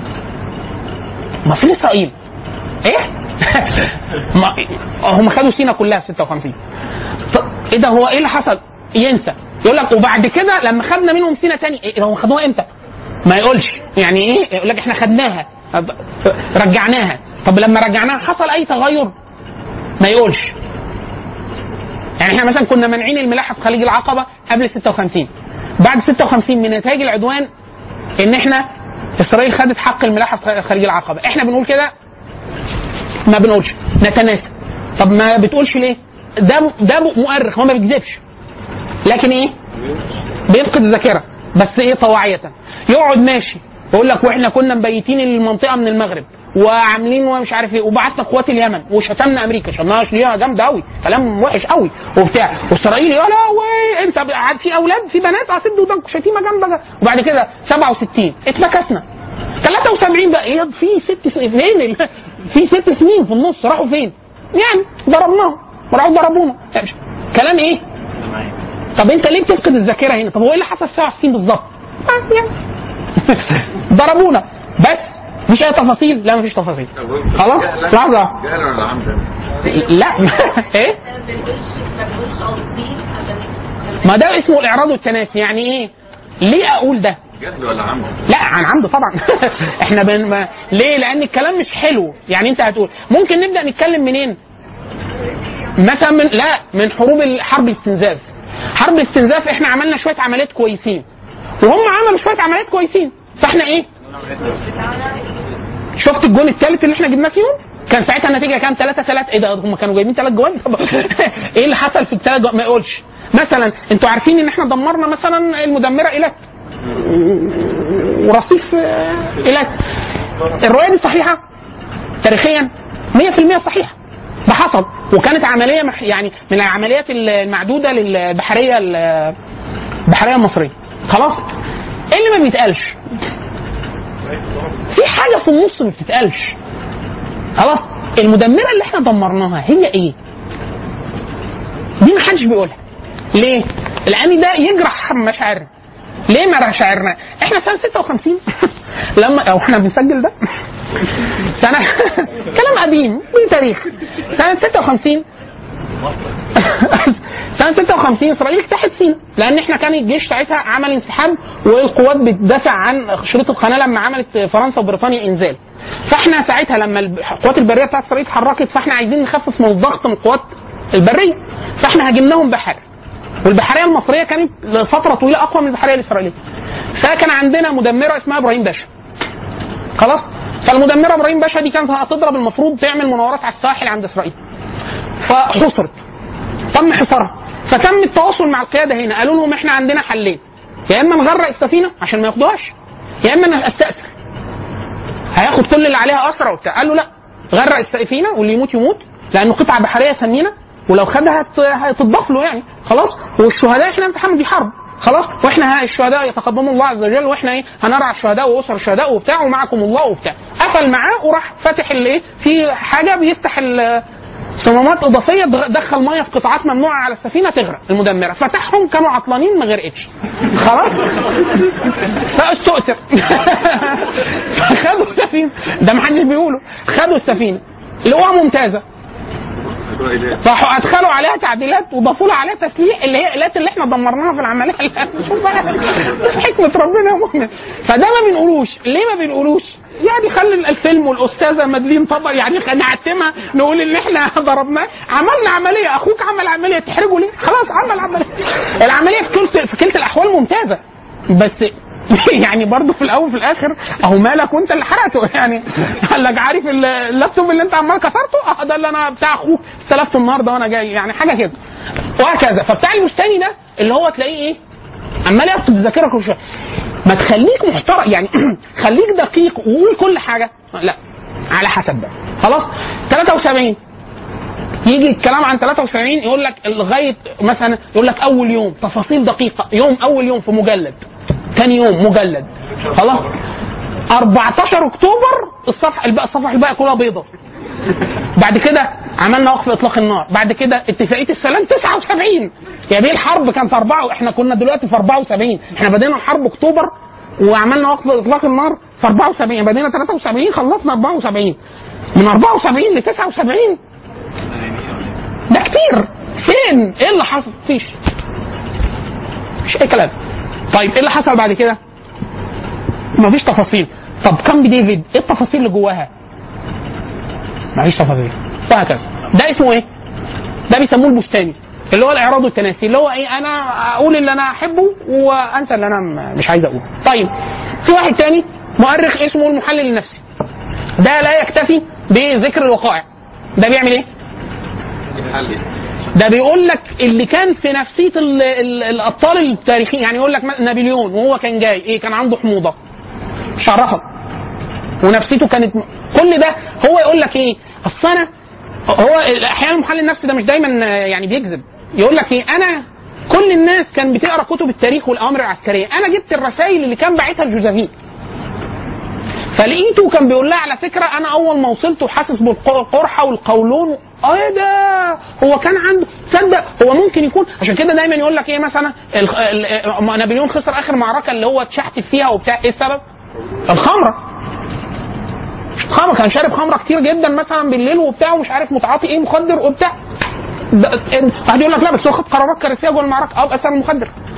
ما في اسرائيل ايه ما هم خدوا سينا كلها في 56 طب ايه ده هو ايه اللي حصل ينسى يقول لك وبعد كده لما خدنا منهم سينا تاني إيه هم خدوها امتى ما يقولش يعني ايه يقول لك احنا خدناها طب رجعناها طب لما رجعناها حصل اي تغير ما يقولش يعني احنا مثلا كنا مانعين الملاحه في خليج العقبه قبل 56 بعد 56 من نتائج العدوان ان احنا اسرائيل خدت حق الملاحه في خليج العقبه احنا بنقول كده ما بنقولش نتناسى طب ما بتقولش ليه ده ده مؤرخ هو ما بيكذبش لكن ايه بيفقد الذاكره بس ايه طواعيه يقعد ماشي يقول لك واحنا كنا مبيتين المنطقه من المغرب وعاملين ومش عارف ايه وبعتنا قوات اليمن وشتمنا امريكا شتمناها شتيمه جامده قوي كلام وحش قوي وبتاع واسرائيل يا لهوي انت قاعد في اولاد في بنات اسد ودانكم شتيمه جامده وبعد كده 67 اتنكسنا 73 بقى ايه في ست سنين فين ال- في ست سنين في النص راحوا فين؟ يعني ضربناهم وراحوا ضربونا كلام ايه؟ طب انت ليه بتفقد الذاكره هنا؟ طب هو ايه اللي حصل في 67 بالظبط؟ آه يعني ضربونا بس مفيش اي تفاصيل؟ لا مفيش تفاصيل خلاص لحظه جهلا ولا عمدا لا ايه؟ ما بنقولش ما بنقولش قصدي عشان ما ده اسمه الاعراض والتناسي يعني ايه؟ ليه اقول ده؟ جهل ولا عمد؟ لا عن عمد طبعا احنا بن... ما... ليه لان الكلام مش حلو يعني انت هتقول ممكن نبدا نتكلم منين مثلا من لا من حروب ال- حرب الاستنزاف حرب الاستنزاف احنا عملنا شويه عمليات كويسين وهم عملوا شويه عمليات كويسين فاحنا ايه شفت الجون الثالث اللي احنا جبناه فيهم كان ساعتها النتيجه كام 3 3 ايه ده هم كانوا جايبين ثلاث جوان طب ايه اللي حصل في الثلاث جوان ما يقولش مثلا انتوا عارفين ان احنا دمرنا مثلا المدمره ايلات ورصيف آه، ايلات الروايه دي صحيحه تاريخيا 100% صحيحه ده حصل وكانت عمليه مح يعني من العمليات المعدوده للبحريه البحريه المصريه خلاص ايه اللي ما بيتقالش في حاجه في النص ما بتتقالش خلاص المدمره اللي احنا دمرناها هي ايه دي ما حدش بيقولها ليه لان ده يجرح مشاعرنا ليه ما مشاعرنا احنا سنه 56 لما او احنا بنسجل ده سنه كلام قديم بتاريخ سنه 56 سنه 56 اسرائيل اجتاحت سينا لان احنا كان الجيش ساعتها عمل انسحاب والقوات بتدافع عن شريط القناه لما عملت فرنسا وبريطانيا انزال فاحنا ساعتها لما القوات البريه بتاعت اسرائيل اتحركت فاحنا عايزين نخفف من الضغط من القوات البريه فاحنا هاجمناهم بحر والبحريه المصريه كانت لفتره طويله اقوى من البحريه الاسرائيليه فكان عندنا مدمره اسمها ابراهيم باشا خلاص فالمدمره ابراهيم باشا دي كانت هتضرب المفروض تعمل مناورات على الساحل عند اسرائيل فحصرت تم حصارها فتم التواصل مع القياده هنا قالوا لهم احنا عندنا حلين يا اما نغرق السفينه عشان ما ياخدوهاش يا اما نستاثر هياخد كل اللي عليها اسرى وبتاع قال له لا غرق السفينه واللي يموت يموت لانه قطعه بحريه ثمينه ولو خدها هت- هتضاف له يعني خلاص والشهداء احنا امتحان دي حرب خلاص واحنا ها- الشهداء يتقدموا الله عز وجل واحنا ايه هنرعى الشهداء واسر الشهداء وبتاع ومعكم الله وبتاع قفل معاه وراح فاتح الايه في حاجه بيفتح ال- صمامات اضافيه دغ- دخل ميه في قطاعات ممنوعه على السفينه تغرق المدمره فتحهم كانوا عطلانين ما غرقتش خلاص فاستؤثر فخدوا السفينه ده ما حدش بيقوله خدوا السفينه لقوها ممتازه راحوا ادخلوا عليها تعديلات وضافوا لها عليها تسليح اللي هي الات اللي احنا دمرناها في العمليه شوف بقى حكمه ربنا يا مؤمن فده ما بنقولوش ليه ما بنقولوش يعني خلي الفيلم والاستاذه مدلين طبق يعني خ- نعتمها نقول ان احنا ضربناه عملنا عمليه اخوك عمل عمليه تحرجه ليه؟ خلاص عمل عمليه العمليه في كلتا في كلتا الاحوال ممتازه بس يعني برضه في الاول وفي الاخر اهو مالك وانت اللي حرقته يعني قال لك عارف ال- اللابتوب اللي انت عمال كسرته اه ده اللي انا بتاع اخوك استلفته النهارده وانا جاي يعني حاجه كده وهكذا فبتاع البستاني ده اللي هو تلاقيه ايه عمال يفقد الذاكره كل شويه ما تخليك محترم يعني خليك دقيق وقول كل حاجه لا على حسب بقى خلاص 73 يجي الكلام عن 73 يقول لك لغايه مثلا يقول لك اول يوم تفاصيل دقيقه يوم اول يوم في مجلد ثاني يوم مجلد خلاص 14 اكتوبر الصفحه الباقي الصفحه الباقيه كلها بيضه بعد كده عملنا وقف اطلاق النار بعد كده اتفاقيه السلام 79 يعني الحرب كانت أربعة احنا كنا دلوقتي في 74 احنا بدينا الحرب اكتوبر وعملنا وقف اطلاق النار في 74 يعني بدينا 73 خلصنا 74 من 74 ل 79 ده كتير فين ايه اللي حصل مفيش مفيش اي كلام طيب ايه اللي حصل بعد كده مفيش تفاصيل طب كامب ديفيد ايه التفاصيل اللي جواها مفيش تفاصيل وهكذا ده اسمه ايه ده بيسموه البستاني اللي هو الاعراض والتناسي اللي هو ايه انا اقول اللي انا احبه وانسى اللي انا م- مش عايز اقوله طيب في واحد تاني مؤرخ اسمه المحلل النفسي ده لا يكتفي بذكر الوقائع ده بيعمل ايه ده بيقول لك اللي كان في نفسيه ال ال الابطال التاريخيين يعني يقول لك مثلا نابليون وهو كان جاي ايه كان عنده حموضه شرخه ونفسيته كانت م- كل ده هو يقول لك ايه اصل انا هو احيانا المحلل النفسي ده مش دايما آه، يعني بيكذب يقول لك ايه انا كل الناس كان بتقرا كتب التاريخ والاوامر العسكريه انا جبت الرسائل اللي كان باعتها الجوزافين فلقيته كان بيقول لها على فكره انا اول ما وصلت وحاسس بالقرحه والقولون ايه ده هو كان عنده تصدق هو ممكن يكون عشان كده دايما يقول لك ايه مثلا ال- ال- نابليون خسر اخر معركه اللي هو اتشحتف فيها وبتاع ايه السبب؟ الخمره خمره كان شارب خمره كتير جدا مثلا بالليل وبتاع ومش عارف متعاطي ايه مخدر وبتاع ده- واحد يقول لك لا بس هو خد قرارات كارثيه جوه المعركه اه بس انا مخدر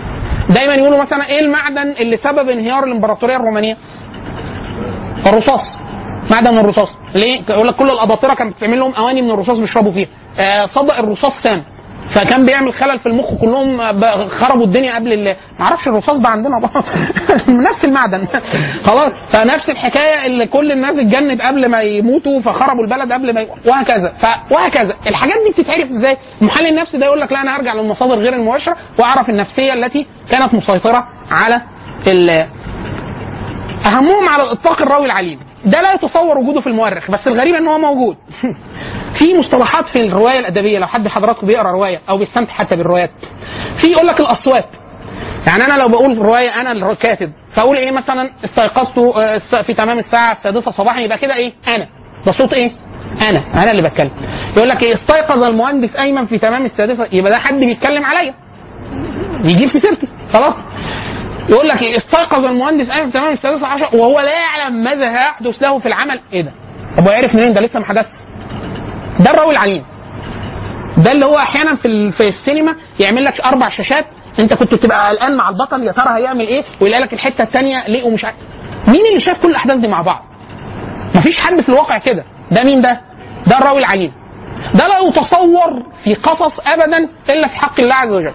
دايما يقولوا مثلا ايه المعدن اللي سبب انهيار الامبراطوريه الرومانيه الرصاص معدن الرصاص ليه؟ يقول لك كل الاباطره كانت بتعمل لهم اواني من الرصاص بيشربوا فيها آه صدق الرصاص سام فكان بيعمل خلل في المخ كلهم آه، ب- خربوا الدنيا قبل ال ما اعرفش الرصاص ده عندنا بقى. نفس المعدن خلاص فنفس الحكايه اللي كل الناس اتجنت قبل ما يموتوا فخربوا البلد قبل ما ي... وهكذا ف... وهكذا الحاجات دي بتتعرف ازاي؟ المحلل النفسي ده يقول لك لا انا هرجع للمصادر غير المباشره واعرف النفسيه التي كانت مسيطره على ال... اهمهم على الاطلاق الراوي العليم ده لا يتصور وجوده في المؤرخ بس الغريب ان هو موجود في مصطلحات في الروايه الادبيه لو حد حضراتكم بيقرا روايه او بيستمتع حتى بالروايات في يقول لك الاصوات يعني انا لو بقول روايه انا الكاتب فاقول ايه مثلا استيقظت آه، الس- في تمام الساعه السادسه صباحا يبقى كده ايه انا ده صوت ايه انا انا اللي بتكلم يقول لك ايه استيقظ المهندس ايمن في تمام السادسه يبقى ده حد بيتكلم عليا يجيب في سيرتي خلاص يقول لك إيه استيقظ المهندس ايمن في تمام السادسه عشر وهو لا يعلم ماذا هيحدث له في العمل ايه ده طب هو عرف منين ده لسه ما حدثش ده الراوي العليم ده اللي هو احيانا في ال- في السينما يعمل لك اربع شاشات انت كنت بتبقى قلقان مع البطل يا ترى هيعمل ايه ويلاقي لك الحته الثانيه ليه ومش عارف مين اللي شاف كل الاحداث دي مع بعض مفيش حد في الواقع كده ده مين ده ده الراوي العليم ده لا يتصور في قصص ابدا الا في حق الله عز وجل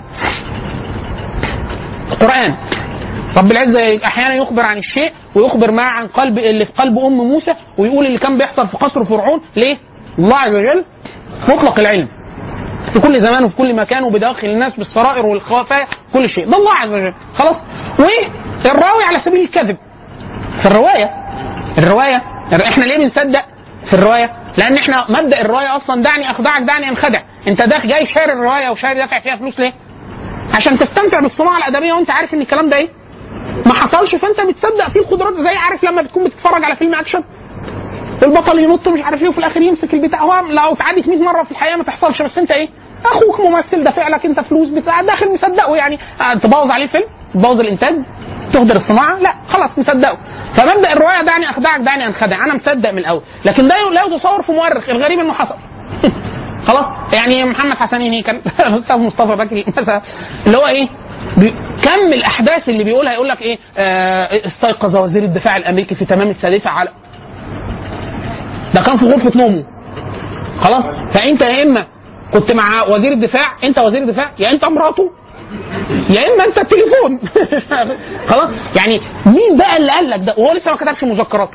القران رب العزه احيانا يخبر عن الشيء ويخبر ما عن قلب اللي في قلب ام موسى ويقول اللي كان بيحصل في قصر فرعون ليه؟ الله عز وجل مطلق العلم في كل زمان وفي كل مكان وبداخل الناس بالسرائر والخفايا كل شيء ده الله عز وجل خلاص والراوي على سبيل الكذب في الروايه الروايه احنا ليه بنصدق في الروايه؟ لان احنا مبدا الروايه اصلا دعني اخدعك دعني انخدع انت ده جاي شاري الروايه وشاري دافع فيها فلوس ليه؟ عشان تستمتع بالصناعه الادبيه وانت عارف ان الكلام ده ايه؟ ما حصلش فانت بتصدق فيه القدرات زي عارف لما بتكون بتتفرج على فيلم اكشن البطل ينط مش عارف ايه وفي الاخر يمسك البتاع هو لو اتعادت 100 مره في الحقيقه ما تحصلش بس انت ايه؟ اخوك ممثل دافع لك انت فلوس بتاع داخل مصدقه يعني آه، تبوظ عليه الفيلم تبوظ الانتاج تهدر الصناعه لا خلاص مصدقه فمبدا الروايه دعني اخدعك دعني انخدع انا مصدق من الاول لكن ده لا يتصور في مؤرخ الغريب انه حصل خلاص يعني محمد حسنين كان الاستاذ مصطفى بكري مثلا اللي هو ايه بي- كم الاحداث اللي بيقولها يقول لك ايه آه استيقظ وزير الدفاع الامريكي في تمام السادسه على ده كان في غرفه نومه خلاص فانت يا اما كنت مع وزير الدفاع انت وزير الدفاع يا انت مراته يا اما انت التليفون خلاص يعني مين بقى اللي قال لك ده وهو لسه ما كتبش مذكراته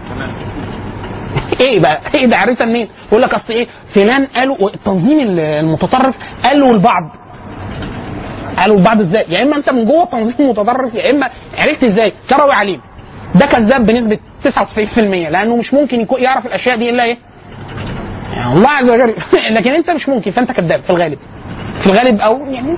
ايه بقى ايه ده عرفتها منين يقول لك اصل ايه فلان قالوا التنظيم المتطرف قالوا البعض قالوا البعض ازاي يا اما انت من جوه التنظيم المتطرف يا اما عرفت ازاي كروي عليم ده كذاب بنسبه 99% لانه مش ممكن يكون يعرف الاشياء دي الا ايه يعني الله عز وجل لكن انت مش ممكن فانت كذاب في الغالب في الغالب او يعني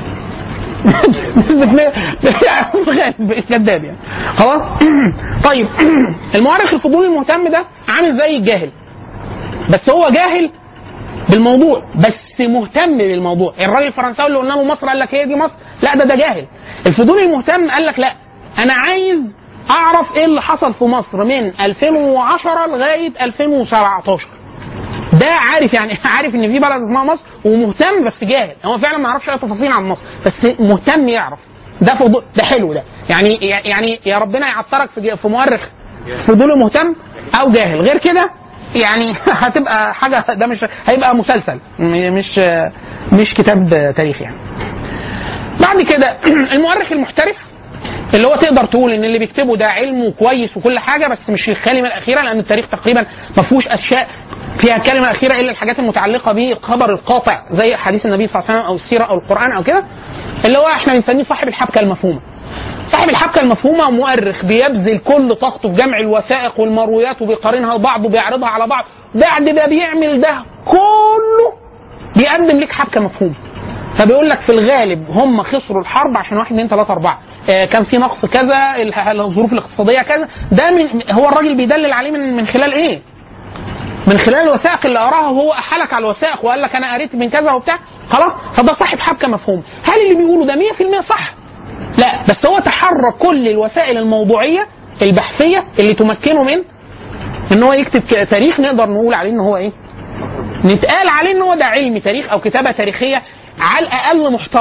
بنسبة مية- في الغالب كذاب يعني خلاص طيب المؤرخ الفضولي المهتم ده عامل زي الجاهل بس هو جاهل بالموضوع بس مهتم بالموضوع الراجل الفرنساوي اللي قلنا له مصر قال لك هي دي مصر لا ده ده جاهل الفضولي المهتم قال لك لا انا عايز اعرف ايه اللي حصل في مصر من 2010 لغايه 2017 ده عارف يعني عارف ان في بلد اسمها مصر ومهتم بس جاهل هو فعلا ما يعرفش اي تفاصيل عن مصر بس مهتم يعرف ده فضول ده حلو ده يعني يعني يا ربنا يعطرك في في مؤرخ فضولي مهتم او جاهل غير كده يعني هتبقى حاجه ده مش هيبقى مسلسل م- مش مش كتاب تاريخ يعني بعد كده المؤرخ المحترف اللي هو تقدر تقول ان اللي بيكتبه ده علمه كويس وكل حاجه بس مش الكلمه الاخيره لان التاريخ تقريبا ما فيهوش اشياء فيها الكلمه الاخيره الا الحاجات المتعلقه بالخبر القاطع زي حديث النبي صلى الله عليه وسلم او السيره او القران او كده اللي هو احنا بنسميه صاحب الحبكه المفهومه صاحب الحبكه المفهومه مؤرخ بيبذل كل طاقته في جمع الوثائق والمرويات وبيقارنها ببعض وبيعرضها على بعض بعد ما بيعمل ده كله بيقدم لك حبكه مفهومه فبيقول لك في الغالب هم خسروا الحرب عشان واحد اثنين ثلاثة أربعة آه كان في نقص كذا الح- الظروف الاقتصادية كذا ده من هو الراجل بيدلل عليه من, من خلال إيه؟ من خلال الوثائق اللي قراها وهو أحلك على الوثائق وقال لك أنا قريت من كذا وبتاع خلاص فده صاحب حبكة مفهوم هل اللي بيقوله ده 100% صح؟ لا بس هو تحرك كل الوسائل الموضوعية البحثية اللي تمكنه من ان هو يكتب ك- تاريخ نقدر نقول عليه ان هو ايه؟ نتقال عليه ان هو ده علم تاريخ او كتابه تاريخيه على الاقل محترمه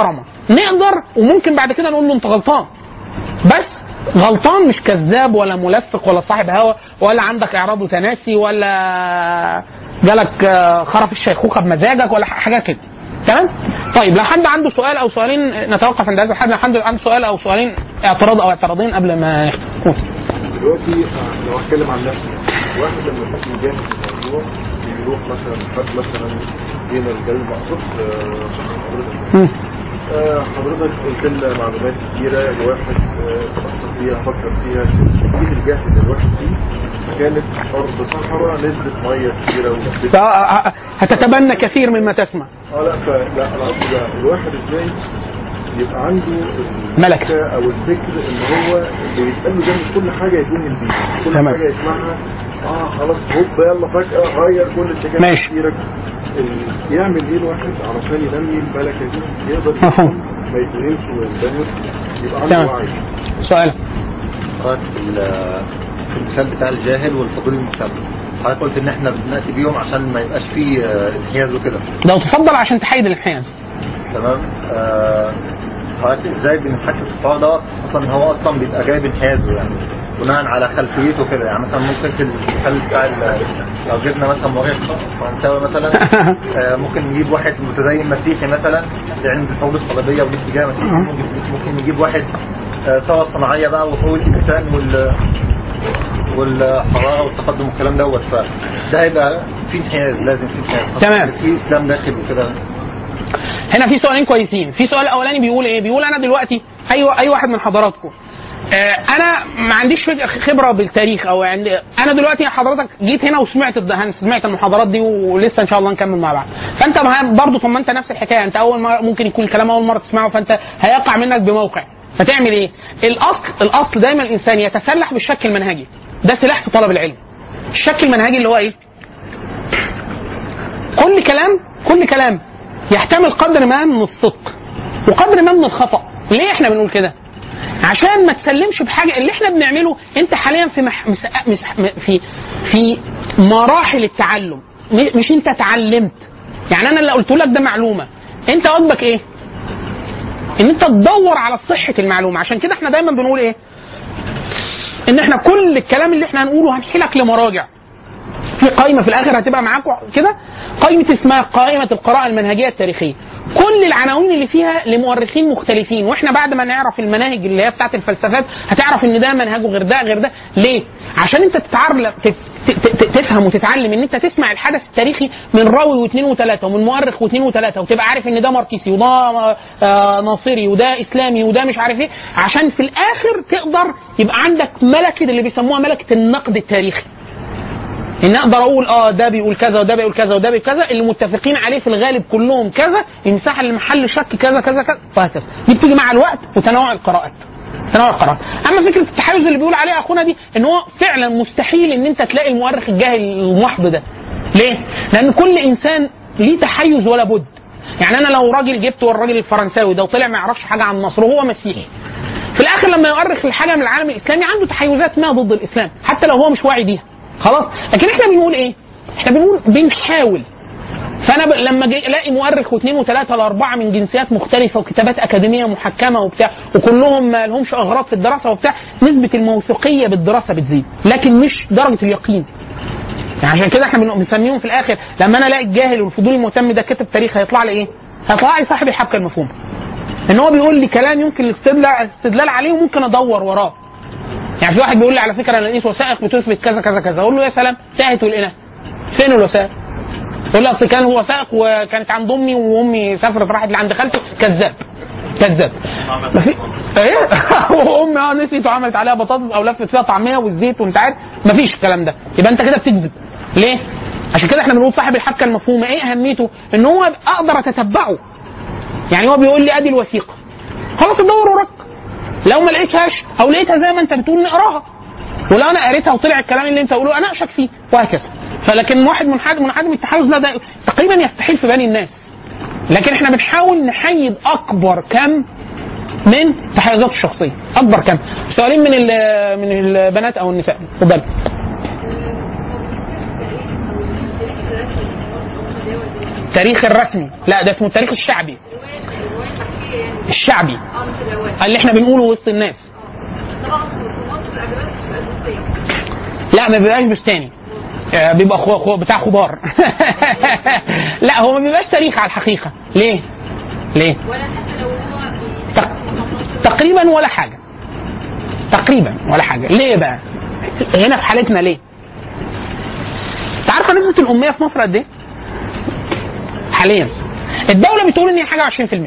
نقدر وممكن بعد كده نقول له انت غلطان بس غلطان مش كذاب ولا ملفق ولا صاحب هوى ولا عندك اعراض وتناسي ولا جالك آه، خرف الشيخوخه بمزاجك ولا حاجه كده تمام طيب لو حد عنده سؤال او سؤالين نتوقف عند هذا الحد لو حد عنده سؤال او سؤالين اعتراض او اعتراضين قبل ما نختم قول. دلوقتي آه، لو هتكلم عن نفسي واحد لما يكون جاهز في الموضوع يروح مثلا خد مثلا دين الجلب اقصد آه، شخص حضرتك مم. آه، حضرتك قلت لنا معلومات كتيرة الواحد آه، تأثر فيها فكر فيها الدين الجاهز اللي الواحد فيه كانت أرض صحراء نزلت مية كتيرة ونزلت ف- هتتبنى كثير مما تسمع اه لا فلا انا قصدي بقى الواحد ازاي يبقى عنده ملكة. الفكرة او الفكر ان هو اللي بيتقال له ده مش كل حاجه يتوهم بيها كل تمام. حاجه يسمعها اه خلاص هوب يلا فجاه غير كل اتجاه ماشي. تفكيرك ال- يعمل ايه الواحد علشان ينمي الملكه دي يقدر مفهوم. ما يتوهمش وينبهر يبقى تمام. عنده وعي سؤال حضرتك في ال- في المثال بتاع الجاهل والفضول المسمى حضرتك قلت ان احنا بناتي بيهم عشان ما يبقاش فيه آه، انحياز وكده لو تفضل عشان تحيد الانحياز تمام آه، حضرتك ازاي بنتحكم في الحوار دوت خاصه ان هو اصلا بيبقى جاي بانحيازه يعني بناء على خلفيته كده يعني مثلا ممكن في المثال بتاع ال- لو جبنا مثلا مريض فرنساوي مثلا آه، ممكن نجيب واحد متدين مسيحي مثلا عنده الحروب الصليبيه وليه اتجاه مسيحي ممكن ممكن نجيب واحد آه، ثوره صناعيه بقى وحقوق الانسان وال والحراره والتقدم والكلام دوت فده هيبقى في انحياز لازم في انحياز خاصة تمام. في اسلام داخل وكده هنا في سؤالين كويسين في سؤال اولاني بيقول ايه بيقول انا دلوقتي اي اي واحد من حضراتكم آه، انا ما عنديش فك- خبره بالتاريخ او عندي انا دلوقتي حضرتك جيت هنا وسمعت الدهان سمعت المحاضرات دي ولسه ان شاء الله نكمل مع بعض فانت برضه طب ما انت نفس الحكايه انت اول مره ممكن يكون الكلام اول مره تسمعه فانت هيقع منك بموقع فتعمل ايه الاصل الاصل دايما الانسان يتسلح بالشك المنهجي ده سلاح في طلب العلم الشك المنهجي اللي هو ايه كل كلام كل كلام يحتمل قدر ما من الصدق وقدر ما من الخطا ليه احنا بنقول كده عشان ما تسلمش بحاجه اللي احنا بنعمله انت حاليا في مح... مس... مس... في في مراحل التعلم م- مش انت اتعلمت يعني انا اللي قلت لك ده معلومه انت واجبك ايه ان انت تدور على صحه المعلومه عشان كده احنا دايما بنقول ايه ان احنا كل الكلام اللي احنا هنقوله هنحيلك لمراجع في قائمه في الاخر هتبقى معاكم كده قائمه اسمها قائمه القراءه المنهجيه التاريخيه كل العناوين اللي فيها لمؤرخين مختلفين واحنا بعد ما نعرف المناهج اللي هي بتاعت الفلسفات هتعرف ان ده منهجه غير ده غير ده ليه عشان انت تتعرف تفهم وتتعلم ان انت تسمع الحدث التاريخي من راوي واثنين وثلاثه ومن مؤرخ واثنين وثلاثه وتبقى عارف ان ده ماركسي وده آه، ناصري وده اسلامي وده مش عارف ايه عشان في الاخر تقدر يبقى عندك ملكه اللي بيسموها ملكه النقد التاريخي ان اقدر اقول اه ده بيقول كذا وده بيقول كذا وده بيقول كذا اللي متفقين عليه في الغالب كلهم كذا المساحه اللي محل شك كذا كذا كذا وهكذا دي بتيجي مع الوقت وتنوع القراءات تنوع القراءات اما فكره التحيز اللي بيقول عليه اخونا دي ان هو فعلا مستحيل ان انت تلاقي المؤرخ الجاهل المحض ده ليه لان كل انسان ليه تحيز ولا بد يعني انا لو راجل جبت الراجل الفرنساوي ده وطلع ما يعرفش حاجه عن مصر وهو مسيحي في الاخر لما يؤرخ الحاجه من العالم الاسلامي عنده تحيزات ما ضد الاسلام حتى لو هو مش واعي بيها خلاص لكن احنا بنقول ايه احنا بنقول بنحاول فانا ب... لما جي... الاقي مؤرخ واثنين وثلاثه لاربعه من جنسيات مختلفه وكتابات اكاديميه محكمه وبتاع وكلهم ما لهمش اغراض في الدراسه وبتاع نسبه الموثوقيه بالدراسه بتزيد لكن مش درجه اليقين يعني عشان كده احنا بن- بنسميهم في الاخر لما انا الاقي الجاهل والفضولي المهتم ده كتب تاريخ هيطلع لي ايه؟ هيطلع لي صاحب الحبكه المفهومه ان هو بيقول لي كلام يمكن الاستدلال الاستدلال عليه وممكن ادور وراه يعني في واحد بيقول لي على فكره انا لقيت وثائق بتثبت كذا كذا كذا اقول له يا سلام تاهت ولقيناها فين الوثائق؟ يقول لي اصل كان وثائق وكانت عند امي وامي سافرت راحت لعند خالتي كذاب كذاب ما في ايه وامي اه نسيت وعملت عليها بطاطس او لفت فيها طعميه والزيت وانت عارف مفيش الكلام ده يبقى انت كده بتكذب ليه؟ عشان كده احنا بنقول صاحب الحبكه المفهومه ايه اهميته؟ ان هو اقدر اتتبعه يعني هو بيقول لي ادي الوثيقه خلاص ادور وراك لو ما لقيتهاش او لقيتها زي ما انت بتقول نقراها ولو انا قريتها وطلع الكلام اللي انت تقوله اناقشك فيه وهكذا فلكن واحد منحدر منعدم التحيز لا ده تقريبا يستحيل في بني الناس لكن احنا بنحاول نحيد اكبر كم من تحيزات الشخصيه اكبر كم سؤالين من ال- من البنات او النساء اتفضل التاريخ الرسمي لا ده اسمه التاريخ الشعبي الشعبي اللي احنا بنقوله وسط الناس لا ما بيبقاش بستاني آه، بيبقى خو خو بتاع خضار لا هو ما بيبقاش تاريخ على الحقيقه ليه؟ ليه؟ تق- تقريبا ولا حاجه تقريبا ولا حاجه ليه بقى؟ هنا في حالتنا ليه؟ انت عارفه نسبه الاميه في مصر قد ايه؟ حاليا الدوله بتقول ان هي حاجه 20%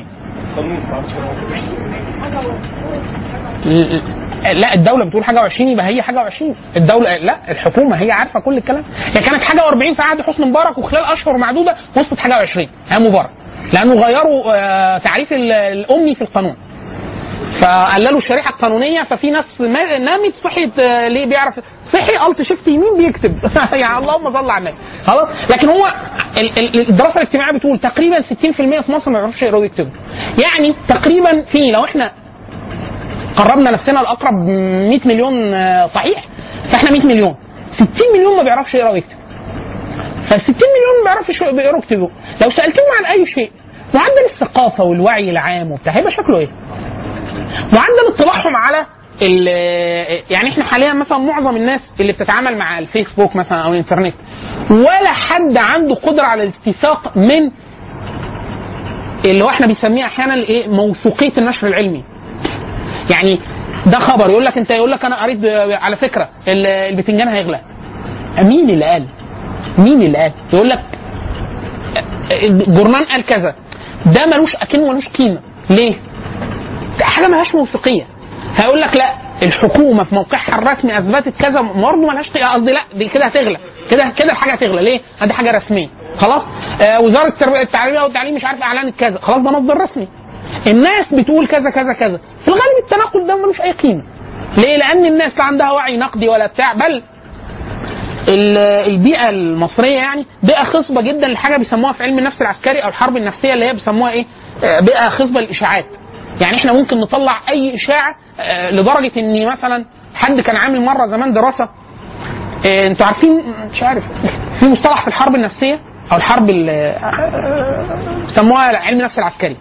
ل- لا الدولة بتقول حاجة و20 يبقى هي حاجة و20 الدولة لا الحكومة هي عارفة كل الكلام هي كانت حاجة و40 في عهد حسني مبارك وخلال أشهر معدودة وصلت حاجة و20 هي مبارك لأنه غيروا آه، تعريف ال- الأمي في القانون فقللوا الشريحه القانونيه ففي ناس ما- نامت صحيت آه، ليه بيعرف صحي الت شيفت يمين بيكتب يعني اللهم صل على النبي خلاص لكن هو ال- ال- الدراسه الاجتماعيه بتقول تقريبا 60% في مصر ما بيعرفوش يقروا ويكتبوا يعني تقريبا في لو احنا قربنا نفسنا لاقرب 100 مليون آه، صحيح فاحنا 100 مليون 60 مليون ما بيعرفش يقرا ويكتب فال 60 مليون ما بيعرفش يقروا ويكتبوا لو سالتهم عن اي شيء معدل الثقافه والوعي العام وبتاع هيبقى شكله ايه؟ معدل اطلاعهم على ال- يعني احنا حاليا مثلا معظم الناس اللي بتتعامل مع الفيسبوك مثلا او الانترنت ولا حد عنده قدره على الاستيثاق من اللي هو احنا بنسميه احيانا الايه موثوقيه النشر العلمي يعني ده خبر يقول لك انت يقول لك انا قريت ب- على فكره ال- البتنجان هيغلى مين اللي قال؟ مين اللي قال؟ يقول لك الجورنان قال كذا ده ملوش اكنه ملوش قيمه ليه؟ ده حاجه ملهاش موثوقيه هيقول لك لا الحكومه في موقعها الرسمي اثبتت كذا برضه ملهاش قيمة. قصدي لا دي كده هتغلى كده كده الحاجه هتغلى ليه؟ دي حاجه رسميه خلاص آه وزاره التربيه التعليميه والتعليم مش عارف اعلنت كذا خلاص ده مصدر رسمي الناس بتقول كذا كذا كذا في الغالب التناقل ده ملوش اي قيمه ليه؟ لان الناس لا عندها وعي نقدي ولا بتاع بل ال- البيئه المصريه يعني بيئه خصبه جدا لحاجه بيسموها في علم النفس العسكري او الحرب النفسيه اللي هي بيسموها ايه؟ آه، بيئه خصبه للاشاعات. يعني احنا ممكن نطلع اي اشاعه آه، لدرجه ان مثلا حد كان عامل مره زمان دراسه آه، انتوا عارفين مش عارف في مصطلح في الحرب النفسيه او الحرب ال- آه، بيسموها علم النفس العسكري.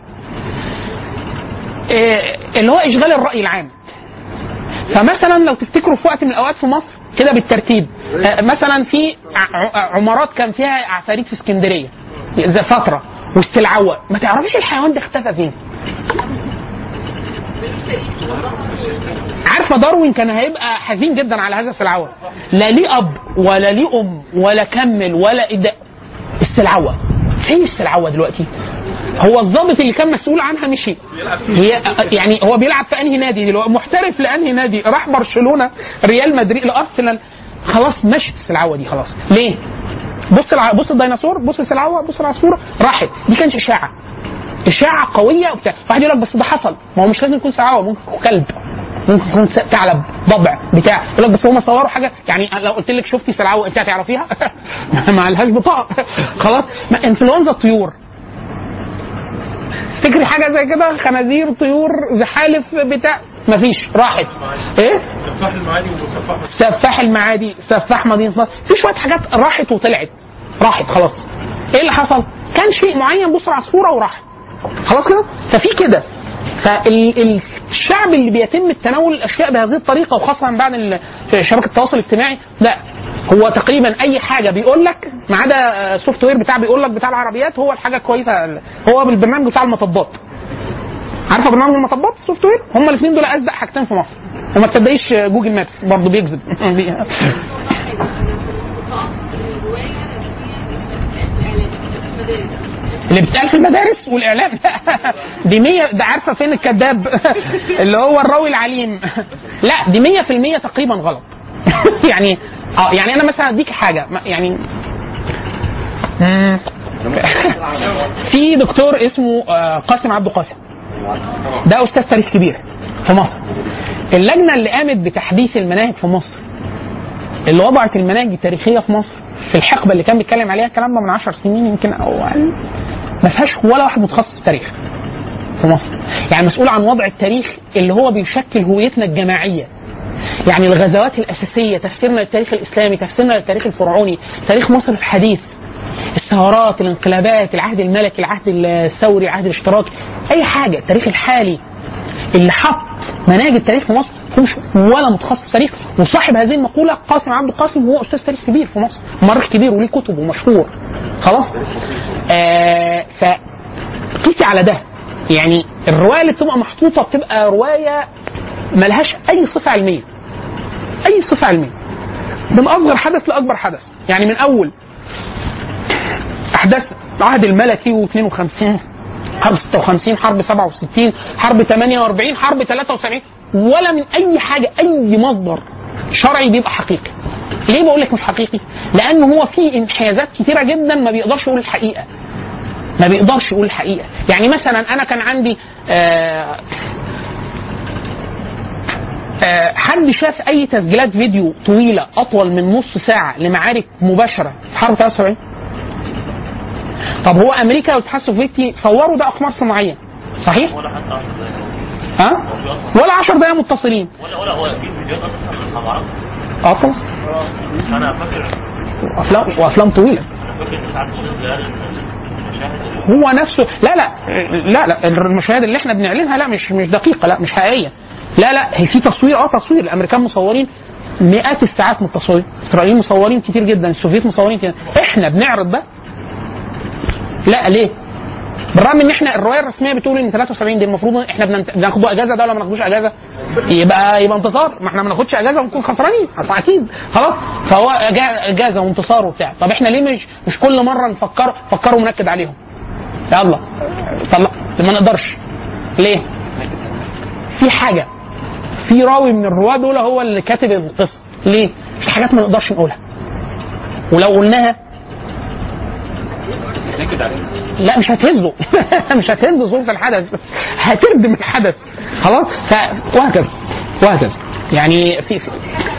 آه، اللي هو اشغال الراي العام. فمثلا لو تفتكروا في وقت من الاوقات في مصر كده بالترتيب آه، مثلا في ع- ع- عمارات كان فيها عفاريت في اسكندريه زي فتره واستلعوه ما تعرفيش الحيوان ده اختفى فين عارفه داروين كان هيبقى حزين جدا على هذا السلعوه لا ليه اب ولا ليه ام ولا كمل ولا إد... السلعوه فين السلعوه دلوقتي هو الضابط اللي كان مسؤول عنها مشي هي يعني هو بيلعب في انهي نادي دلوقتي محترف لانهي نادي راح برشلونه ريال مدريد لارسنال خلاص مشت السلعوه دي خلاص ليه بص الع... بص الديناصور بص السلعوه بص العصفوره راحت دي كانت اشاعه اشاعه قويه وبتاع واحد يقول لك بس ده حصل ما هو مش لازم يكون سلعوه ممكن يكون كلب ممكن يكون س- ثعلب ضبع بتاع يقول لك بس هم صوروا حاجه يعني لو قلت لك شفتي سلعوه انت هتعرفيها ما لهاش بطاقه خلاص ما انفلونزا الطيور تفتكري حاجه زي كده خنازير طيور زحالف بتاع مفيش راحت ايه سفاح المعادي وسفاح سفاح المعادي سفاح مدينه نصر في شويه حاجات راحت وطلعت راحت خلاص ايه اللي حصل كان شيء معين بص العصفوره وراح خلاص كده ففي كده فالشعب اللي بيتم التناول الاشياء بهذه الطريقه وخاصه بعد ال- شبكه التواصل الاجتماعي لا هو تقريبا اي حاجه بيقول لك ما عدا السوفت وير بتاع بيقول لك بتاع العربيات هو الحاجه كويسه هو بالبرنامج بتاع المطبات عارفه برنامج المطبات السوفت وير هم الاثنين دول اصدق حاجتين في مصر وما تصدقيش جوجل مابس برضه بيكذب اللي بتتقال في المدارس والاعلام دي 100 ده عارفه فين الكذاب اللي هو الراوي العليم لا دي 100% تقريبا غلط يعني اه يعني انا مثلا اديك حاجه ما- يعني مم. في دكتور اسمه آه، قاسم عبده قاسم ده استاذ تاريخ كبير في مصر اللجنه اللي قامت بتحديث المناهج في مصر اللي وضعت المناهج التاريخيه في مصر في الحقبه اللي كان بيتكلم عليها الكلام ده من 10 سنين يمكن او اقل ما فيهاش ولا واحد متخصص تاريخ في مصر يعني مسؤول عن وضع التاريخ اللي هو بيشكل هويتنا الجماعيه يعني الغزوات الاساسيه تفسيرنا للتاريخ الاسلامي تفسيرنا للتاريخ الفرعوني تاريخ مصر الحديث الثورات الانقلابات العهد الملكي العهد الثوري العهد الاشتراكي اي حاجه التاريخ الحالي اللي حط مناهج التاريخ في مصر مش ولا متخصص تاريخ وصاحب هذه المقوله قاسم عبد القاسم هو استاذ تاريخ كبير في مصر مؤرخ كبير وليه كتب ومشهور خلاص آه ف قيسي على ده يعني الروايه اللي بتبقى محطوطه بتبقى روايه ملهاش اي صفه علميه اي صفه علميه من اصغر حدث لاكبر حدث يعني من اول احداث عهد الملكي و52 حرب 56 حرب 67 حرب 48 حرب 73 ولا من اي حاجه اي مصدر شرعي بيبقى حقيقي ليه بقول لك مش حقيقي لان هو في انحيازات كتيره جدا ما بيقدرش يقول الحقيقه ما بيقدرش يقول الحقيقه يعني مثلا انا كان عندي آه آه حد شاف اي تسجيلات فيديو طويله اطول من نص ساعه لمعارك مباشره في حرب 73 طب هو امريكا والاتحاد السوفيتي صوروا ده اقمار صناعيه صحيح ولا حتى 10 دقايق ها ولا 10 دقايق متصلين ولا ولا هو في فيديوهات اصلا ما بعرفش اه خلاص انا فاكر افلام وافلام طويله انا فاكر ان ساعات الشيخ قال إن المشاهد هو نفسه لا لا لا لا المشاهد اللي احنا بنعلنها لا مش مش دقيقه لا مش حقيقيه لا لا هي في تصوير اه تصوير الامريكان مصورين مئات الساعات من التصوير الاسرائيليين مصورين كتير جدا السوفيت مصورين كتير احنا بنعرض ده لا ليه بالرغم ان احنا الروايه الرسميه بتقول ان 73 دي المفروض احنا بننت- بناخدوا اجازه ده ولا ما بناخدوش اجازه يبقى يبقى انتصار ما احنا ما ناخدش اجازه ونكون خسرانين اصل اكيد خلاص فهو أجا- اجازه وانتصار وبتاع طب احنا ليه مش مش كل مره نفكر فكروا ونكد عليهم يلا طلع ما نقدرش ليه في حاجه في راوي من الرواه دول هو اللي كاتب القصه ليه في حاجات ما نقدرش نقولها ولو قلناها نكد عليه لا مش هتهزه مش هتهز صورة الحدث هتردم الحدث خلاص ف... وهكذا وهكذا يعني في, في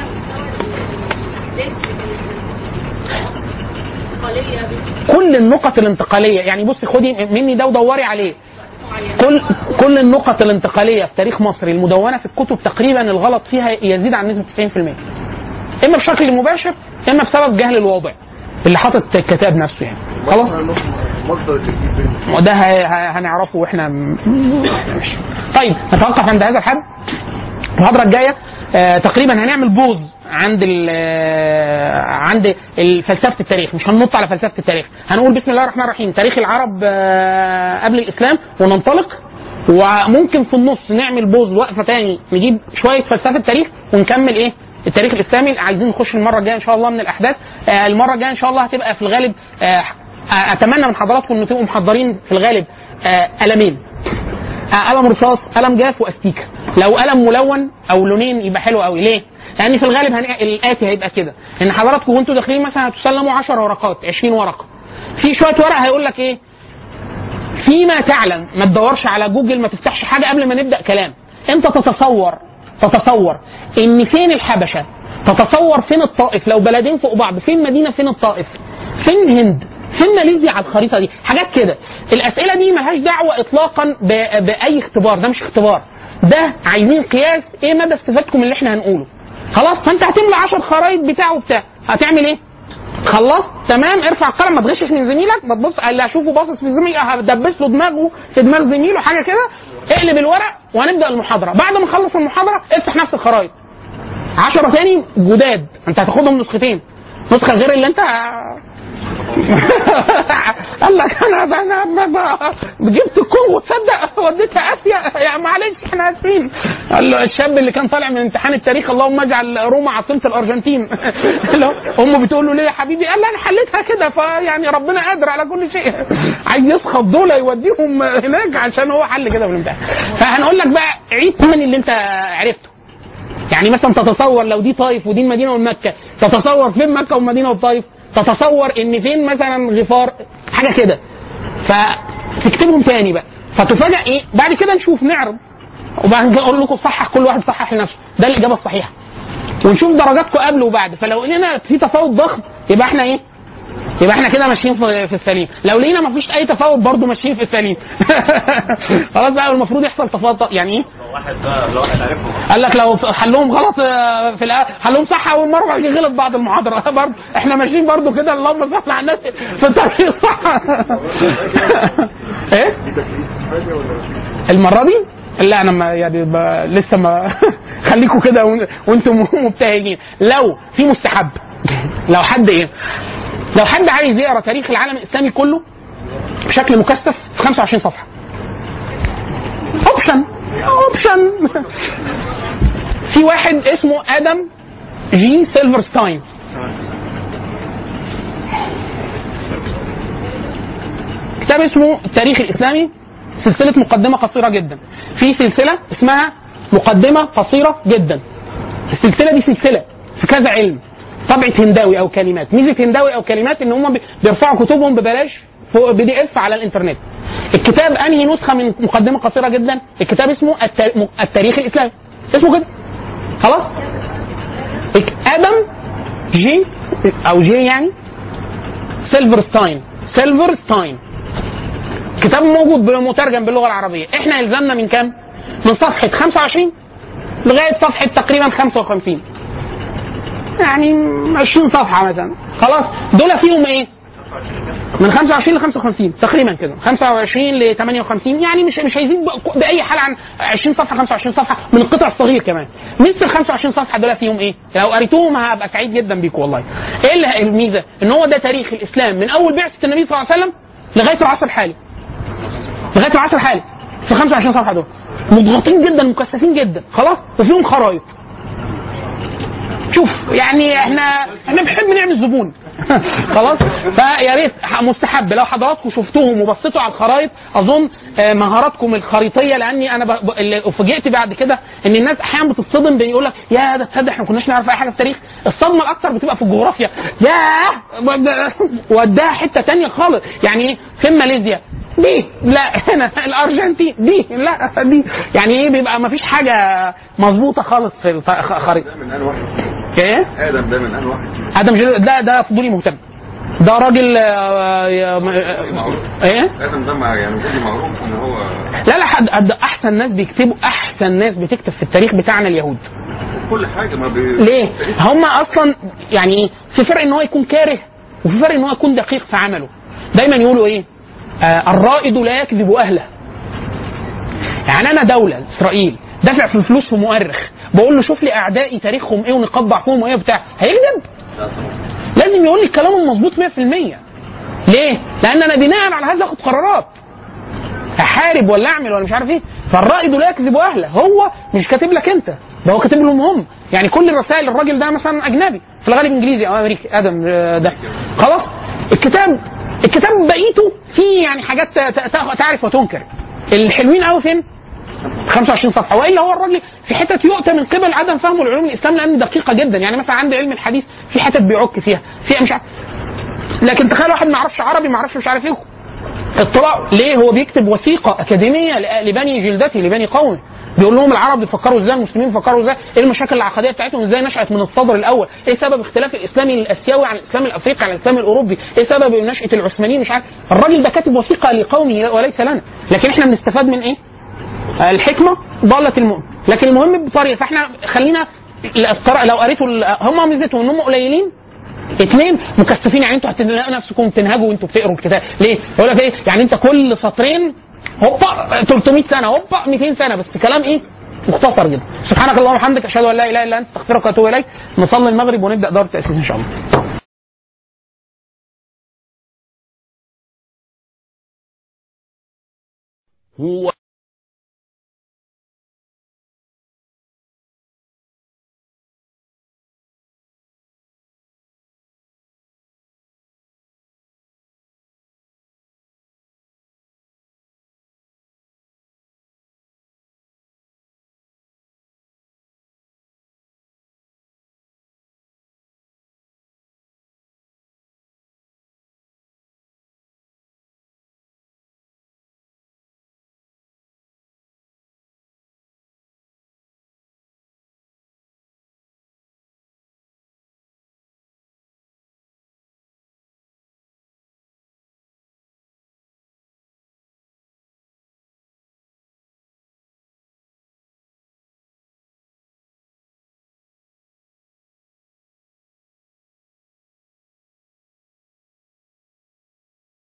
كل النقط الانتقاليه يعني بصي خدي مني ده ودوري عليه كل كل النقط الانتقاليه في تاريخ مصر المدونه في الكتب تقريبا الغلط فيها يزيد عن نسبه 90% اما بشكل مباشر اما بسبب جهل الواضع اللي حاطط الكتاب نفسه يعني خلاص مصدر التجديد بين وده ه- ه- هنعرفه واحنا م- ماشي. طيب نتوقف عند هذا الحد المحاضرة الجاية آه تقريبا هنعمل بوز عند ال- آه، عند ال- فلسفة التاريخ مش هننط على فلسفة التاريخ هنقول بسم الله الرحمن الرحيم تاريخ العرب آه قبل الإسلام وننطلق وممكن في النص نعمل بوز وقفة تاني نجيب شوية فلسفة تاريخ ونكمل ايه التاريخ الاسلامي عايزين نخش المره الجايه ان شاء الله من الاحداث آه المره الجايه ان شاء الله هتبقى في الغالب آه اتمنى من حضراتكم ان تبقوا محضرين في الغالب آه قلمين آه قلم رصاص قلم جاف واستيكه لو قلم ملون او لونين يبقى حلو قوي ليه لان في الغالب هن... الاتي هيبقى كده ان حضراتكم وانتوا داخلين مثلا هتسلموا 10 ورقات 20 ورقه في شويه ورق هيقول لك ايه فيما تعلم ما تدورش على جوجل ما تفتحش حاجه قبل ما نبدا كلام انت تتصور تتصور ان فين الحبشه تتصور فين الطائف لو بلدين فوق بعض فين مدينه فين الطائف فين الهند فين ماليزيا على الخريطه دي حاجات كده الاسئله دي ملهاش دعوه اطلاقا ب... باي اختبار ده مش اختبار ده عايزين قياس ايه مدى استفادتكم من اللي احنا هنقوله خلاص فانت هتملى 10 خرايط بتاع وبتاع هتعمل ايه خلصت تمام ارفع القلم ما تغشش من زميلك ما تبص اللي هشوفه باصص في زميلك هدبس له دماغه في دماغ زميله حاجه كده اقلب الورق وهنبدا المحاضره بعد ما نخلص المحاضره افتح نفس الخرايط 10 تاني جداد انت هتاخدهم نسختين نسخه غير اللي انت قال لك انا انا ما- ما- جبت الكونغو تصدق وديتها اسيا يا معلش احنا اسفين قال له الشاب اللي كان طالع من امتحان التاريخ اللهم اجعل روما عاصمه الارجنتين اللي هو امه بتقول له ليه يا حبيبي قال لي انا حليتها كده فيعني ربنا قادر على كل شيء عايز يسخط دول يوديهم هناك عشان هو حل كده في الامتحان فهنقول لك بقى عيد تاني اللي انت عرفته يعني مثلا تتصور لو دي طائف ودي المدينه والمكه تتصور فين مكه والمدينه والطائف تتصور ان فين مثلا غفار حاجه كده فتكتبهم تاني بقى فتفاجئ ايه بعد كده نشوف نعرض وبعد كده اقول لكم صحح كل واحد صحح لنفسه ده الاجابه الصحيحه ونشوف درجاتكم قبل وبعد فلو لقينا في تفاوت ضخم يبقى احنا ايه يبقى احنا كده ماشيين في, في السليم لو لقينا ما فيش اي تفاوت برضه ماشيين في السليم خلاص بقى المفروض يحصل تفاوت يعني ايه واحد بقى اللي هو هنعرفه قال لك لو حلهم غلط آه، في الأ- حلهم صح اول مره بعد كده غلط بعد المحاضره برضه احنا ماشيين برضه كده اللهم صل على الناس في الطريق صح ايه في تكليف حاجه ولا المره دي لا انا ما يعني ما لسه ما خليكم كده وان- وانتم مبتهجين لو في مستحب لو حد ايه لو حد عايز يقرا تاريخ العالم الاسلامي كله بشكل مكثف في 25 صفحه اوبشن اوبشن في واحد اسمه ادم جي سيلفرستاين كتاب اسمه التاريخ الاسلامي سلسله مقدمه قصيره جدا في سلسله اسمها مقدمه قصيره جدا السلسله دي سلسله في كذا علم طبعة هنداوي او كلمات ميزه هنداوي او كلمات ان هم بيرفعوا كتبهم ببلاش فوق بي دي اف على الانترنت الكتاب انهي نسخه من مقدمه قصيره جدا الكتاب اسمه التا- التاريخ الاسلامي اسمه كده خلاص ادم جي او جي يعني سيلفرستاين سيلفرستاين كتاب موجود مترجم باللغه العربيه احنا الزمنا من كام من صفحه 25 لغايه صفحه تقريبا 55 يعني 20 صفحه مثلا خلاص دول فيهم ايه من 25 ل 55 تقريبا كده 25 ل 58 يعني مش مش هيزيد ب- باي حال عن 20 صفحه 25 صفحه من القطع الصغير كمان مثل ال 25 صفحه دول فيهم ايه لو قريتوهم هبقى سعيد جدا بيكم والله ايه اللي- الميزه ان هو ده تاريخ الاسلام من اول بعثه النبي صلى الله عليه وسلم لغايه العصر الحالي لغايه العصر الحالي في 25 صفحه دول مضغوطين جدا مكثفين جدا خلاص وفيهم خرايط شوف يعني احنا احنا بنحب نعمل زبون خلاص فيا ريت مستحب لو حضراتكم شفتوهم وبصيتوا على الخرائط اظن آه، مهاراتكم الخريطيه لاني انا ب... ب- اللي فوجئت بعد كده ان الناس احيانا بتصطدم بيقول لك يا ده تصدق احنا ما كناش نعرف اي حاجه في التاريخ الصدمه الاكثر بتبقى في الجغرافيا ياه وداها حته تانية خالص يعني ايه فين ماليزيا دي لا هنا الارجنتين دي لا دي يعني ايه بيبقى ما فيش حاجه مظبوطه خالص في الخريطه ده من ان واحد ايه ادم ده من ان واحد ادم جيل ده ده فضولي مهتم ده راجل آه، يا- معروف ايه ادم ده مع يعني فضل معروف ان هو لا لا حد حد- احسن ناس بيكتبوا احسن ناس بتكتب في التاريخ بتاعنا اليهود كل حاجه ما بي... ليه هم اصلا يعني ايه في فرق ان هو يكون كاره وفي فرق ان هو يكون دقيق في عمله دايما يقولوا ايه آه الرائد لا يكذب اهله يعني انا دوله اسرائيل دافع في فلوس في مؤرخ بقول له شوف لي اعدائي تاريخهم ايه ونقاط ضعفهم ايه وبتاع هيكذب لازم يقول لي الكلام المظبوط 100% ليه؟ لان انا بناء على هذا اخد قرارات احارب ولا اعمل ولا مش عارف ايه فالرائد لا يكذب اهله هو مش كاتب لك انت ده هو كاتب لهم هم يعني كل الرسائل الراجل ده مثلا اجنبي في الغالب انجليزي او امريكي ادم آه، ده خلاص الكتاب الكتاب بقيته فيه يعني حاجات ت- ت- تعرف وتنكر الحلوين قوي فين 25 صفحه والا هو الراجل في حتت يؤتى من قبل عدم فهمه لعلوم الاسلام لان دقيقه جدا يعني مثلا عند علم الحديث في حتت بيعك فيها في مش عارف لكن تخيل واحد ما يعرفش عربي ما يعرفش مش عارف ايه اطلاع ليه هو بيكتب وثيقه اكاديميه ل- لبني جلدته لبني قومه بيقول لهم العرب بيفكروا ازاي المسلمين بيفكروا ازاي ايه المشاكل العقديه بتاعتهم ازاي نشات من الصدر الاول ايه سبب اختلاف الاسلامي الاسيوي عن الاسلام الافريقي عن الاسلام الاوروبي ايه سبب نشاه العثمانيين مش عارف الراجل ده كاتب وثيقه لقومه وليس لنا لكن احنا بنستفاد من ايه الحكمه ضاله المؤمن لكن المهم بطريقه فاحنا خلينا القراءة- لو قريتوا ال- هم ميزتهم ان هم قليلين اثنين مكثفين يعني انتوا هتلاقوا نفسكم تنهجوا وانتوا بتقروا الكتاب ليه؟ يقول لك ايه؟ يعني انت كل سطرين هوبا 300 سنه هوبا 200 سنه بس كلام ايه؟ مختصر جدا سبحانك اللهم وبحمدك اشهد ان لا اله الا انت استغفرك واتوب اليك نصلي المغرب ونبدا دار التاسيس ان شاء الله هو